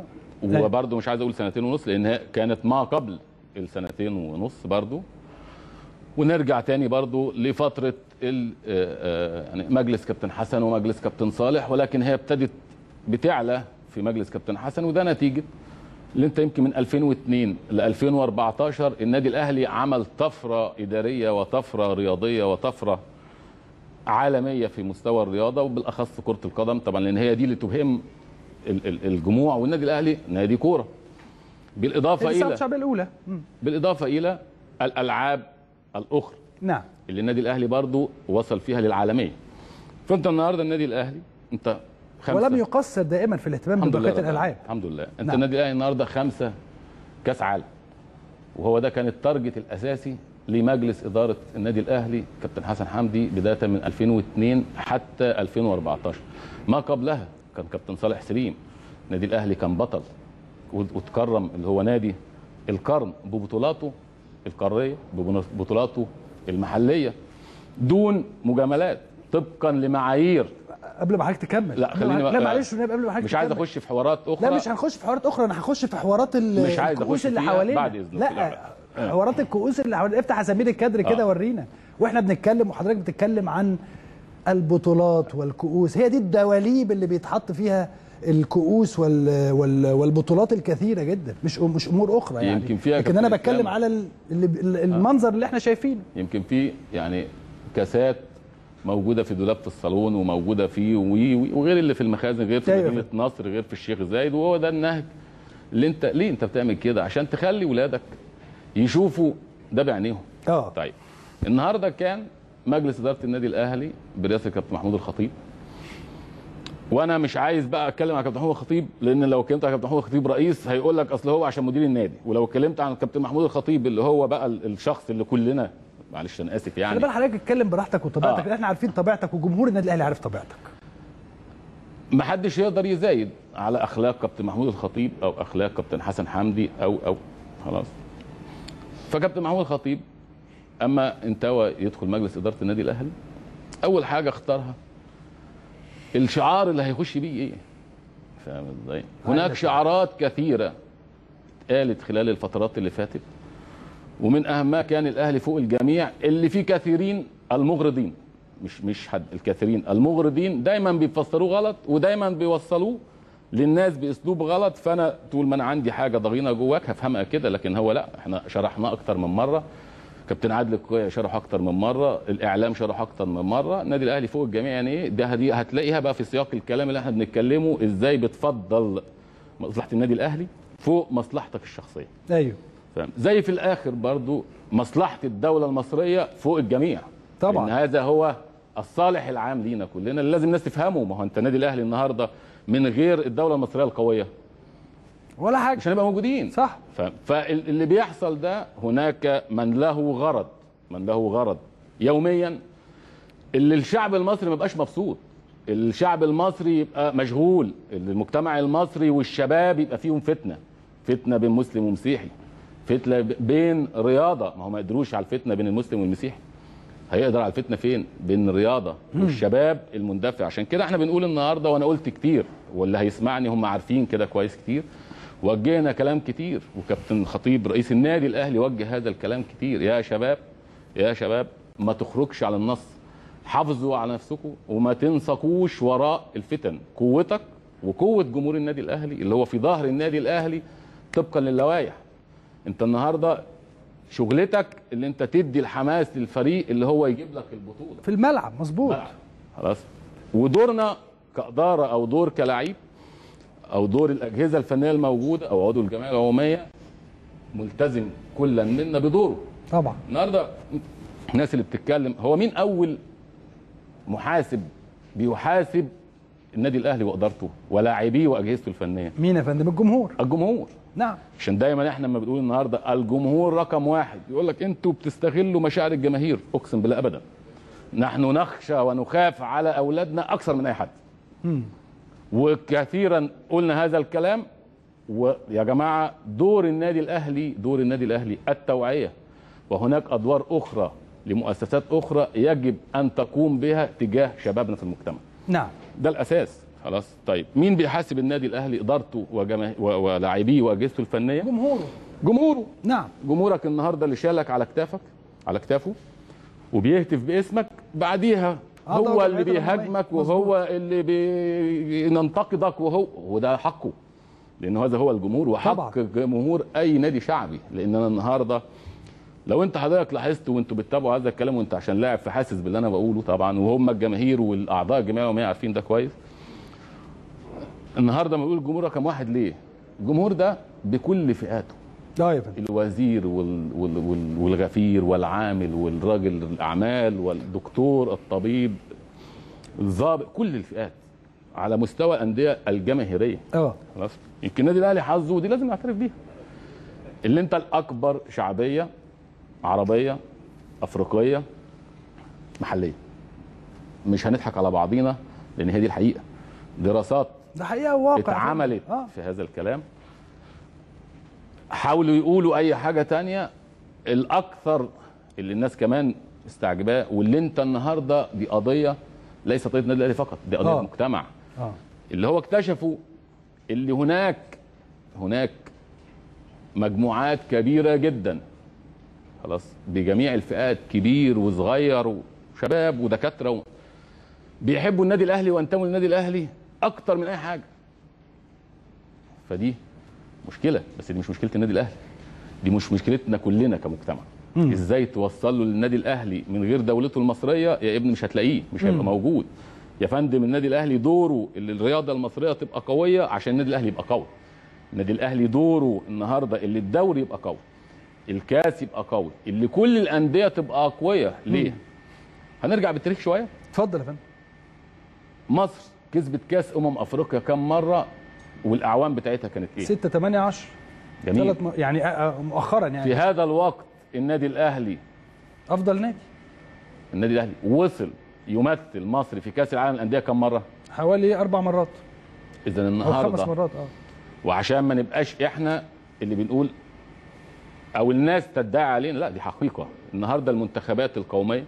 وبرضه مش عايز اقول سنتين ونص لان هي كانت ما قبل السنتين ونص برضه ونرجع تاني برضه لفتره ال- آه، آه، يعني مجلس كابتن حسن ومجلس كابتن صالح ولكن هي ابتدت بتعلى في مجلس كابتن حسن وده نتيجه اللي انت يمكن من 2002 ل 2014 النادي الاهلي عمل طفره اداريه وطفره رياضيه وطفره عالميه في مستوى الرياضه وبالاخص كره القدم طبعا لان هي دي اللي تهم ال- ال- الجموع والنادي الاهلي نادي كوره بالاضافه الساعة الى الشعبيه الاولى مم. بالاضافه الى الالعاب الاخرى نعم اللي النادي الاهلي برضو وصل فيها للعالميه فانت النهارده النادي الاهلي انت خمسة ولم يقصر دائما في الاهتمام الحمد لله ببقيه رب الالعاب العالمين. الحمد لله انت نعم. النادي الاهلي النهارده خمسه كاس عالم وهو ده كان التارجت الاساسي لمجلس اداره النادي الاهلي كابتن حسن حمدي بدايه من 2002 حتى 2014 ما قبلها كان كابتن صالح سليم النادي الاهلي كان بطل وتكرم اللي هو نادي القرن ببطولاته القاريه ببطولاته المحليه دون مجاملات طبقا لمعايير قبل ما حضرتك تكمل لا خليني لا معلش والنبي قبل ما حضرتك مش عايز تكمل. اخش في حوارات اخرى لا مش هنخش في حوارات اخرى انا هخش في حوارات ال- مش عايز الكؤوس أخش اللي فيها حوالينا بعد إذنك. لا لا. آه. حوارات الكؤوس اللي حوالينا افتح اسامير الكادر كده آه. ورينا واحنا بنتكلم وحضرتك بتتكلم عن البطولات والكؤوس هي دي الدواليب اللي بيتحط فيها الكؤوس وال وال والبطولات الكثيره جدا مش مش امور اخرى يعني يمكن فيها لكن انا كابتن بتكلم إسلام. على ال- اللي- المنظر اللي احنا شايفينه يمكن في يعني كاسات موجوده في دولاب في الصالون وموجوده في وي وي وغير اللي في المخازن غير في أيوة. مدينه نصر غير في الشيخ زايد وهو ده النهج اللي انت ليه انت بتعمل كده عشان تخلي ولادك يشوفوا ده بعينيهم اه طيب النهارده كان مجلس اداره النادي الاهلي برئاسه كابتن محمود الخطيب وانا مش عايز بقى اتكلم عن كابتن محمود الخطيب لان لو اتكلمت عن كابتن محمود الخطيب رئيس هيقول لك اصل هو عشان مدير النادي ولو اتكلمت عن كابتن محمود الخطيب اللي هو بقى ال- الشخص اللي كلنا معلش انا اسف خلي يعني بالك حضرتك اتكلم براحتك وطبيعتك آه. احنا عارفين طبيعتك وجمهور النادي الاهلي عارف طبيعتك ما حدش يقدر يزايد على اخلاق كابتن محمود الخطيب او اخلاق كابتن حسن حمدي او او خلاص فكابتن محمود الخطيب اما انتوى يدخل مجلس اداره النادي الاهلي اول حاجه اختارها الشعار اللي هيخش بيه ايه فاهم ازاي هناك شعارات كثيره اتقالت خلال الفترات اللي فاتت ومن اهمها كان الاهلي فوق الجميع اللي فيه كثيرين المغرضين مش مش حد الكثيرين المغرضين دايما بيفسروه غلط ودايما بيوصلوه للناس باسلوب غلط فانا طول ما انا عندي حاجه ضغينه جواك هفهمها كده لكن هو لا احنا شرحناه اكتر من مره كابتن عادل القوية شرح اكتر من مره الاعلام شرح اكتر من مره النادي الاهلي فوق الجميع يعني ايه ده دي هتلاقيها بقى في سياق الكلام اللي احنا بنتكلمه ازاي بتفضل مصلحه النادي الاهلي فوق مصلحتك الشخصيه ايوه فاهم زي في الاخر برضو مصلحه الدوله المصريه فوق الجميع طبعا. ان هذا هو الصالح العام لينا كلنا اللي لازم الناس تفهمه ما هو انت النادي الاهلي النهارده من غير الدوله المصريه القويه ولا حاجه مش هنبقى موجودين صح ف... فاللي بيحصل ده هناك من له غرض من له غرض يوميا اللي الشعب المصري ما يبقاش مبسوط الشعب المصري يبقى مشغول المجتمع المصري والشباب يبقى فيهم فتنه فتنه بين مسلم ومسيحي فتنه ب- بين رياضه ما هو ما قدروش على الفتنه بين المسلم والمسيحي هيقدر على الفتنه فين بين الرياضه والشباب المندفع عشان كده احنا بنقول النهارده وانا قلت كتير واللي هيسمعني هم عارفين كده كويس كتير وجهنا كلام كتير وكابتن خطيب رئيس النادي الاهلي وجه هذا الكلام كتير يا شباب يا شباب ما تخرجش على النص حافظوا على نفسكم وما تنسقوش وراء الفتن قوتك وقوه جمهور النادي الاهلي اللي هو في ظهر النادي الاهلي طبقا للوائح انت النهارده شغلتك اللي انت تدي الحماس للفريق اللي هو يجيب لك البطوله في الملعب مظبوط خلاص ودورنا كاداره او دور كلاعب او دور الاجهزه الفنيه الموجوده او عضو الجمعيه العموميه ملتزم كلا منا بدوره طبعا النهارده الناس اللي بتتكلم هو مين اول محاسب بيحاسب النادي الاهلي وادارته ولاعبيه واجهزته الفنيه مين يا فندم الجمهور الجمهور نعم عشان دايما احنا لما بنقول النهارده الجمهور رقم واحد يقول لك انتوا بتستغلوا مشاعر الجماهير اقسم بالله ابدا نحن نخشى ونخاف على اولادنا اكثر من اي حد مم. وكثيرا قلنا هذا الكلام ويا جماعه دور النادي الاهلي دور النادي الاهلي التوعيه وهناك ادوار اخرى لمؤسسات اخرى يجب ان تقوم بها تجاه شبابنا في المجتمع نعم ده الاساس خلاص طيب مين بيحاسب النادي الاهلي ادارته وجما... و... ولاعبيه واجهزته الفنيه جمهوره جمهوره نعم جمهورك النهارده اللي شالك على كتافك على كتافه وبيهتف باسمك بعديها آه هو طبعاً، اللي طبعاً، بيهاجمك وهو اللي بينتقدك وهو وده حقه لان هذا هو الجمهور وحق جمهور اي نادي شعبي لان انا النهارده لو انت حضرتك لاحظت وانتوا بتتابعوا هذا الكلام وانت عشان لاعب فحاسس باللي انا بقوله طبعا وهم الجماهير والاعضاء الجمعيه العموميه عارفين ده كويس النهارده ما بيقول جمهور رقم واحد ليه؟ الجمهور ده بكل فئاته اه يا فندم الوزير وال... وال... وال... والغفير والعامل والراجل الاعمال والدكتور الطبيب الضابط كل الفئات على مستوى الانديه الجماهيريه اه خلاص يمكن النادي الاهلي حظه ودي لازم نعترف بيها اللي انت الاكبر شعبيه عربيه افريقيه محليه مش هنضحك على بعضينا لان هي دي الحقيقه دراسات ده حقيقه واقع اتعملت آه. في هذا الكلام حاولوا يقولوا اي حاجه تانية الاكثر اللي الناس كمان استعجباه واللي انت النهارده دي قضيه ليست قضيه النادي الاهلي فقط دي قضيه آه. مجتمع اه اللي هو اكتشفوا اللي هناك هناك مجموعات كبيره جدا خلاص بجميع الفئات كبير وصغير وشباب ودكاتره و... بيحبوا النادي الاهلي وينتموا للنادي الاهلي اكتر من اي حاجه فدي مشكله بس دي مش مشكله النادي الاهلي دي مش مشكلتنا كلنا كمجتمع مم. ازاي توصل له للنادي الاهلي من غير دولته المصريه يا ابني مش هتلاقيه مش هيبقى مم. موجود يا فندم النادي الاهلي دوره اللي الرياضه المصريه تبقى قويه عشان النادي الاهلي يبقى قوي النادي الاهلي دوره النهارده اللي الدوري يبقى قوي الكاس يبقى قوي اللي كل الانديه تبقى قويه ليه مم. هنرجع بالتاريخ شويه اتفضل يا فندم مصر كسبت كاس امم افريقيا كم مره والاعوام بتاعتها كانت ايه 6 8 10 جميل ثلاث م... يعني آه، آه، مؤخرا يعني في هذا الوقت النادي الاهلي افضل نادي النادي الاهلي وصل يمثل مصر في كاس العالم للانديه كم مره حوالي اربع مرات اذا او النهارده خمس مرات اه وعشان ما نبقاش احنا اللي بنقول او الناس تدعي علينا لا دي حقيقه النهارده المنتخبات القوميه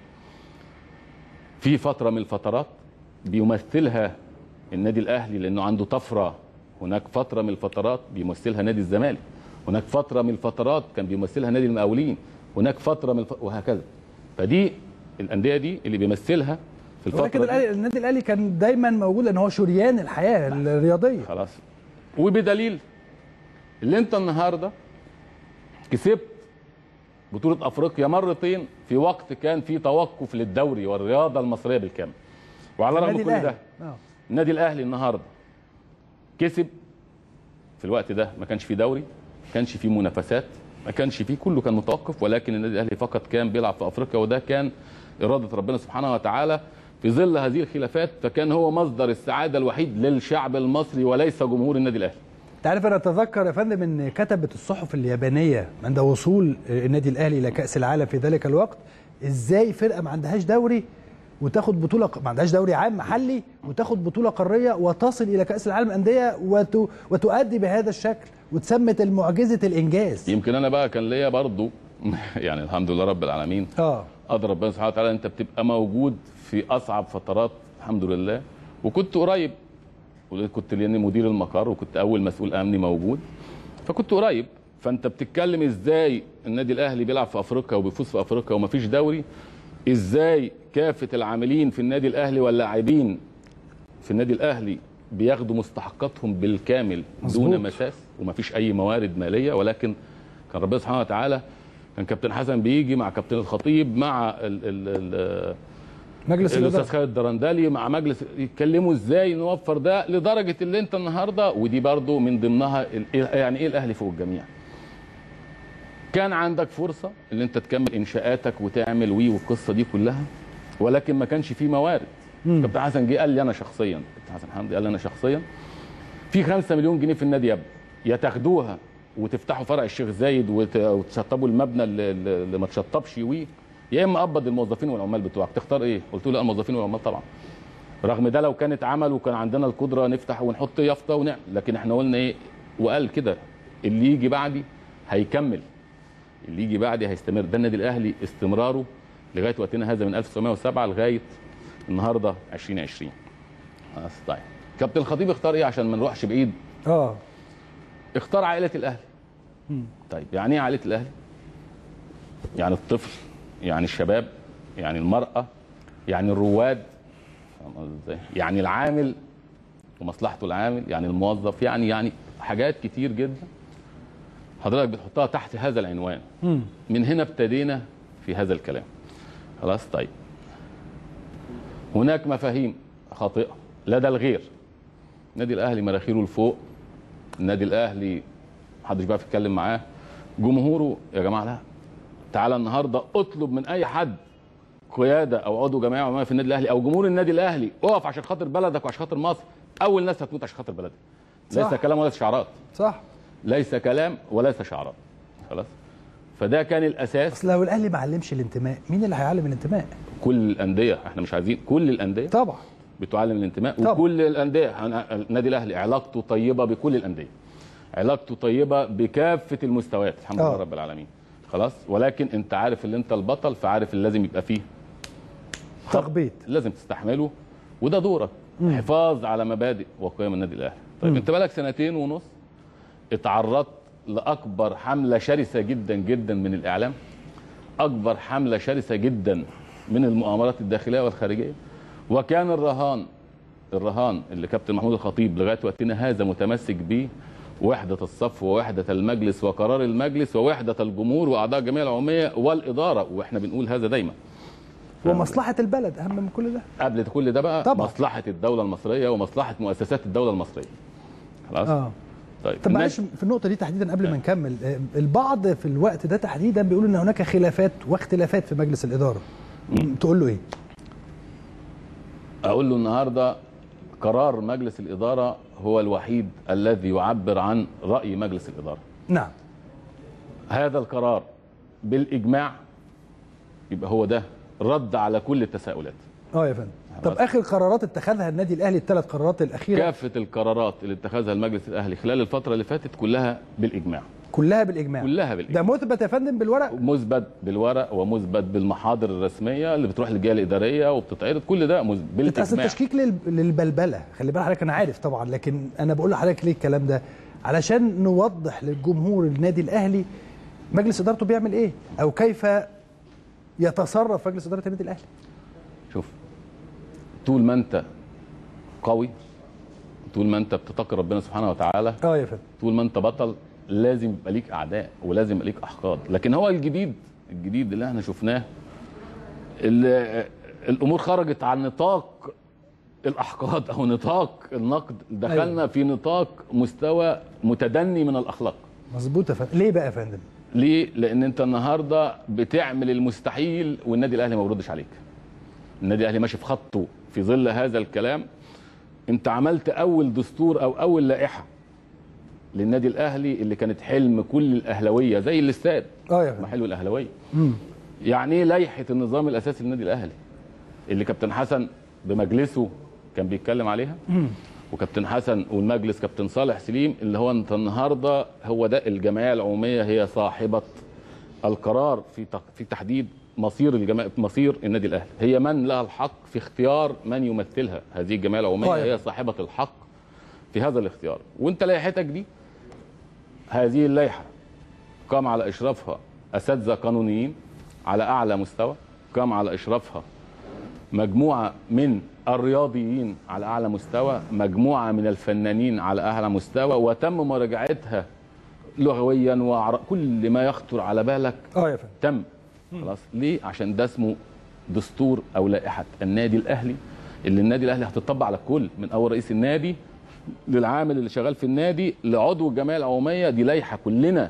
في فتره من الفترات بيمثلها النادي الاهلي لانه عنده طفره هناك فتره من الفترات بيمثلها نادي الزمالك هناك فتره من الفترات كان بيمثلها نادي المقاولين هناك فتره من الف... وهكذا فدي الانديه دي اللي بيمثلها في الفتره ولكن دي. الأهلي- النادي الاهلي كان دايما موجود لان هو شريان الحياه الرياضيه خلاص وبدليل اللي انت النهارده كسبت بطولة افريقيا مرتين في وقت كان في توقف للدوري والرياضة المصرية بالكامل وعلى رغم النادي كل ده الأهلي. آه. النادي الاهلي النهارده كسب في الوقت ده ما كانش في دوري ما كانش في منافسات ما كانش فيه كله كان متوقف ولكن النادي الاهلي فقط كان بيلعب في افريقيا وده كان اراده ربنا سبحانه وتعالى في ظل هذه الخلافات فكان هو مصدر السعاده الوحيد للشعب المصري وليس جمهور النادي الاهلي انت عارف انا اتذكر يا فندم ان كتبت الصحف اليابانيه عند وصول النادي الاهلي الى كاس العالم في ذلك الوقت ازاي فرقه ما عندهاش دوري وتاخد بطوله ما عندهاش دوري عام محلي وتاخد بطوله قاريه وتصل الى كاس العالم الانديه وت... وتؤدي بهذا الشكل وتسمت المعجزه الانجاز يمكن انا بقى كان ليا برضو يعني الحمد لله رب العالمين اه قدر ربنا سبحانه وتعالى انت بتبقى موجود في اصعب فترات الحمد لله وكنت قريب كنت لاني مدير المقر وكنت اول مسؤول امني موجود فكنت قريب فانت بتتكلم ازاي النادي الاهلي بيلعب في افريقيا وبيفوز في افريقيا ومفيش دوري ازاي كافه العاملين في النادي الاهلي واللاعبين في النادي الاهلي بياخدوا مستحقاتهم بالكامل مظبوط. دون مساس ومفيش اي موارد ماليه ولكن كان ربنا سبحانه وتعالى كان كابتن حسن بيجي مع كابتن الخطيب مع ال ال ال مجلس الاستاذ الاداره خالد الدرندلي مع مجلس يتكلموا ازاي نوفر ده لدرجه اللي انت النهارده ودي برضو من ضمنها ال- إيه- يعني ايه الاهلي فوق الجميع كان عندك فرصه ان انت تكمل انشاءاتك وتعمل وي والقصه دي كلها ولكن ما كانش فيه موارد كابتن حسن جه قال لي انا شخصيا كابتن حسن حمدي قال لي انا شخصيا في 5 مليون جنيه في النادي يا ابني يا تاخدوها وتفتحوا فرع الشيخ زايد وت- وتشطبوا المبنى اللي, اللي ما تشطبش وي يا اما قبض الموظفين والعمال بتوعك تختار ايه؟ قلت له لا الموظفين والعمال طبعا رغم ده لو كانت عمل وكان عندنا القدره نفتح ونحط يافطه ونعمل لكن احنا قلنا ايه وقال كده اللي يجي بعدي هيكمل اللي يجي بعدي هيستمر ده النادي الاهلي استمراره لغايه وقتنا هذا من 1907 لغايه النهارده 2020 خلاص طيب كابتن الخطيب اختار ايه عشان ما نروحش بعيد اه اختار عائله الاهلي مم. طيب يعني ايه عائله الاهلي يعني الطفل يعني الشباب يعني المراه يعني الرواد فاهم قصدي ازاي يعني العامل ومصلحته العامل يعني الموظف يعني يعني حاجات كتير جدا حضرتك بتحطها تحت هذا العنوان مم. من هنا ابتدينا في هذا الكلام خلاص طيب هناك مفاهيم خاطئه لدى الغير النادي الاهلي مراخيره لفوق النادي الاهلي محدش بقى يتكلم معاه جمهوره يا جماعه لا تعالى النهارده اطلب من اي حد قياده او عضو جمعيه عموميه في النادي الاهلي او جمهور النادي الاهلي اقف عشان خاطر بلدك وعشان خاطر مصر اول ناس هتموت عشان خاطر بلدك ليس صح. كلام ولا شعارات صح ليس كلام وليس شعارات خلاص فده كان الاساس اصل لو الاهلي ما علمش الانتماء مين اللي هيعلم الانتماء كل الانديه احنا مش عايزين كل الانديه طبعا بتعلم الانتماء طبعا. وكل الانديه أنا- النادي الاهلي علاقته طيبه بكل الانديه علاقته طيبه بكافه المستويات الحمد لله آه. رب العالمين خلاص ولكن انت عارف اللي انت البطل فعارف اللي لازم يبقى فيه تخبيط لازم تستحمله وده دورك حفاظ على مبادئ وقيم النادي الاهلي طيب مم. انت بقالك سنتين ونص اتعرضت لاكبر حمله شرسه جدا جدا من الاعلام اكبر حمله شرسه جدا من المؤامرات الداخليه والخارجيه وكان الرهان الرهان اللي كابتن محمود الخطيب لغايه وقتنا هذا متمسك به وحده الصف ووحده المجلس وقرار المجلس ووحده الجمهور واعضاء الجمعيه العموميه والاداره واحنا بنقول هذا دايما ومصلحه البلد اهم من كل ده قبل كل ده بقى طبعا. مصلحه الدوله المصريه ومصلحه مؤسسات الدوله المصريه خلاص اه طيب طب معلش في النقطه دي تحديدا قبل ما نكمل آه، البعض في الوقت ده تحديدا بيقول ان هناك خلافات واختلافات في مجلس الاداره تقول له ايه اقول له النهارده قرار مجلس الاداره هو الوحيد الذي يعبر عن راي مجلس الاداره نعم هذا القرار بالاجماع يبقى هو ده رد على كل التساؤلات اه يا فندم طب اخر قرارات اتخذها النادي الاهلي الثلاث قرارات الاخيره كافه القرارات اللي اتخذها المجلس الاهلي خلال الفتره اللي فاتت كلها بالاجماع كلها بالاجماع كلها بالاجماع ده مثبت يا فندم بالورق مثبت بالورق ومثبت بالمحاضر الرسميه اللي بتروح للجهه الاداريه وبتتعرض كل ده مثبت انت اصل بالاجماع التشكيك لل- للبلبله خلي بالك حضرتك انا عارف طبعا لكن انا بقول لحضرتك ليه الكلام ده علشان نوضح للجمهور النادي الاهلي مجلس ادارته بيعمل ايه او كيف يتصرف مجلس اداره النادي الاهلي شوف طول ما انت قوي طول ما انت بتتقي ربنا سبحانه وتعالى اه يا فندم طول ما انت بطل لازم يبقى ليك اعداء ولازم يبقى ليك احقاد لكن هو الجديد الجديد اللي احنا شفناه اللي الامور خرجت عن نطاق الاحقاد او نطاق النقد دخلنا أيوة. في نطاق مستوى متدني من الاخلاق مظبوط يا فندم ليه بقى يا فندم ليه؟ لأن أنت النهارده بتعمل المستحيل والنادي الأهلي ما بيردش عليك. النادي الأهلي ماشي في خطه في ظل هذا الكلام. أنت عملت أول دستور أو أول لائحة للنادي الأهلي اللي كانت حلم كل الأهلاوية زي الاستاد. اه يا فندم ما حلو الأهلاوية. مم. يعني ايه لائحة النظام الأساسي للنادي الأهلي؟ اللي كابتن حسن بمجلسه كان بيتكلم عليها. مم. وكابتن حسن والمجلس كابتن صالح سليم اللي هو انت النهارده هو ده الجمعيه العموميه هي صاحبه القرار في تق- في تحديد مصير الجماعة مصير النادي الاهلي هي من لها الحق في اختيار من يمثلها هذه الجمعيه العموميه طيب. هي صاحبه الحق في هذا الاختيار وانت لائحتك دي هذه اللائحه قام على اشرافها اساتذه قانونيين على اعلى مستوى قام على اشرافها مجموعه من الرياضيين على اعلى مستوى مجموعه من الفنانين على اعلى مستوى وتم مراجعتها لغويا وعر... كل ما يخطر على بالك اه يا فندم تم خلاص ليه عشان ده اسمه دستور او لائحه النادي الاهلي اللي النادي الاهلي هتطبق على الكل من اول رئيس النادي للعامل اللي شغال في النادي لعضو الجمعيه العموميه دي لائحه كلنا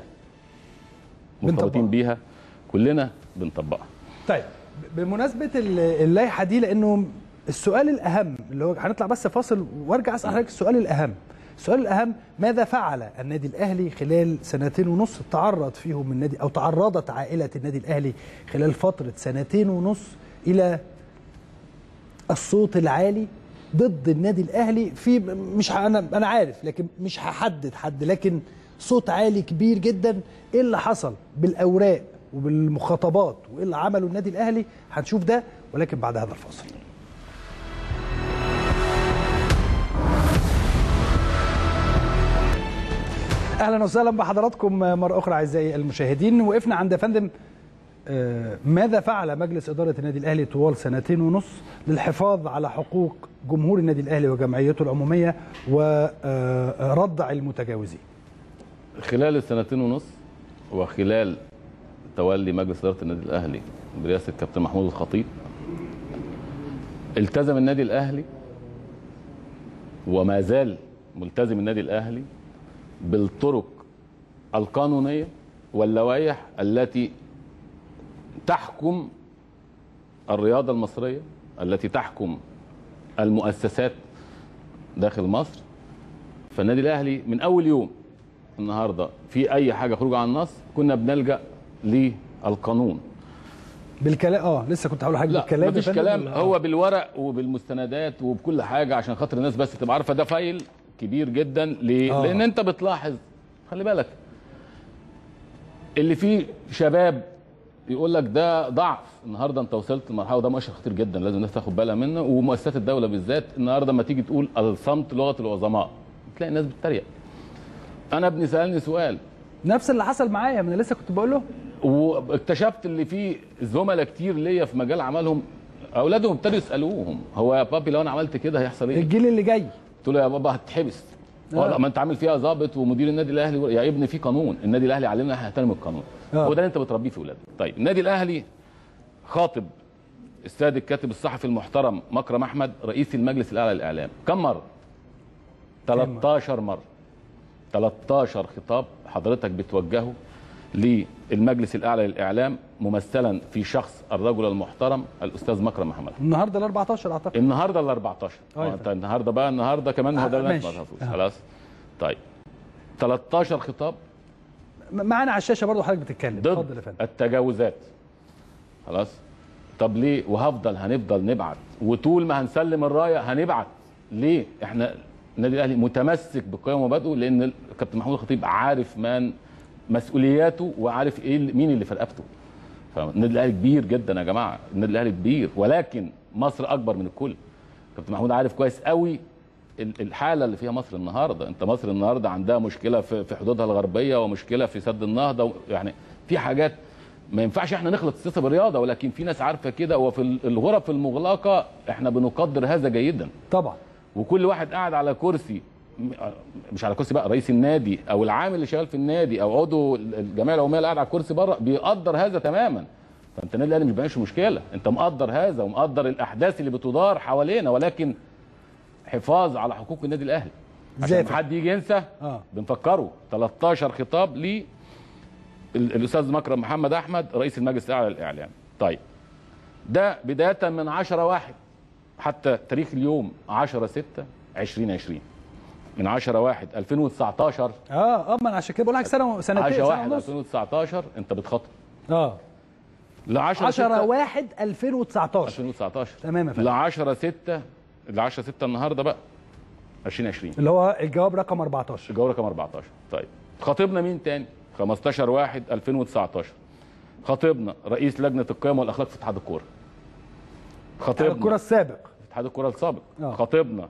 مرتبطين بيها كلنا بنطبقها طيب بمناسبه ال- اللائحه دي لانه السؤال الاهم اللي هو هنطلع بس فاصل وارجع اسال حضرتك السؤال الاهم السؤال الاهم ماذا فعل النادي الاهلي خلال سنتين ونص تعرض فيهم النادي او تعرضت عائله النادي الاهلي خلال فتره سنتين ونص الى الصوت العالي ضد النادي الاهلي في مش ه- انا انا عارف لكن مش هحدد حد لكن صوت عالي كبير جدا ايه اللي حصل بالاوراق وبالمخاطبات وايه اللي عمله النادي الاهلي هنشوف ده ولكن بعد هذا الفاصل اهلا وسهلا بحضراتكم مره اخرى اعزائي المشاهدين وقفنا عند يا فندم آه، ماذا فعل مجلس اداره النادي الاهلي طوال سنتين ونص للحفاظ على حقوق جمهور النادي الاهلي وجمعيته العموميه وردع المتجاوزين خلال السنتين ونص وخلال تولي مجلس اداره النادي الاهلي برئاسه الكابتن محمود الخطيب التزم النادي الاهلي وما زال ملتزم النادي الاهلي بالطرق القانونيه واللوائح التي تحكم الرياضه المصريه التي تحكم المؤسسات داخل مصر فالنادي الاهلي من اول يوم النهارده في اي حاجه خروج عن النص كنا بنلجا للقانون بالكلام اه لسه كنت هقول حاجه لا بالكلام يا مفيش فندم كلام ولا- هو بالورق وبالمستندات وبكل حاجه عشان خاطر الناس بس تبقى عارفه ده فايل كبير جدا ليه؟ آه. لان انت بتلاحظ خلي بالك اللي فيه شباب يقول لك ده ضعف النهارده انت وصلت لمرحله وده مؤشر خطير جدا لازم الناس تاخد بالها منه ومؤسسات الدوله بالذات النهارده لما تيجي تقول الصمت لغه العظماء تلاقي الناس بتتريق انا ابني سالني سؤال نفس اللي حصل معايا ما انا لسه كنت بقول له واكتشفت اللي فيه زملاء كتير ليا في مجال عملهم اولادهم ابتدوا يسالوهم هو يا بابي لو انا عملت كده هيحصل ايه؟ الجيل اللي جاي قلت له يا بابا هتتحبس آه. اه لا ما انت عامل فيها ضابط ومدير النادي الاهلي يا ابني في قانون النادي الاهلي علمنا احنا نحترم القانون آه. هو ده اللي انت بتربيه في اولادك طيب النادي الاهلي خاطب السيد الكاتب الصحفي المحترم مكرم احمد رئيس المجلس الاعلى للاعلام كم مره 13 مره 13 خطاب حضرتك بتوجهه للمجلس الاعلى للاعلام ممثلا في شخص الرجل المحترم الاستاذ مكرم محمد النهارده ال 14 اعتقد النهارده ال 14 آه، آه انت النهارده بقى النهارده كمان هو ده آه، اللي انت ماشي. ما تعرفوش آه. خلاص طيب 13 خطاب م- معانا على الشاشه برضو حضرتك بتتكلم اتفضل يا ضد فندم التجاوزات خلاص طب ليه وهفضل هنفضل نبعت وطول ما هنسلم الرايه هنبعت ليه احنا النادي الاهلي متمسك بقيم ومبادئه لان الكابتن محمود الخطيب عارف من مسؤولياته وعارف ايه اللي- مين اللي في رقبته فالنادي الاهلي كبير جدا يا جماعه النادي الاهلي كبير ولكن مصر اكبر من الكل كابتن محمود عارف كويس قوي ال- الحاله اللي فيها مصر النهارده انت مصر النهارده عندها مشكله في في حدودها الغربيه ومشكله في سد النهضه و- يعني في حاجات ما ينفعش احنا نخلط السياسه بالرياضه ولكن في ناس عارفه كده وفي ال- الغرف المغلقه احنا بنقدر هذا جيدا طبعا وكل واحد قاعد على كرسي م- مش على كرسي بقى رئيس النادي او العامل اللي شغال في النادي او عضو الجمعيه العموميه اللي قاعد على الكرسي بره بيقدر هذا تماما فانت النادي الاهلي مش بيعملش مشكله انت مقدر هذا ومقدر الاحداث اللي بتدار حوالينا ولكن حفاظ على حقوق النادي الاهلي عشان زافر. ما حد يجي ينسى اه بنفكره 13 خطاب ل الاستاذ مكرم محمد احمد رئيس المجلس الاعلى للاعلام طيب ده بدايه من 10 واحد حتى تاريخ اليوم 10 6 2020 من 10 واحد 2019 اه اه ما انا عشان كده بقول لك سنه سنتين 10 سنه واحد ونص 2019 انت بتخاطب اه ل 10 10 1 2019 2019 تمام يا ل فندم 10 6 ل 10 6 النهارده بقى 2020 اللي هو الجواب رقم 14 الجوله رقم 14 طيب خاطبنا مين تاني 15 1 2019 خاطبنا رئيس لجنه القيم والاخلاق في اتحاد الكوره خاطبنا الكره السابق اتحاد الكوره السابق آه. خاطبنا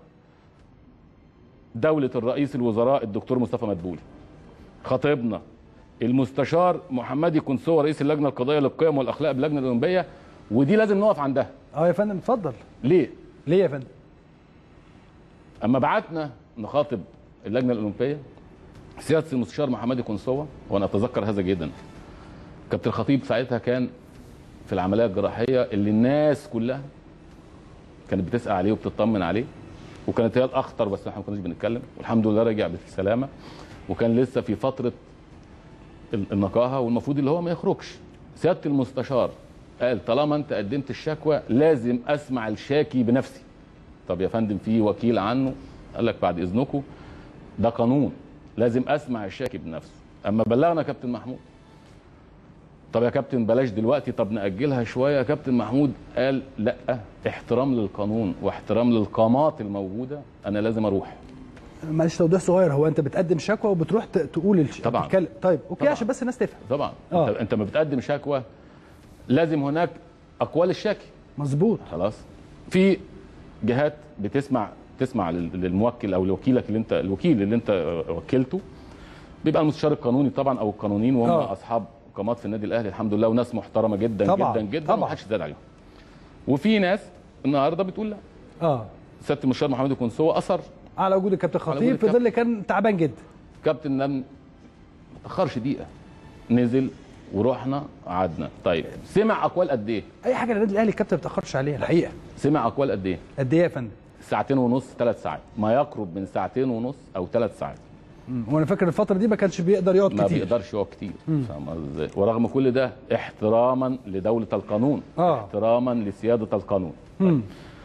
دولة الرئيس الوزراء الدكتور مصطفى مدبولي خاطبنا المستشار محمدي كنسوة رئيس اللجنة القضائية للقيم والأخلاق باللجنة الأولمبية ودي لازم نقف عندها اه يا فندم اتفضل ليه؟ ليه يا فندم اما بعتنا نخاطب اللجنه الاولمبيه سياده المستشار محمدي كنسوه وانا اتذكر هذا جدا كابتن الخطيب ساعتها كان في العمليه الجراحيه اللي الناس كلها كانت بتسال عليه وبتطمن عليه وكانت هي الاخطر بس احنا ما كناش بنتكلم والحمد لله رجع بالسلامه وكان لسه في فتره ال- النقاهه والمفروض اللي هو ما يخرجش سياده المستشار قال طالما انت قدمت الشكوى لازم اسمع الشاكي بنفسي طب يا فندم في وكيل عنه قال لك بعد اذنكم ده قانون لازم اسمع الشاكي بنفسه اما بلغنا كابتن محمود طب يا كابتن بلاش دلوقتي طب ناجلها شويه يا كابتن محمود قال لا احترام للقانون واحترام للقامات الموجوده انا لازم اروح معلش توضيح صغير هو انت بتقدم شكوى وبتروح ت- تقول الش... طبعاً. تتكلم. طيب اوكي طبعاً. عشان بس الناس تفهم طبعا آه. انت انت ما بتقدم شكوى لازم هناك اقوال الشاكي مظبوط خلاص في جهات بتسمع تسمع لل- للموكل او لوكيلك اللي انت الوكيل اللي انت وكلته بيبقى المستشار القانوني طبعا او القانونيين وهم آه. اصحاب قامات في النادي الاهلي الحمد لله وناس محترمه جدا طبعاً، جدا جدا طبعاً. ومحدش زاد عليهم وفي ناس النهارده بتقول لا اه سياده المستشار محمد الكنسوه اصر على وجود الكابتن على وجود خطيب في الكابتن. ظل كان تعبان جدا كابتن نم ما تاخرش دقيقه نزل ورحنا قعدنا طيب سمع اقوال قد ايه اي حاجه للنادي الاهلي الكابتن ما بيتاخرش عليها الحقيقه سمع اقوال قد ايه قد ايه يا فندم ساعتين ونص ثلاث ساعات ما يقرب من ساعتين ونص او ثلاث ساعات مم. وانا فاكر الفتره دي ما كانش بيقدر يقعد ما كتير بيقدرش يقعد كتير مم. فاهم ازاي ورغم كل ده احتراما لدوله القانون آه. احتراما لسياده القانون مم.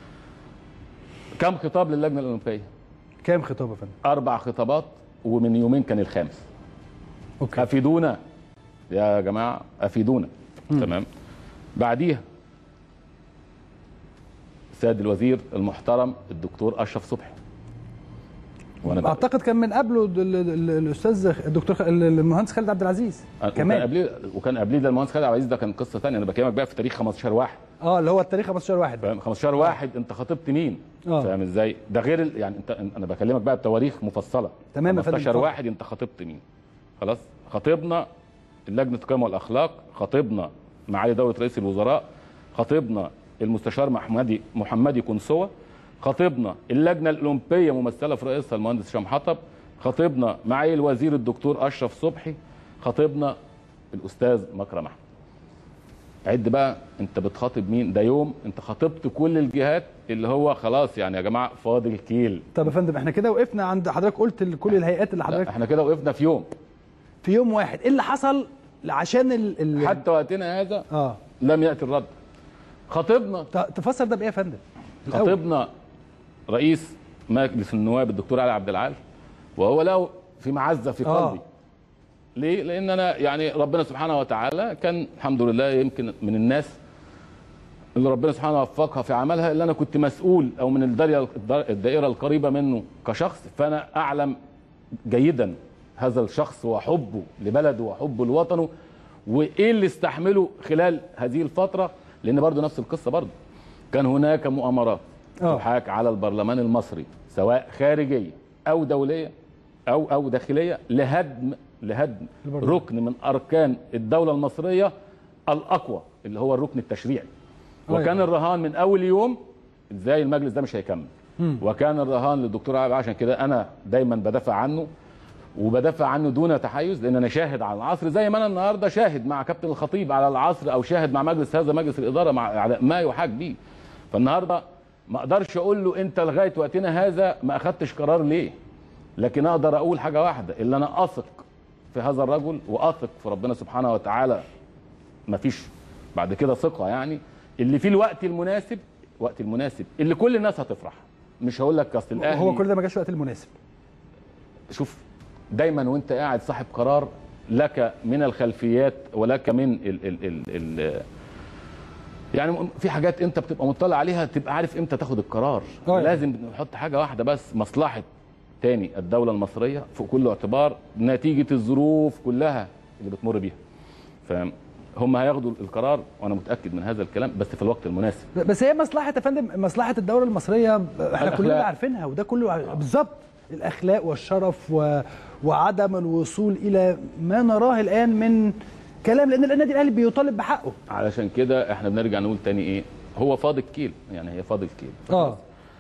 كم خطاب للجنه الاولمبيه كام خطاب يا فندم اربع خطابات ومن يومين كان الخامس أوكي. افيدونا يا جماعه افيدونا تمام بعديها سيد الوزير المحترم الدكتور اشرف صبحي وانا اعتقد كان من قبله ال- ال- ال- الاستاذ الدكتور خ- ال- المهندس خالد عبد العزيز وكان كمان قبليه وكان قبليه ده المهندس خالد عبد العزيز ده كان قصه ثانيه انا بكلمك بقى في تاريخ 15 واحد اه اللي هو التاريخ 15 واحد فاهم 15 واحد انت خطبت مين آه. فاهم ازاي ده غير ال... يعني انت انا بكلمك بقى بتواريخ مفصله تمام يا فندم، 15 اتفضل. واحد انت خطبت مين خلاص خطبنا لجنه القيم والاخلاق خطبنا معالي دوله رئيس الوزراء خطبنا المستشار محمدي محمدي كنسوه خطبنا اللجنه الاولمبيه ممثله في رئيسها المهندس هشام حطب خطبنا معالي الوزير الدكتور اشرف صبحي خطبنا الاستاذ مكرم احمد عد بقى انت بتخاطب مين ده يوم انت خاطبت كل الجهات اللي هو خلاص يعني يا جماعه فاضل كيل طب يا فندم احنا كده وقفنا عند حضرتك قلت لكل الهيئات اللي لا حضرتك احنا كده وقفنا في يوم في يوم واحد ايه اللي حصل عشان ال... ال... حتى وقتنا هذا اه لم ياتي الرد خطبنا تفسر ده بايه يا فندم الأول. خطبنا رئيس مجلس النواب الدكتور علي عبد العال وهو له في معزه في آه. قلبي ليه؟ لان انا يعني ربنا سبحانه وتعالى كان الحمد لله يمكن من الناس اللي ربنا سبحانه وفقها في عملها اللي انا كنت مسؤول او من الدائره الدائره القريبه منه كشخص فانا اعلم جيدا هذا الشخص وحبه لبلده وحبه لوطنه وايه اللي استحمله خلال هذه الفتره لان برضه نفس القصه برضه كان هناك مؤامرات آه. تحاك على البرلمان المصري سواء خارجيه او دوليه او او داخليه لهدم لهدم البرلمان. ركن من اركان الدوله المصريه الاقوى اللي هو الركن التشريعي أيوة. وكان الرهان من اول يوم ازاي المجلس ده مش هيكمل مم. وكان الرهان للدكتور عابد عشان كده انا دايما بدافع عنه وبدافع عنه دون تحيز لان انا شاهد على العصر زي ما انا النهارده شاهد مع كابتن الخطيب على العصر او شاهد مع مجلس هذا مجلس الاداره مع على ما يحاج به فالنهارده ما اقدرش اقول له انت لغايه وقتنا هذا ما اخدتش قرار ليه لكن اقدر اقول حاجه واحده اللي انا اثق في هذا الرجل واثق في ربنا سبحانه وتعالى ما فيش بعد كده ثقه يعني اللي في الوقت المناسب وقت المناسب اللي كل الناس هتفرح مش هقول لك اصل الاهلي هو كل ده ما جاش وقت المناسب شوف دايما وانت قاعد صاحب قرار لك من الخلفيات ولك من ال ال ال ال يعني في حاجات انت بتبقى مطلع عليها تبقى عارف امتى تاخد القرار أيوة. لازم نحط حاجه واحده بس مصلحه تاني الدوله المصريه في كل اعتبار نتيجه الظروف كلها اللي بتمر بيها فاهم هم هياخدوا القرار وانا متاكد من هذا الكلام بس في الوقت المناسب بس هي مصلحه يا فندم مصلحه الدوله المصريه احنا الأخلاق. كلنا عارفينها وده كله بالظبط الاخلاق والشرف و... وعدم الوصول الى ما نراه الان من كلام لان النادي الاهلي بيطالب بحقه علشان كده احنا بنرجع نقول تاني ايه هو فاضل كيل يعني هي فاضل كيل اه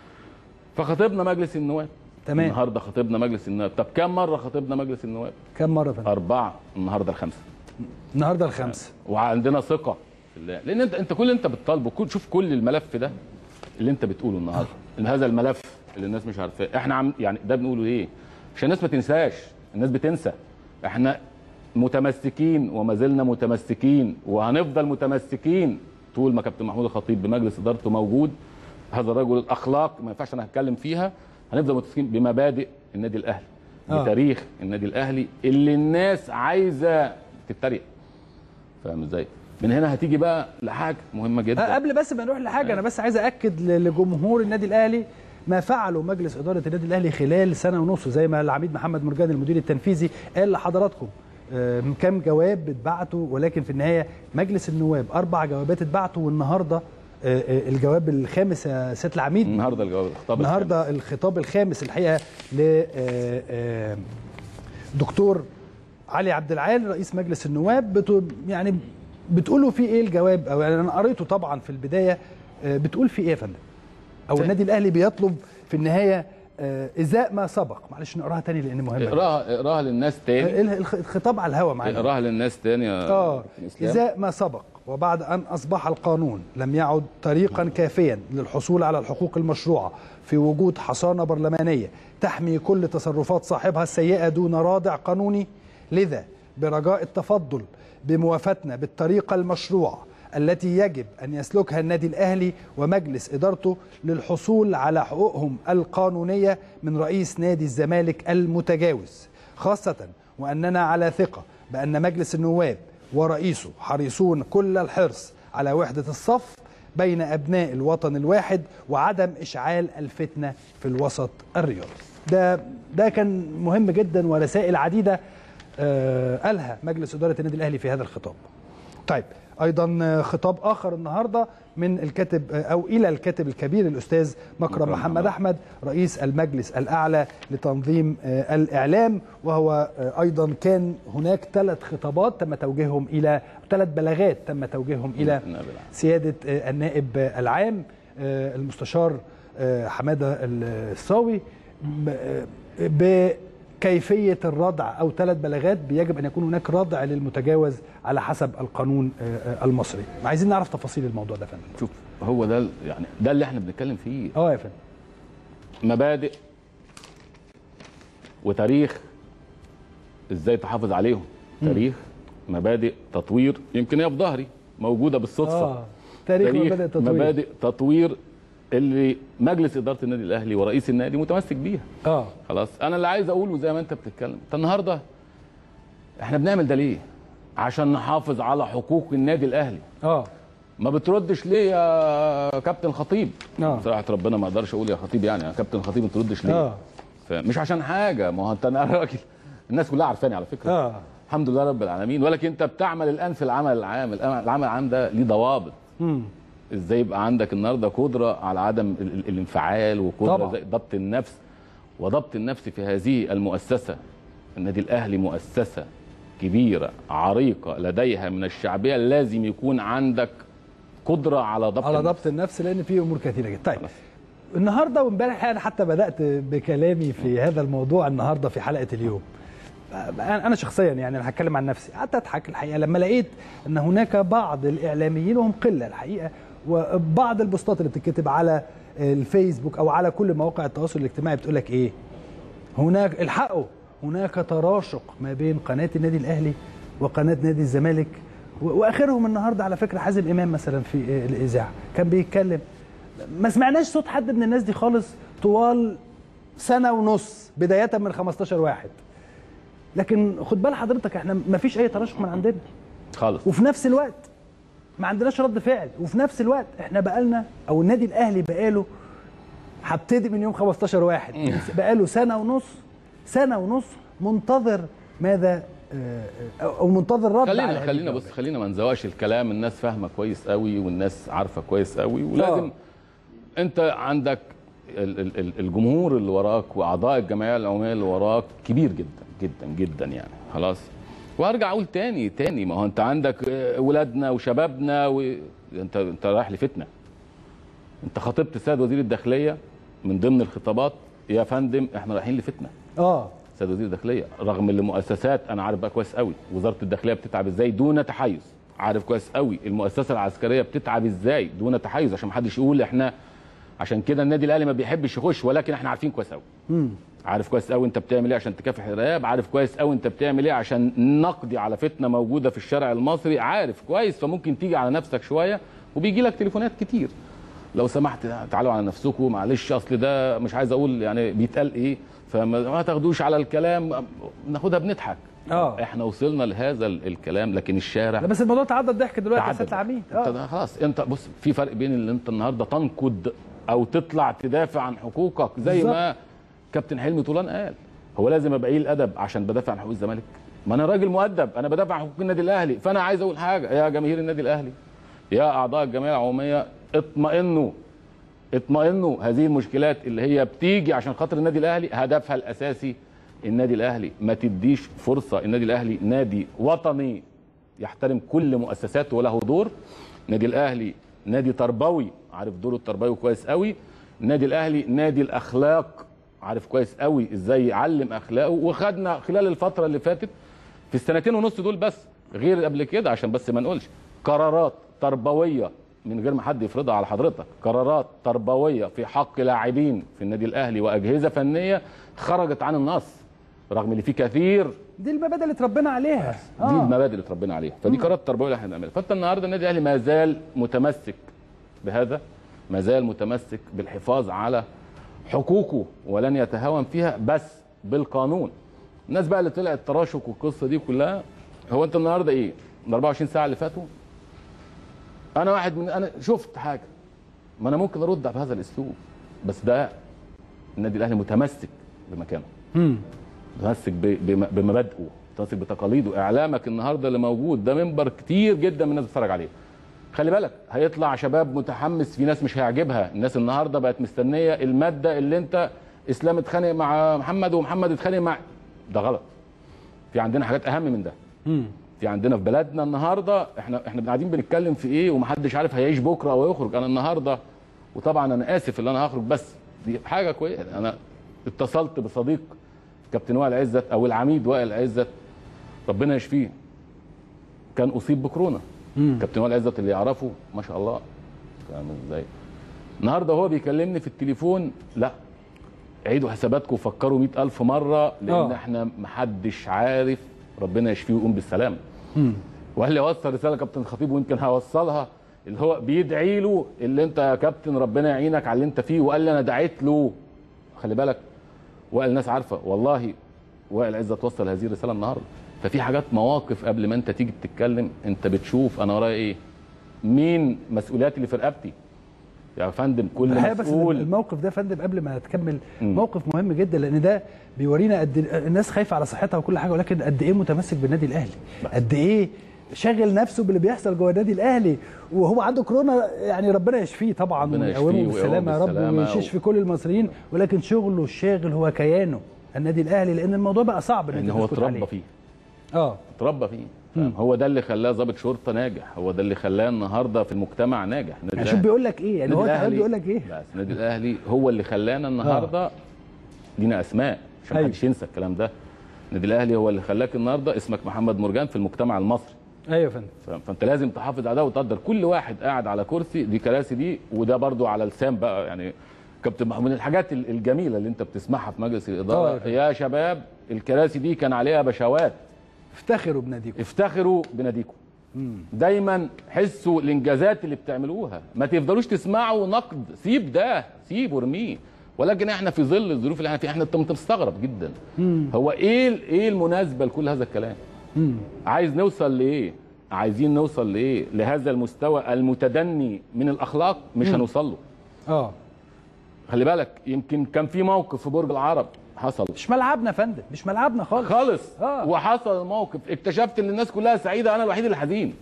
فخطبنا مجلس النواب تمام. النهارده خطبنا مجلس النواب طب كم مره خطبنا مجلس النواب كم مره يا فندم اربعه النهارده الخمسه النهارده الخمسه وعندنا ثقه في الله لان انت انت كل اللي انت بتطالبه كل شوف كل الملف ده اللي انت بتقوله النهارده هذا الملف اللي الناس مش عارفاه احنا عم يعني ده بنقوله ايه عشان الناس ما تنساش الناس بتنسى احنا متمسكين وما زلنا متمسكين وهنفضل متمسكين طول ما كابتن محمود الخطيب بمجلس ادارته موجود هذا الرجل الاخلاق ما ينفعش انا هتكلم فيها هنفضل متمسكين بمبادئ النادي الاهلي آه. بتاريخ النادي الاهلي اللي الناس عايزه تتريق فاهم ازاي من هنا هتيجي بقى لحاجه مهمه جدا أه، قبل بس ما نروح لحاجه انا بس عايز اكد ل- لجمهور النادي الاهلي ما فعله مجلس اداره النادي الاهلي خلال سنه ونص زي ما العميد محمد مرجان المدير التنفيذي قال لحضراتكم آه، كم جواب اتبعتوا ولكن في النهايه مجلس النواب اربع جوابات اتبعتوا والنهارده آه، آه، الجواب الخامس يا سياده العميد النهارده الجواب الخطاب النهارده الخطاب الخامس الحقيقه ل آه، آه، دكتور علي عبد العال رئيس مجلس النواب بت... يعني بتقولوا فيه ايه الجواب او يعني انا قريته طبعا في البدايه آه، بتقول فيه ايه يا فندم او النادي الاهلي بيطلب في النهايه آه، ازاء ما سبق معلش نقراها تاني لان مهمه جداً. اقراها اقراها للناس تاني ال- الخ- الخطاب على الهوا معانا اقراها للناس تاني يا اه كابتن إسلام. إزاء ما سبق وبعد أن أصبح القانون لم يعد طريقا كافيا للحصول على الحقوق المشروعة في وجود حصانة برلمانية تحمي كل تصرفات صاحبها السيئة دون رادع قانوني لذا برجاء التفضل بموافاتنا بالطريقة المشروعة التي يجب أن يسلكها النادي الأهلي ومجلس إدارته للحصول على حقوقهم القانونية من رئيس نادي الزمالك المتجاوز خاصة وأننا على ثقة بأن مجلس النواب ورئيسه حريصون كل الحرص على وحدة الصف بين أبناء الوطن الواحد وعدم إشعال الفتنة في الوسط الرياضي ده ده كان مهم جدا ورسائل عديدة آه، قالها مجلس إدارة النادي الأهلي في هذا الخطاب طيب ايضا آه، خطاب اخر النهارده من الكاتب آه، او الى الكاتب الكبير الاستاذ مكرم محمد احمد رئيس المجلس الاعلى لتنظيم آه، الاعلام وهو آه، ايضا كان هناك ثلاث خطابات تم توجيههم الى ثلاث بلاغات تم توجيههم الى سياده آه، النائب آه، العام آه، المستشار آه، حماده الصاوي ب- آه، بكيفيه الردع او ثلاث بلاغات بيجب ان يكون هناك ردع للمتجاوز على حسب القانون آه، آه، المصري عايزين نعرف تفاصيل الموضوع ده يا فندم شوف هو ده ال- يعني ده اللي احنا بنتكلم فيه اه يا فندم مبادئ وتاريخ ازاي تحافظ عليهم مم. تاريخ مبادئ تطوير يمكن هي في ظهري موجوده بالصدفه اه تاريخ مبادئ تطوير مبادئ تطوير اللي مجلس اداره النادي الاهلي ورئيس النادي متمسك بيها اه خلاص انا اللي عايز اقوله زي ما انت بتتكلم انت النهارده احنا بنعمل ده ليه عشان نحافظ على حقوق النادي الاهلي اه ما بتردش ليه يا كابتن خطيب اه بصراحه ربنا ما اقدرش اقول يا خطيب يعني يا كابتن خطيب ما تردش ليه اه فمش عشان حاجه ما هو انت انا راجل الناس كلها عارفاني على فكره اه الحمد لله رب العالمين ولكن انت بتعمل الان في العمل العام العمل العام ده ليه ضوابط مم. ازاي يبقى عندك النهارده قدره على عدم ال- ال- الانفعال وقدره طبعا. زي ضبط النفس وضبط النفس في هذه المؤسسه النادي الاهلي مؤسسه كبيره عريقه لديها من الشعبيه لازم يكون عندك قدره على ضبط على النفس. ضبط النفس لان في امور كثيره جدا طيب النهارده وامبارح انا حتى بدات بكلامي في هذا الموضوع النهارده في حلقه اليوم انا أنا شخصيا يعني انا هتكلم عن نفسي قعدت اضحك الحقيقه لما لقيت ان هناك بعض الاعلاميين وهم قله الحقيقه وبعض البوستات اللي بتتكتب على الفيسبوك او على كل مواقع التواصل الاجتماعي بتقول لك ايه هناك الحقوا هناك تراشق ما بين قناه النادي الاهلي وقناه نادي الزمالك و- واخرهم النهارده على فكره حازم امام مثلا في الاذاعه كان بيتكلم ما سمعناش صوت حد من الناس دي خالص طوال سنه ونص بدايه من 15 واحد لكن خد بال حضرتك احنا ما فيش اي تراشق من عندنا خالص وفي نفس الوقت ما عندناش رد فعل وفي نفس الوقت احنا بقالنا او النادي الاهلي بقاله هبتدي من يوم 15 واحد بقاله سنه ونص سنه ونص منتظر ماذا آه، آه، او منتظر رد على خلينا هذه خلينا الجواب. بص خلينا ما نزواش الكلام الناس فاهمه كويس قوي والناس عارفه كويس قوي ولازم آه. انت عندك ال- ال- ال- الجمهور اللي وراك واعضاء الجمعيه العموميه اللي وراك كبير جدا جدا جدا يعني خلاص وهرجع اقول تاني تاني ما هو انت عندك آه، ولادنا وشبابنا و... انت انت رايح لفتنه انت خاطبت السيد وزير الداخليه من ضمن الخطابات يا فندم احنا رايحين لفتنه اه سيد وزير الداخليه رغم ان المؤسسات انا عارف بقى كويس قوي وزاره الداخليه بتتعب ازاي دون تحيز عارف كويس قوي المؤسسه العسكريه بتتعب ازاي دون تحيز عشان ما حدش يقول احنا عشان كده النادي الاهلي ما بيحبش يخش ولكن احنا عارفين كويس قوي مم. عارف كويس قوي انت بتعمل ايه عشان تكافح الارهاب عارف كويس قوي انت بتعمل ايه عشان نقضي على فتنه موجوده في الشارع المصري عارف كويس فممكن تيجي على نفسك شويه وبيجي لك تليفونات كتير لو سمحت تعالوا على نفسكم معلش اصل ده مش عايز اقول يعني بيتقال ايه فما ما تاخدوش على الكلام ناخدها بنضحك اه احنا وصلنا لهذا ال- الكلام لكن الشارع لا بس الموضوع تعدى الضحك دلوقتي يا تعدى سياده العميد انت اه ده خلاص انت بص في فرق بين اللي انت النهارده تنقد او تطلع تدافع عن حقوقك زي بالظبط. ما كابتن حلمي طولان قال هو لازم ابقى قليل الادب عشان بدافع عن حقوق الزمالك ما انا راجل مؤدب انا بدافع عن حقوق النادي الاهلي فانا عايز اقول حاجه يا جماهير النادي الاهلي يا اعضاء الجمعيه العموميه اطمئنوا اطمئنوا هذه المشكلات اللي هي بتيجي عشان خاطر النادي الاهلي هدفها الاساسي النادي الاهلي ما تديش فرصه النادي الاهلي نادي وطني يحترم كل مؤسساته وله دور النادي الاهلي نادي تربوي عارف دوره التربوي كويس قوي النادي الاهلي نادي الاخلاق عارف كويس قوي ازاي يعلم اخلاقه وخدنا خلال الفتره اللي فاتت في السنتين ونص دول بس غير قبل كده عشان بس ما نقولش قرارات تربويه من غير ما حد يفرضها على حضرتك قرارات تربويه في حق لاعبين في النادي الاهلي واجهزه فنيه خرجت عن النص رغم ان في كثير دي المبادئ اللي اتربينا عليها دي المبادئ اللي اتربينا عليها فدي قرارات تربويه اللي احنا بنعملها فانت النهارده النادي الاهلي ما زال متمسك بهذا ما زال متمسك بالحفاظ على حقوقه ولن يتهاون فيها بس بالقانون الناس بقى اللي طلعت تراشق والقصه دي كلها هو انت النهارده ايه ال 24 ساعه اللي فاتوا انا واحد من انا شفت حاجه ما انا ممكن ارد بهذا الاسلوب بس ده النادي الاهلي متمسك بمكانه متمسك ب- بم- بمبادئه متمسك بتقاليده اعلامك النهارده اللي موجود ده منبر كتير جدا من الناس بتتفرج عليه خلي بالك هيطلع شباب متحمس في ناس مش هيعجبها الناس النهارده بقت مستنيه الماده اللي انت اسلام اتخانق مع محمد ومحمد اتخانق مع ده غلط في عندنا حاجات اهم من ده في عندنا في بلدنا النهارده احنا احنا قاعدين بنتكلم في ايه ومحدش عارف هيعيش بكره او يخرج انا النهارده وطبعا انا اسف ان انا هخرج بس دي حاجه كويسه انا اتصلت بصديق كابتن وائل عزت او العميد وائل عزت ربنا يشفيه كان اصيب بكورونا كابتن وائل عزت اللي يعرفه ما شاء الله كان ازاي النهارده هو بيكلمني في التليفون لا عيدوا حساباتكم وفكروا مئة ألف مرة لأن آه. احنا محدش عارف ربنا يشفيه ويقوم بالسلامة وقال لي اوصل رساله كابتن خطيب ويمكن هوصلها اللي هو بيدعي له اللي انت يا كابتن ربنا يعينك على اللي انت فيه وقال لي انا دعيت له خلي بالك وائل الناس عارفه والله وائل عزت توصل هذه الرساله النهارده ففي حاجات مواقف قبل ما انت تيجي تتكلم انت بتشوف انا ورايا ايه مين مسؤولياتي اللي في رقبتي يا فندم كل الحقيقة بس مسؤول الموقف ده يا فندم قبل ما تكمل موقف مهم جدا لان ده بيورينا قد الناس خايفه على صحتها وكل حاجه ولكن قد ايه متمسك بالنادي الاهلي قد ايه شاغل نفسه باللي بيحصل جوه النادي الاهلي وهو عنده كورونا يعني ربنا يشفيه طبعا ربنا ويقومه يشفيه بالسلامه يا رب بالسلامة ويشفي كل المصريين ولكن شغله الشاغل هو كيانه النادي الاهلي لان الموضوع بقى صعب ان انت هو تسكت عليه. اتربى فيه اه اتربى فيه فاهم؟ هو ده اللي خلاه ضابط شرطه ناجح هو ده اللي خلاه النهارده في المجتمع ناجح النادي يعني شوف الأهلي- بيقول لك ايه يعني هو النادي تعال الأهلي- بيقول لك ايه بس النادي الاهلي هو اللي خلانا النهارده لينا اسماء عشان أيوة. محدش ينسى الكلام ده النادي الاهلي هو اللي خلاك النهارده اسمك محمد مرجان في المجتمع المصري ايوه يا فندم ف- فانت لازم تحافظ على ده وتقدر كل واحد قاعد على كرسي دي كراسي دي وده برضو على لسان بقى يعني كابتن محمود من الحاجات ال- الجميله اللي انت بتسمعها في مجلس آه الاداره يا يا شباب الكراسي دي كان عليها بشوات افتخروا بناديكم افتخروا بناديكم دايما حسوا الانجازات اللي بتعملوها ما تفضلوش تسمعوا نقد سيب ده سيب وارميه ولكن احنا في ظل الظروف اللي احنا فيها احنا انت مستغرب جدا هو ايه ال- ايه المناسبه لكل هذا الكلام عايز نوصل لايه عايزين نوصل لايه لهذا المستوى المتدني من الاخلاق مش مم. هنوصل له اه خلي بالك يمكن كان في موقف في برج العرب حصل مش ملعبنا يا فندم مش ملعبنا خالص خالص آه. وحصل الموقف اكتشفت ان الناس كلها سعيده انا الوحيد اللي حزين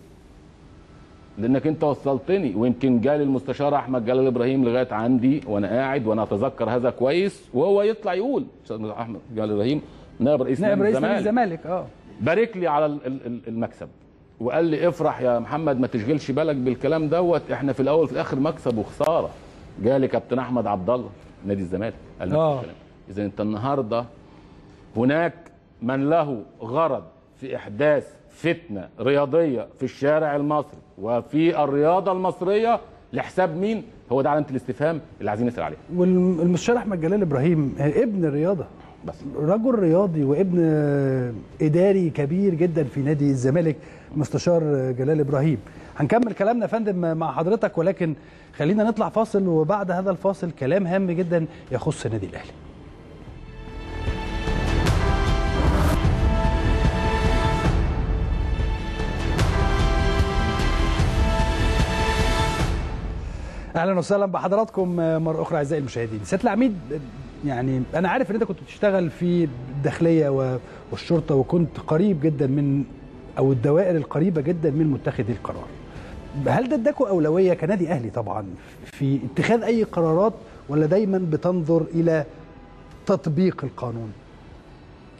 لانك انت وصلتني ويمكن جالي المستشار احمد جلال ابراهيم لغايه عندي وانا قاعد وانا اتذكر هذا كويس وهو يطلع يقول استاذ احمد جلال ابراهيم نائب رئيس نائب نادي رئيس نادي الزمالك الزمالك اه بارك لي على ال- ال- ال- المكسب وقال لي افرح يا محمد ما تشغلش بالك بالكلام دوت احنا في الاول وفي الاخر مكسب وخساره جالي كابتن احمد عبد الله نادي الزمالك قال نفس آه. الكلام اذا انت النهارده هناك من له غرض في احداث فتنه رياضيه في الشارع المصري وفي الرياضه المصريه لحساب مين هو ده علامه الاستفهام اللي عايزين نسال عليها والمستشار احمد جلال ابراهيم ابن الرياضه بس رجل رياضي وابن اداري كبير جدا في نادي الزمالك مستشار جلال ابراهيم هنكمل كلامنا يا فندم مع حضرتك ولكن خلينا نطلع فاصل وبعد هذا الفاصل كلام هام جدا يخص النادي الاهلي اهلا وسهلا بحضراتكم مره اخرى اعزائي المشاهدين سياده العميد يعني انا عارف ان انت كنت بتشتغل في الداخليه و- والشرطه وكنت قريب جدا من او الدوائر القريبه جدا من متخذي القرار هل ده اداكوا اولويه كنادي اهلي طبعا في اتخاذ اي قرارات ولا دايما بتنظر الى تطبيق القانون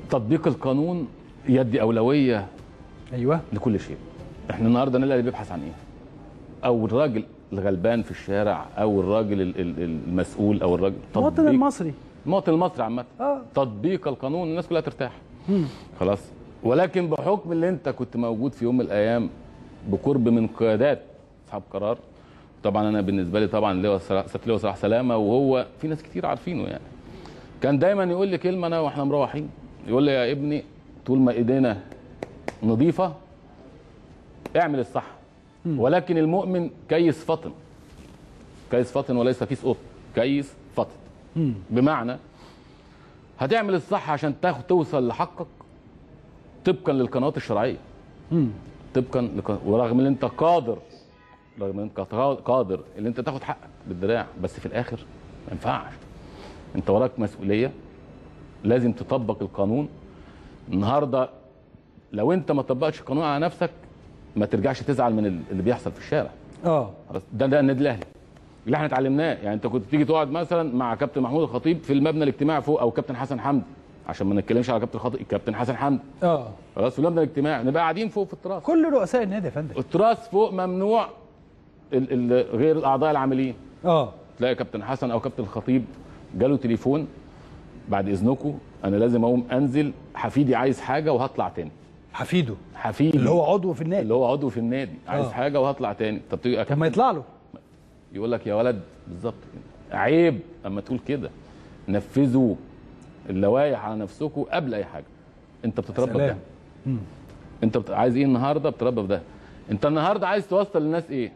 تطبيق القانون يدي اولويه ايوه لكل شيء احنا النهارده النادي الاهلي بيبحث عن ايه او الراجل الغلبان في الشارع او الراجل ال- ال- المسؤول او الراجل المواطن تطبيق- المصري المواطن المصري عامه اه تطبيق القانون الناس كلها ترتاح مم. خلاص ولكن بحكم اللي انت كنت موجود في يوم من الايام بقرب من قيادات اصحاب قرار طبعا انا بالنسبه لي طبعا اللي هو سياده اللواء صلاح سلامه وهو في ناس كتير عارفينه يعني كان دايما يقول لي كلمه انا واحنا مروحين يقول لي يا ابني طول ما ايدينا نظيفه اعمل الصح ولكن المؤمن كيس فطن كيس فطن وليس كيس قط كيس فطن مم. بمعنى هتعمل الصح عشان تاخد توصل لحقك طبقا للقنوات الشرعيه مم. طبقا لق- ورغم ان انت قادر رغم ان انت قا- قادر ان انت تاخد حقك بالدراع بس في الاخر ما ينفعش انت وراك مسؤوليه لازم تطبق القانون النهارده لو انت ما طبقتش القانون على نفسك ما ترجعش تزعل من ال- اللي بيحصل في الشارع اه خلاص ده ده النادي الاهلي اللي احنا اتعلمناه يعني انت كنت تيجي تقعد مثلا مع كابتن محمود الخطيب في المبنى الاجتماعي فوق او كابتن حسن حمدي عشان ما نتكلمش على كابتن الخطيب كابتن حسن حمدي اه خلاص في المبنى الاجتماعي نبقى قاعدين فوق في التراس كل رؤساء النادي يا فندم التراس فوق ممنوع ال ال غير الاعضاء العاملين اه تلاقي كابتن حسن او كابتن الخطيب جاله تليفون بعد اذنكم انا لازم اقوم انزل حفيدي عايز حاجه وهطلع تاني حفيده حفيدي اللي هو عضو في النادي اللي هو عضو في النادي عايز آه. حاجه وهطلع تاني طب تيجي يا طب ما كابتن يطلع له يقول لك يا ولد بالظبط كده عيب اما تقول كده نفذوا اللوائح على نفسكم قبل اي حاجه انت بتتربى في ده سلام. مم. انت بت... عايز ايه النهارده بتربى في ده انت النهارده عايز توصل للناس ايه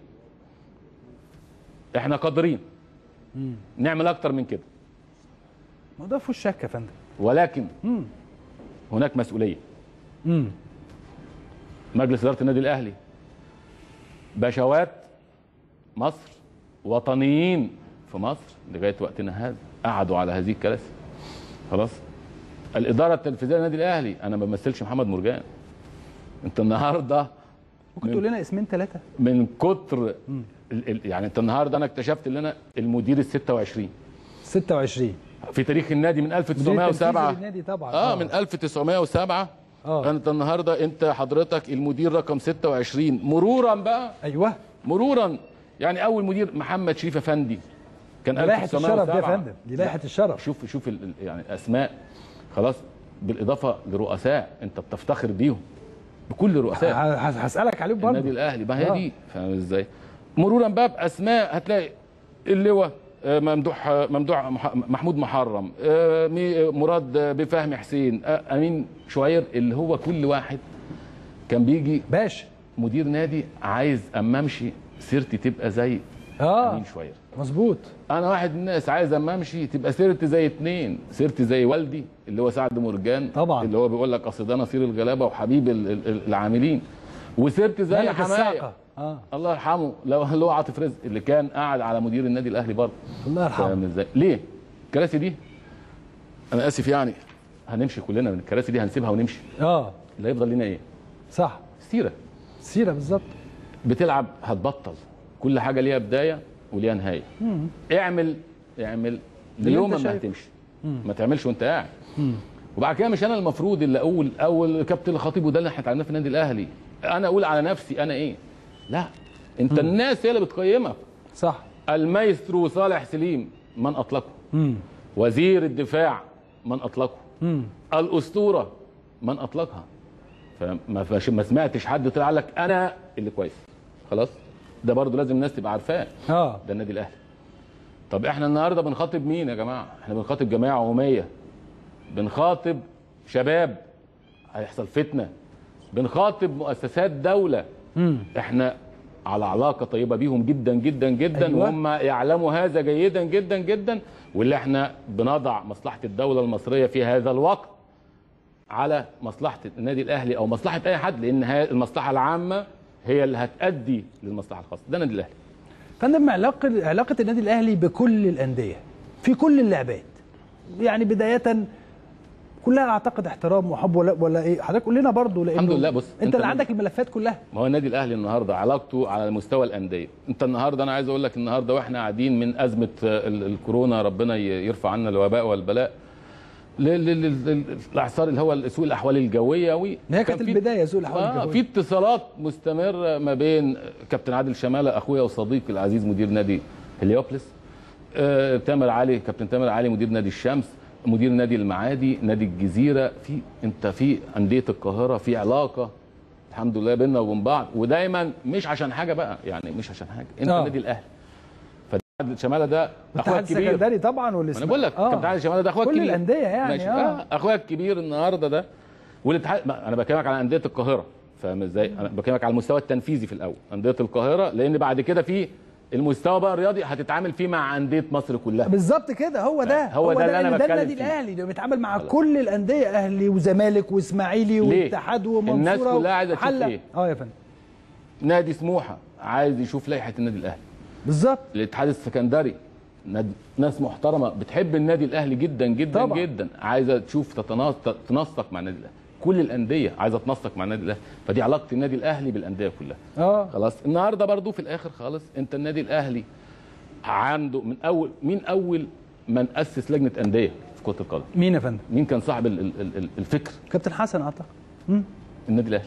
احنا قادرين مم. نعمل اكتر من كده ما ده فيهوش شك يا فندم ولكن مم. هناك مسؤوليه مم. مجلس اداره النادي الاهلي بشوات مصر وطنيين في مصر لغايه وقتنا هذا قعدوا على هذه الكراسي خلاص الاداره التنفيذيه للنادي الاهلي انا ما بمثلش محمد مرجان انت النهارده ممكن تقول لنا اسمين ثلاثه من كتر ال ال يعني انت النهارده انا اكتشفت ان انا المدير ال 26 26 في تاريخ النادي من مدير 1907 التنفيذي للنادي طبعا اه من 1907 آه. انت النهارده انت حضرتك المدير رقم 26 مرورا بقى ايوه مرورا يعني اول مدير محمد شريف افندي كان دي لائحه الشرف دي يا 1907. فندم دي لائحه الشرف شوف شوف ال- ال- يعني اسماء خلاص بالاضافه لرؤساء انت بتفتخر بيهم بكل رؤساء ه- هسالك عليهم برضه النادي الاهلي ما هي آه. دي فاهم ازاي مرورا بقى باسماء هتلاقي اللواء آه، ممدوح آه، ممدوح مح- محمود محرم آه، مي- مراد آه، بفهمي حسين آه، امين شعير اللي هو كل واحد كان بيجي باشا مدير نادي عايز اما امشي سيرتي تبقى زي اه امين شعير مظبوط انا واحد من الناس عايز اما امشي تبقى سيرتي زي اتنين سيرتي زي والدي اللي هو سعد مرجان طبعا. اللي هو بيقول لك اصل ده نصير الغلابه وحبيب ال- ال- ال- العاملين وسيرتي زي ملك حمايه الساقة. اه الله يرحمه لو اللي هو عاطف رزق اللي كان قاعد على مدير النادي الاهلي برضه الله يرحمه فاهم ازاي ليه الكراسي دي انا اسف يعني هنمشي كلنا من الكراسي دي هنسيبها ونمشي اه اللي هيفضل لنا ايه صح سيره سيره بالظبط بتلعب هتبطل كل حاجه ليها بدايه وليها نهايه مم. اعمل اعمل اللي ليوم انت ما شايفه. هتمشي مم. ما تعملش وانت قاعد مم. وبعد كده مش انا المفروض اللي اقول اول كابتن الخطيب وده اللي احنا اتعلمناه في النادي الاهلي انا اقول على نفسي انا ايه لا انت مم. الناس هي اللي بتقيمك صح المايسترو صالح سليم من اطلقه مم. وزير الدفاع من اطلقه مم. الاسطوره من اطلقها فما فش- ما سمعتش حد طلع لك انا اللي كويس خلاص ده برضو لازم الناس تبقى عارفاه اه ده النادي الاهلي طب احنا النهارده بنخاطب مين يا جماعه احنا بنخاطب جماعه عموميه بنخاطب شباب هيحصل فتنه بنخاطب مؤسسات دوله مم. احنا على علاقه طيبه بيهم جدا جدا جدا أيوة. وهم يعلموا هذا جيدا جدا جدا واللي احنا بنضع مصلحه الدوله المصريه في هذا الوقت على مصلحه النادي الاهلي او مصلحه اي حد لان هي- المصلحه العامه هي اللي هتؤدي للمصلحه الخاصه ده النادي الاهلي فندم علاقه علاقه النادي الاهلي بكل الانديه في كل اللعبات يعني بدايه كلها اعتقد احترام وحب ولا ولا ايه حضرتك قول لنا برضه لانه الحمد لله، بص، انت, أنت اللي من- عندك الملفات كلها ما هو النادي الاهلي النهارده علاقته على مستوى الانديه انت النهارده انا عايز اقول لك النهارده واحنا قاعدين من ازمه ال- الكورونا ربنا ي- يرفع عنا الوباء والبلاء لل- لل- لل- الاعصار اللي هو سوء الاحوال الجويه و ما هي كانت البدايه سوء الاحوال آه الجوية. في اتصالات مستمره ما بين كابتن عادل شماله اخويا وصديقي العزيز مدير نادي هليوبلس آه تامر علي كابتن تامر علي مدير نادي الشمس مدير نادي المعادي نادي الجزيره في انت في انديه القاهره في علاقه الحمد لله بيننا وبين بعض ودايما مش عشان حاجه بقى يعني مش عشان حاجه انت آه. النادي الاهلي فعادل شماله ده اخويا الاتحاد الكبير السكندري طبعا والاسم انا بقول لك كابتن عادل شماله ده اخويا كل الكبير الانديه يعني ماشي. اه آه. اخويا الكبير النهارده ده والاتحاد ما انا بكلمك على انديه القاهره فاهم ازاي؟ انا بكلمك على المستوى التنفيذي في الاول انديه القاهره لان بعد كده في المستوى بقى الرياضي هتتعامل فيه مع انديه مصر كلها بالظبط كده هو ده هو ده اللي أنا ده بتكلم النادي فيه. الاهلي ده بيتعامل مع كل الانديه اهلي وزمالك واسماعيلي ليه؟ واتحاد ومنصوره الناس كلها عايزة تشوف وحلة. إيه؟ اه يا فندم نادي سموحه عايز يشوف لائحه النادي الاهلي بالظبط الاتحاد السكندري ناد- ناس محترمه بتحب النادي الاهلي جدا جدا طبعا. طبعا. جدا عايزه تشوف تتناسق تنسق مع النادي الاهلي كل الانديه عايزه تنسق مع النادي الاهلي فدي علاقه النادي الاهلي بالانديه كلها اه خلاص النهارده برضو في الاخر خالص انت النادي الاهلي عنده من اول مين اول من اسس لجنه انديه في كره القدم مين يا فندم مين كان صاحب ال- ال- ال- الفكر كابتن حسن اعتقد النادي الاهلي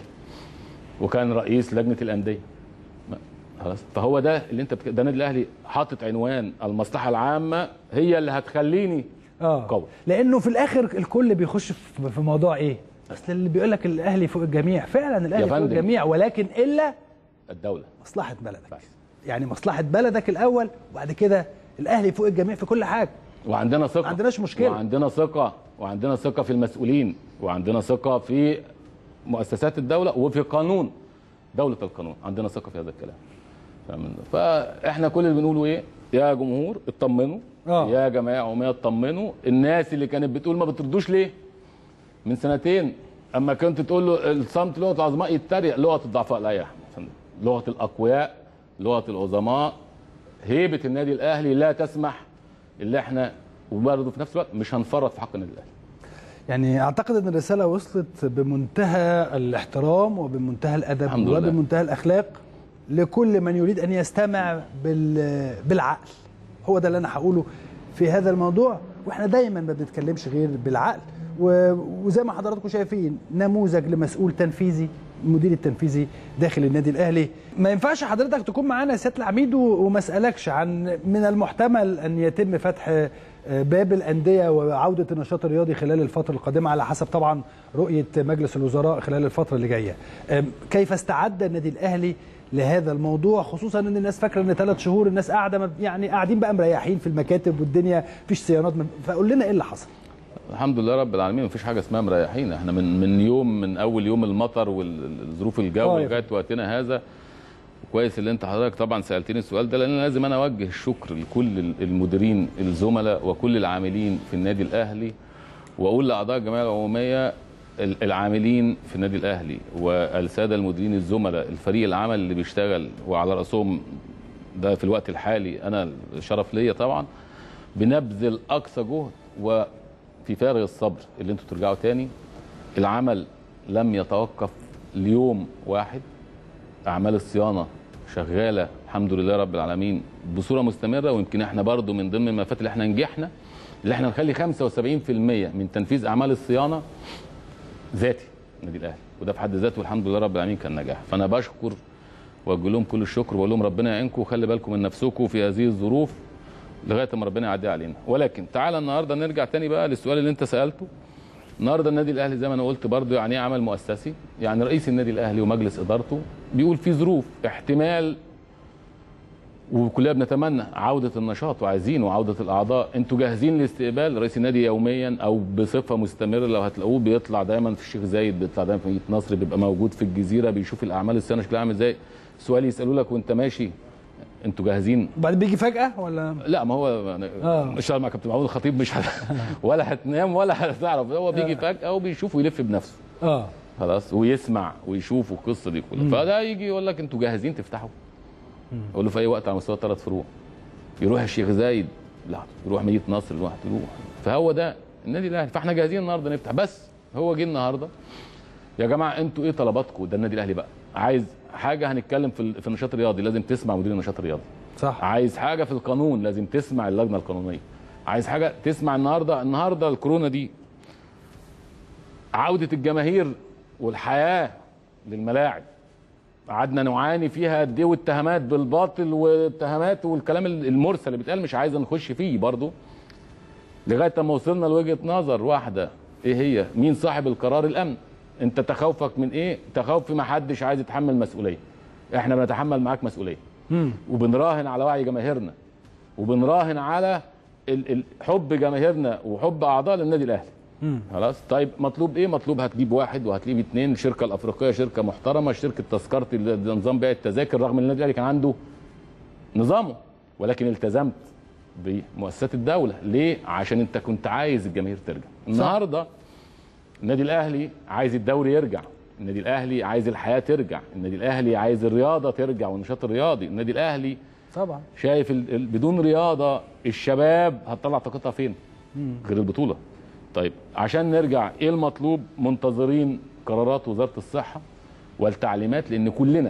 وكان رئيس لجنه الانديه ما- خلاص فهو ده اللي انت بتك... ده النادي الاهلي حاطط عنوان المصلحه العامه هي اللي هتخليني اه قوي لانه في الاخر الكل بيخش في في موضوع ايه اصل اللي بيقول لك الاهلي فوق الجميع فعلا الاهلي فوق فندم. الجميع ولكن الا الدوله مصلحه بلدك يعني مصلحه بلدك الاول وبعد كده الاهلي فوق الجميع في كل حاجه وعندنا ثقه ما عندناش مشكله وعندنا ثقه وعندنا ثقه في المسؤولين وعندنا ثقه في مؤسسات الدوله وفي قانون دوله القانون عندنا ثقه في هذا الكلام فاهم؟ فاحنا كل اللي بنقوله ايه يا جمهور اطمنوا آه. يا جماعه وما اطمنوا الناس اللي كانت بتقول ما بتردوش ليه من سنتين اما كنت تقول له الصمت لغه العظماء يتريق لغه الضعفاء لا يا احمد لغه الاقوياء لغه العظماء هيبه النادي الاهلي لا تسمح اللي احنا وبرضه في نفس الوقت مش هنفرط في حق النادي الاهلي يعني اعتقد ان الرساله وصلت بمنتهى الاحترام وبمنتهى الادب الحمد لله. وبمنتهى الاخلاق لكل من يريد ان يستمع بال- بالعقل هو ده اللي انا هقوله في هذا الموضوع واحنا دايما ما بنتكلمش غير بالعقل و- وزي ما حضراتكم شايفين نموذج لمسؤول تنفيذي المدير التنفيذي داخل النادي الاهلي ما ينفعش حضرتك تكون معانا يا سياده العميد و- وما اسالكش عن من المحتمل ان يتم فتح آه، باب الانديه وعوده النشاط الرياضي خلال الفتره القادمه على حسب طبعا رؤيه مجلس الوزراء خلال الفتره اللي جايه آم، كيف استعد النادي الاهلي لهذا الموضوع خصوصا ان الناس فاكره ان ثلاث شهور الناس قاعده ما- يعني قاعدين بقى مريحين في المكاتب والدنيا مفيش صيانات فقول لنا ايه اللي حصل الحمد لله رب العالمين مفيش حاجه اسمها مريحين احنا من من يوم من اول يوم المطر والظروف الجو آه يا لغايه وقتنا هذا كويس اللي انت حضرتك طبعا سالتني السؤال ده لان لازم انا اوجه الشكر لكل المديرين الزملاء وكل العاملين في النادي الاهلي واقول لاعضاء الجمعيه العموميه ال- العاملين في النادي الاهلي والساده المديرين الزملاء الفريق العمل اللي بيشتغل وعلى راسهم ده في الوقت الحالي انا الشرف ليا طبعا بنبذل اقصى جهد وفي فارغ الصبر اللي انتوا ترجعوا تاني العمل لم يتوقف ليوم واحد اعمال الصيانه شغاله الحمد لله رب العالمين بصوره مستمره ويمكن احنا برضو من ضمن الملفات اللي احنا نجحنا اللي احنا نخلي 75% من تنفيذ اعمال الصيانه ذاتي النادي الاهلي وده في حد ذاته الحمد لله رب العالمين كان نجاح فانا بشكر واوجه لهم كل الشكر واقول لهم ربنا يعينكم وخلي بالكم من نفسكم في هذه الظروف لغايه ما ربنا يعدي علينا ولكن تعالى النهارده نرجع تاني بقى للسؤال اللي انت سالته النهارده النادي الاهلي زي ما انا قلت برضو يعني ايه عمل مؤسسي يعني رئيس النادي الاهلي ومجلس ادارته بيقول في ظروف احتمال وكلنا بنتمنى عوده النشاط وعايزين وعوده الاعضاء انتوا جاهزين لاستقبال رئيس النادي يوميا او بصفه مستمره لو هتلاقوه بيطلع دايما في الشيخ زايد بيطلع دايما في مدينه نصر بيبقى موجود في الجزيره بيشوف الاعمال السنه شكلها عامل ازاي سؤال يسالوا لك وانت ماشي انتوا جاهزين وبعدين بيجي فجاه ولا لا ما هو يعني آه. مش مع كابتن محمود الخطيب مش هت... ولا هتنام ولا هتعرف هو بيجي فجاه وبيشوف ويلف بنفسه اه خلاص ويسمع ويشوف القصه دي كلها مم. فده يجي يقول لك انتوا جاهزين تفتحوا اقول له في اي وقت على مستوى ثلاث فروع يروح الشيخ زايد لا يروح مدينه نصر يروح تروح فهو ده النادي الاهلي فاحنا جاهزين النهارده نفتح بس هو جه النهارده يا جماعه انتوا ايه طلباتكم ده النادي الاهلي بقى عايز حاجه هنتكلم في ال- في النشاط الرياضي لازم تسمع مدير النشاط الرياضي صح عايز حاجه في القانون لازم تسمع اللجنه القانونيه عايز حاجه تسمع النهارده النهارده الكورونا دي عوده الجماهير والحياه للملاعب قعدنا نعاني فيها قد ايه واتهامات بالباطل واتهامات والكلام المرسل اللي بيتقال مش عايز نخش فيه برضه لغايه ما وصلنا لوجهه نظر واحده ايه هي مين صاحب القرار الامن انت تخوفك من ايه تخوف ما حدش عايز يتحمل مسؤوليه احنا بنتحمل معاك مسؤوليه وبنراهن على وعي جماهيرنا وبنراهن على ال- ال- حب جماهيرنا وحب اعضاء للنادي الاهلي خلاص طيب مطلوب ايه مطلوب هتجيب واحد وهتجيب اثنين الشركه الافريقيه شركه محترمه شركه تذكرتي ل- نظام بيع التذاكر رغم ان النادي الاهلي كان عنده نظامه ولكن التزمت بمؤسسات الدوله ليه عشان انت كنت عايز الجماهير ترجع النهارده النادي الاهلي عايز الدوري يرجع النادي الاهلي عايز الحياه ترجع النادي الاهلي عايز الرياضه ترجع والنشاط الرياضي النادي الاهلي طبعا شايف ال- ال- بدون رياضه الشباب هتطلع طاقتها فين غير البطوله طيب عشان نرجع ايه المطلوب منتظرين قرارات وزاره الصحه والتعليمات لان كلنا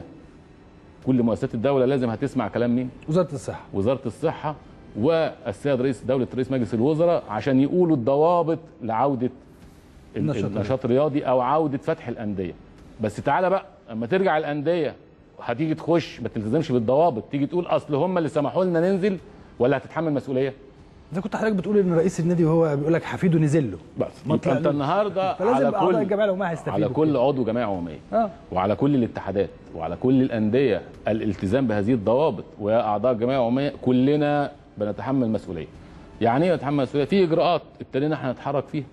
كل مؤسسات الدوله لازم هتسمع كلام مين وزاره الصحه وزاره الصحه والسيد رئيس دوله رئيس مجلس الوزراء عشان يقولوا الضوابط لعوده ال- النشاط النشاط الرياضي او عوده فتح الانديه بس تعالى بقى اما ترجع الانديه هتيجي تخش ما تلتزمش بالضوابط تيجي تقول اصل هم اللي سمحوا لنا ننزل ولا هتتحمل مسؤوليه اذا كنت حضرتك بتقول ان رئيس النادي وهو بيقول لك حفيده نزل له بس يبقى انت النهارده فلازم على اعضاء كل الجمعيه العموميه هيستفيدوا على كل عضو جمعيه عموميه اه وعلى كل الاتحادات وعلى كل الانديه الالتزام بهذه الضوابط ويا اعضاء الجمعيه العموميه كلنا بنتحمل مسؤوليه. يعني ايه نتحمل مسؤوليه؟ في اجراءات ابتدينا احنا نتحرك فيها.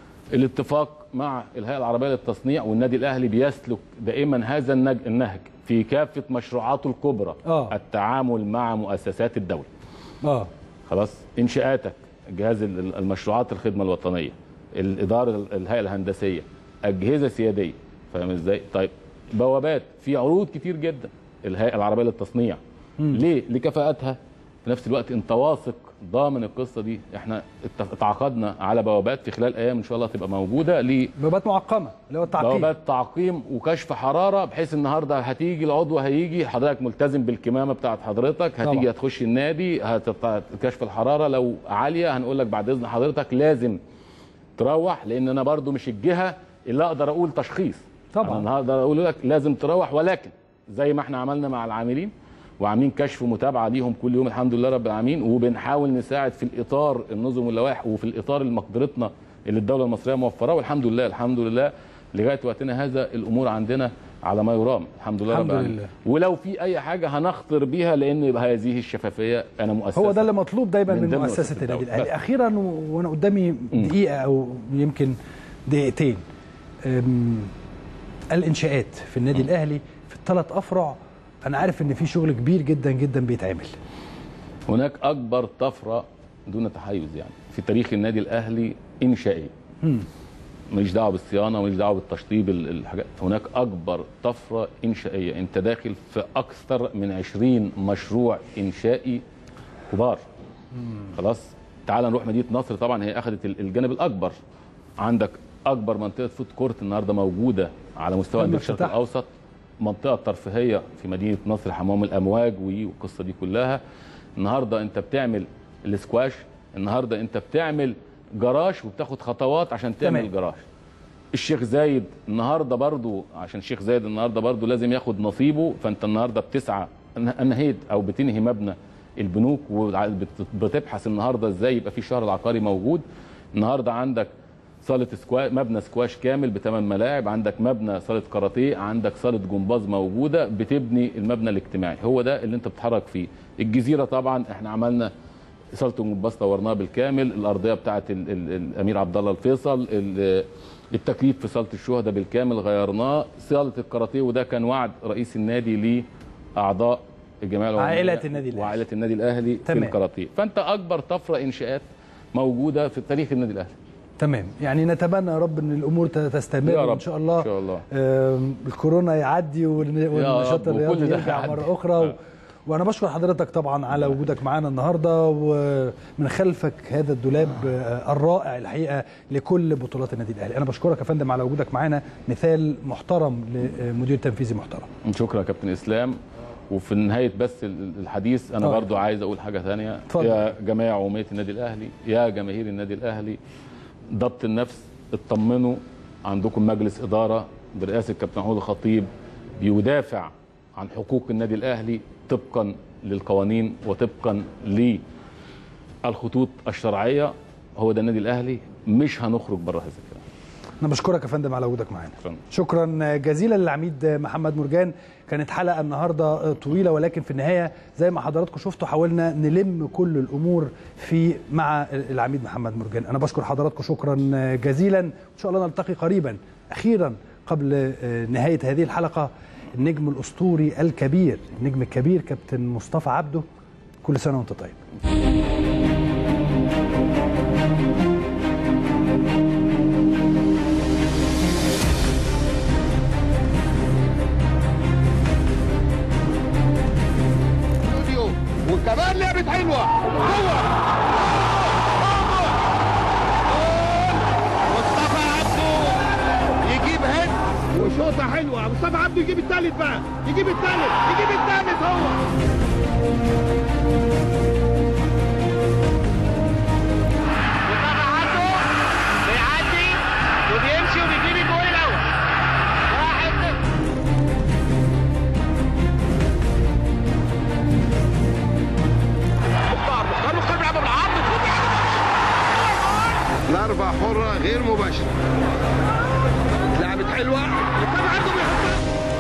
الاتفاق مع الهيئه العربيه للتصنيع والنادي الاهلي بيسلك دائما هذا النج- النهج في كافه مشروعاته الكبرى آه. التعامل مع مؤسسات الدوله. اه خلاص انشاءاتك جهاز ال- ال- المشروعات الخدمه الوطنيه الاداره ال- الهيئه الهندسيه اجهزه سياديه فاهم ازاي طيب بوابات في عروض كتير جدا الهيئه العربيه للتصنيع ليه لكفاءتها في نفس الوقت انت واثق ضامن القصه دي احنا ات- اتعاقدنا على بوابات في خلال ايام ان شاء الله تبقى موجوده ل بوابات معقمه اللي هو التعقيم بوابات تعقيم وكشف حراره بحيث النهارده هتيجي العضو هيجي حضرتك ملتزم بالكمامه بتاعت حضرتك هتيجي طبعا. هتخش النادي هتط- كشف الحراره لو عاليه هنقول لك بعد اذن حضرتك لازم تروح لان انا برضو مش الجهه اللي اقدر اقول تشخيص طبعا. انا النهارده اقول لك لازم تروح ولكن زي ما احنا عملنا مع العاملين وعاملين كشف ومتابعه ليهم كل يوم الحمد لله رب العالمين وبنحاول نساعد في الاطار النظم واللوائح وفي الاطار اللي مقدرتنا اللي الدوله المصريه موفراه والحمد لله الحمد لله لغايه وقتنا هذا الامور عندنا على ما يرام الحمد لله الحمد رب العالمين لله. ولو في اي حاجه هنخطر بيها لان يبقى هذه الشفافيه انا مؤسسه هو ده اللي مطلوب دايما من من, ضمن مؤسسه مؤسسة النادي الدولة. الاهلي بس. اخيرا و- وانا قدامي دقيقه او يمكن دقيقتين أم، الانشاءات في النادي الاهلي في الثلاث افرع انا عارف ان في شغل كبير جدا جدا بيتعمل هناك اكبر طفره دون تحيز يعني في تاريخ النادي الاهلي انشائيه مم. ماليش دعوه بالصيانه وماليش دعوه بالتشطيب ال- الحاجات هناك اكبر طفره انشائيه انت داخل في اكثر من 20 مشروع انشائي كبار خلاص تعال نروح مدينه نصر طبعا هي اخذت ال- الجانب الاكبر عندك اكبر منطقه فود كورت النهارده موجوده على مستوى تم انديه الشرق افتتاحها. الاوسط منطقه ترفيهيه في مدينه نصر حمام الامواج والقصه دي كلها النهارده انت بتعمل الاسكواش النهارده انت بتعمل جراج وبتاخد خطوات عشان تعمل تمام. جراج الشيخ زايد النهارده برضو عشان الشيخ زايد النهارده برضو لازم ياخد نصيبه فانت النهارده بتسعى أن- انهيت او بتنهي مبنى البنوك وبتبحث النهارده ازاي يبقى في الشهر العقاري موجود النهارده عندك صاله سكوا مبنى سكواش كامل بثمان ملاعب عندك مبنى صاله كاراتيه عندك صاله جمباز موجوده بتبني المبنى الاجتماعي هو ده اللي انت بتتحرك فيه الجزيره طبعا احنا عملنا صاله الجمباز طورناها بالكامل الارضيه بتاعه ال- ال- الامير عبد الله الفيصل ال- التكييف في صاله الشهداء بالكامل غيرناه صاله الكاراتيه وده كان وعد رئيس النادي لاعضاء الجمعيه العموميه عائلة النادي الأهلي. وعائله النادي الاهلي في تمام. الكاراتيه فانت اكبر طفره انشاءات موجوده في تاريخ النادي الاهلي تمام يعني نتمنى يا رب ان الامور ت- تستمر يا رب. وان شاء الله إن شاء الله. آم، الكورونا يعدي والن- والنشاط رب، وكل الرياضي ده يرجع يعدي. مره اخرى و... وانا بشكر حضرتك طبعا على وجودك معانا النهارده ومن خلفك هذا الدولاب آه، الرائع الحقيقه لكل بطولات النادي الاهلي انا بشكرك يا فندم على وجودك معانا مثال محترم لمدير تنفيذي محترم شكرا يا كابتن اسلام وفي نهايه بس ال- الحديث انا اتفضل. برضو عايز اقول حاجه ثانيه اتفضل. يا جماعه عموميه النادي الاهلي يا جماهير النادي الاهلي ضبط النفس اطمنوا عندكم مجلس اداره برئاسه كابتن محمود الخطيب بيدافع عن حقوق النادي الاهلي طبقا للقوانين وطبقا للخطوط الشرعيه هو ده النادي الاهلي مش هنخرج بره هذا الكلام انا بشكرك يا فندم على وجودك معانا شكرا جزيلا للعميد محمد مرجان كانت حلقه النهارده طويله ولكن في النهايه زي ما حضراتكم شفتوا حاولنا نلم كل الامور في مع العميد محمد مرجان انا بشكر حضراتكم شكرا جزيلا ان شاء الله نلتقي قريبا اخيرا قبل نهايه هذه الحلقه النجم الاسطوري الكبير النجم الكبير كابتن مصطفى عبده كل سنه وانت طيب وكمان لعبت حلوه جوه مصطفى عبده يجيب هيد وشوطه حلوه مصطفى عبده يجيب الثالث بقى يجيب الثالث يجيب الثالث هو بيعدي وبيمشي وبيجيب الجول الاول واحد مختار مختار مختار بيلعبها بالعرض ضربة حرة غير مباشرة لعبت حلوة مصطفى عبده بيحطها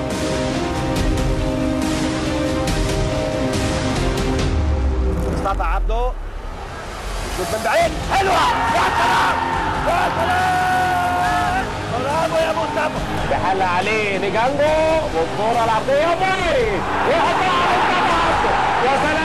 مصطفى عبده شوط من بعيد حلوه يا سلام يا سلام برافو يا مصطفى بحل عليه نيجانجو والكره العرضيه وماري يحطها على مصطفى عبده يا سلام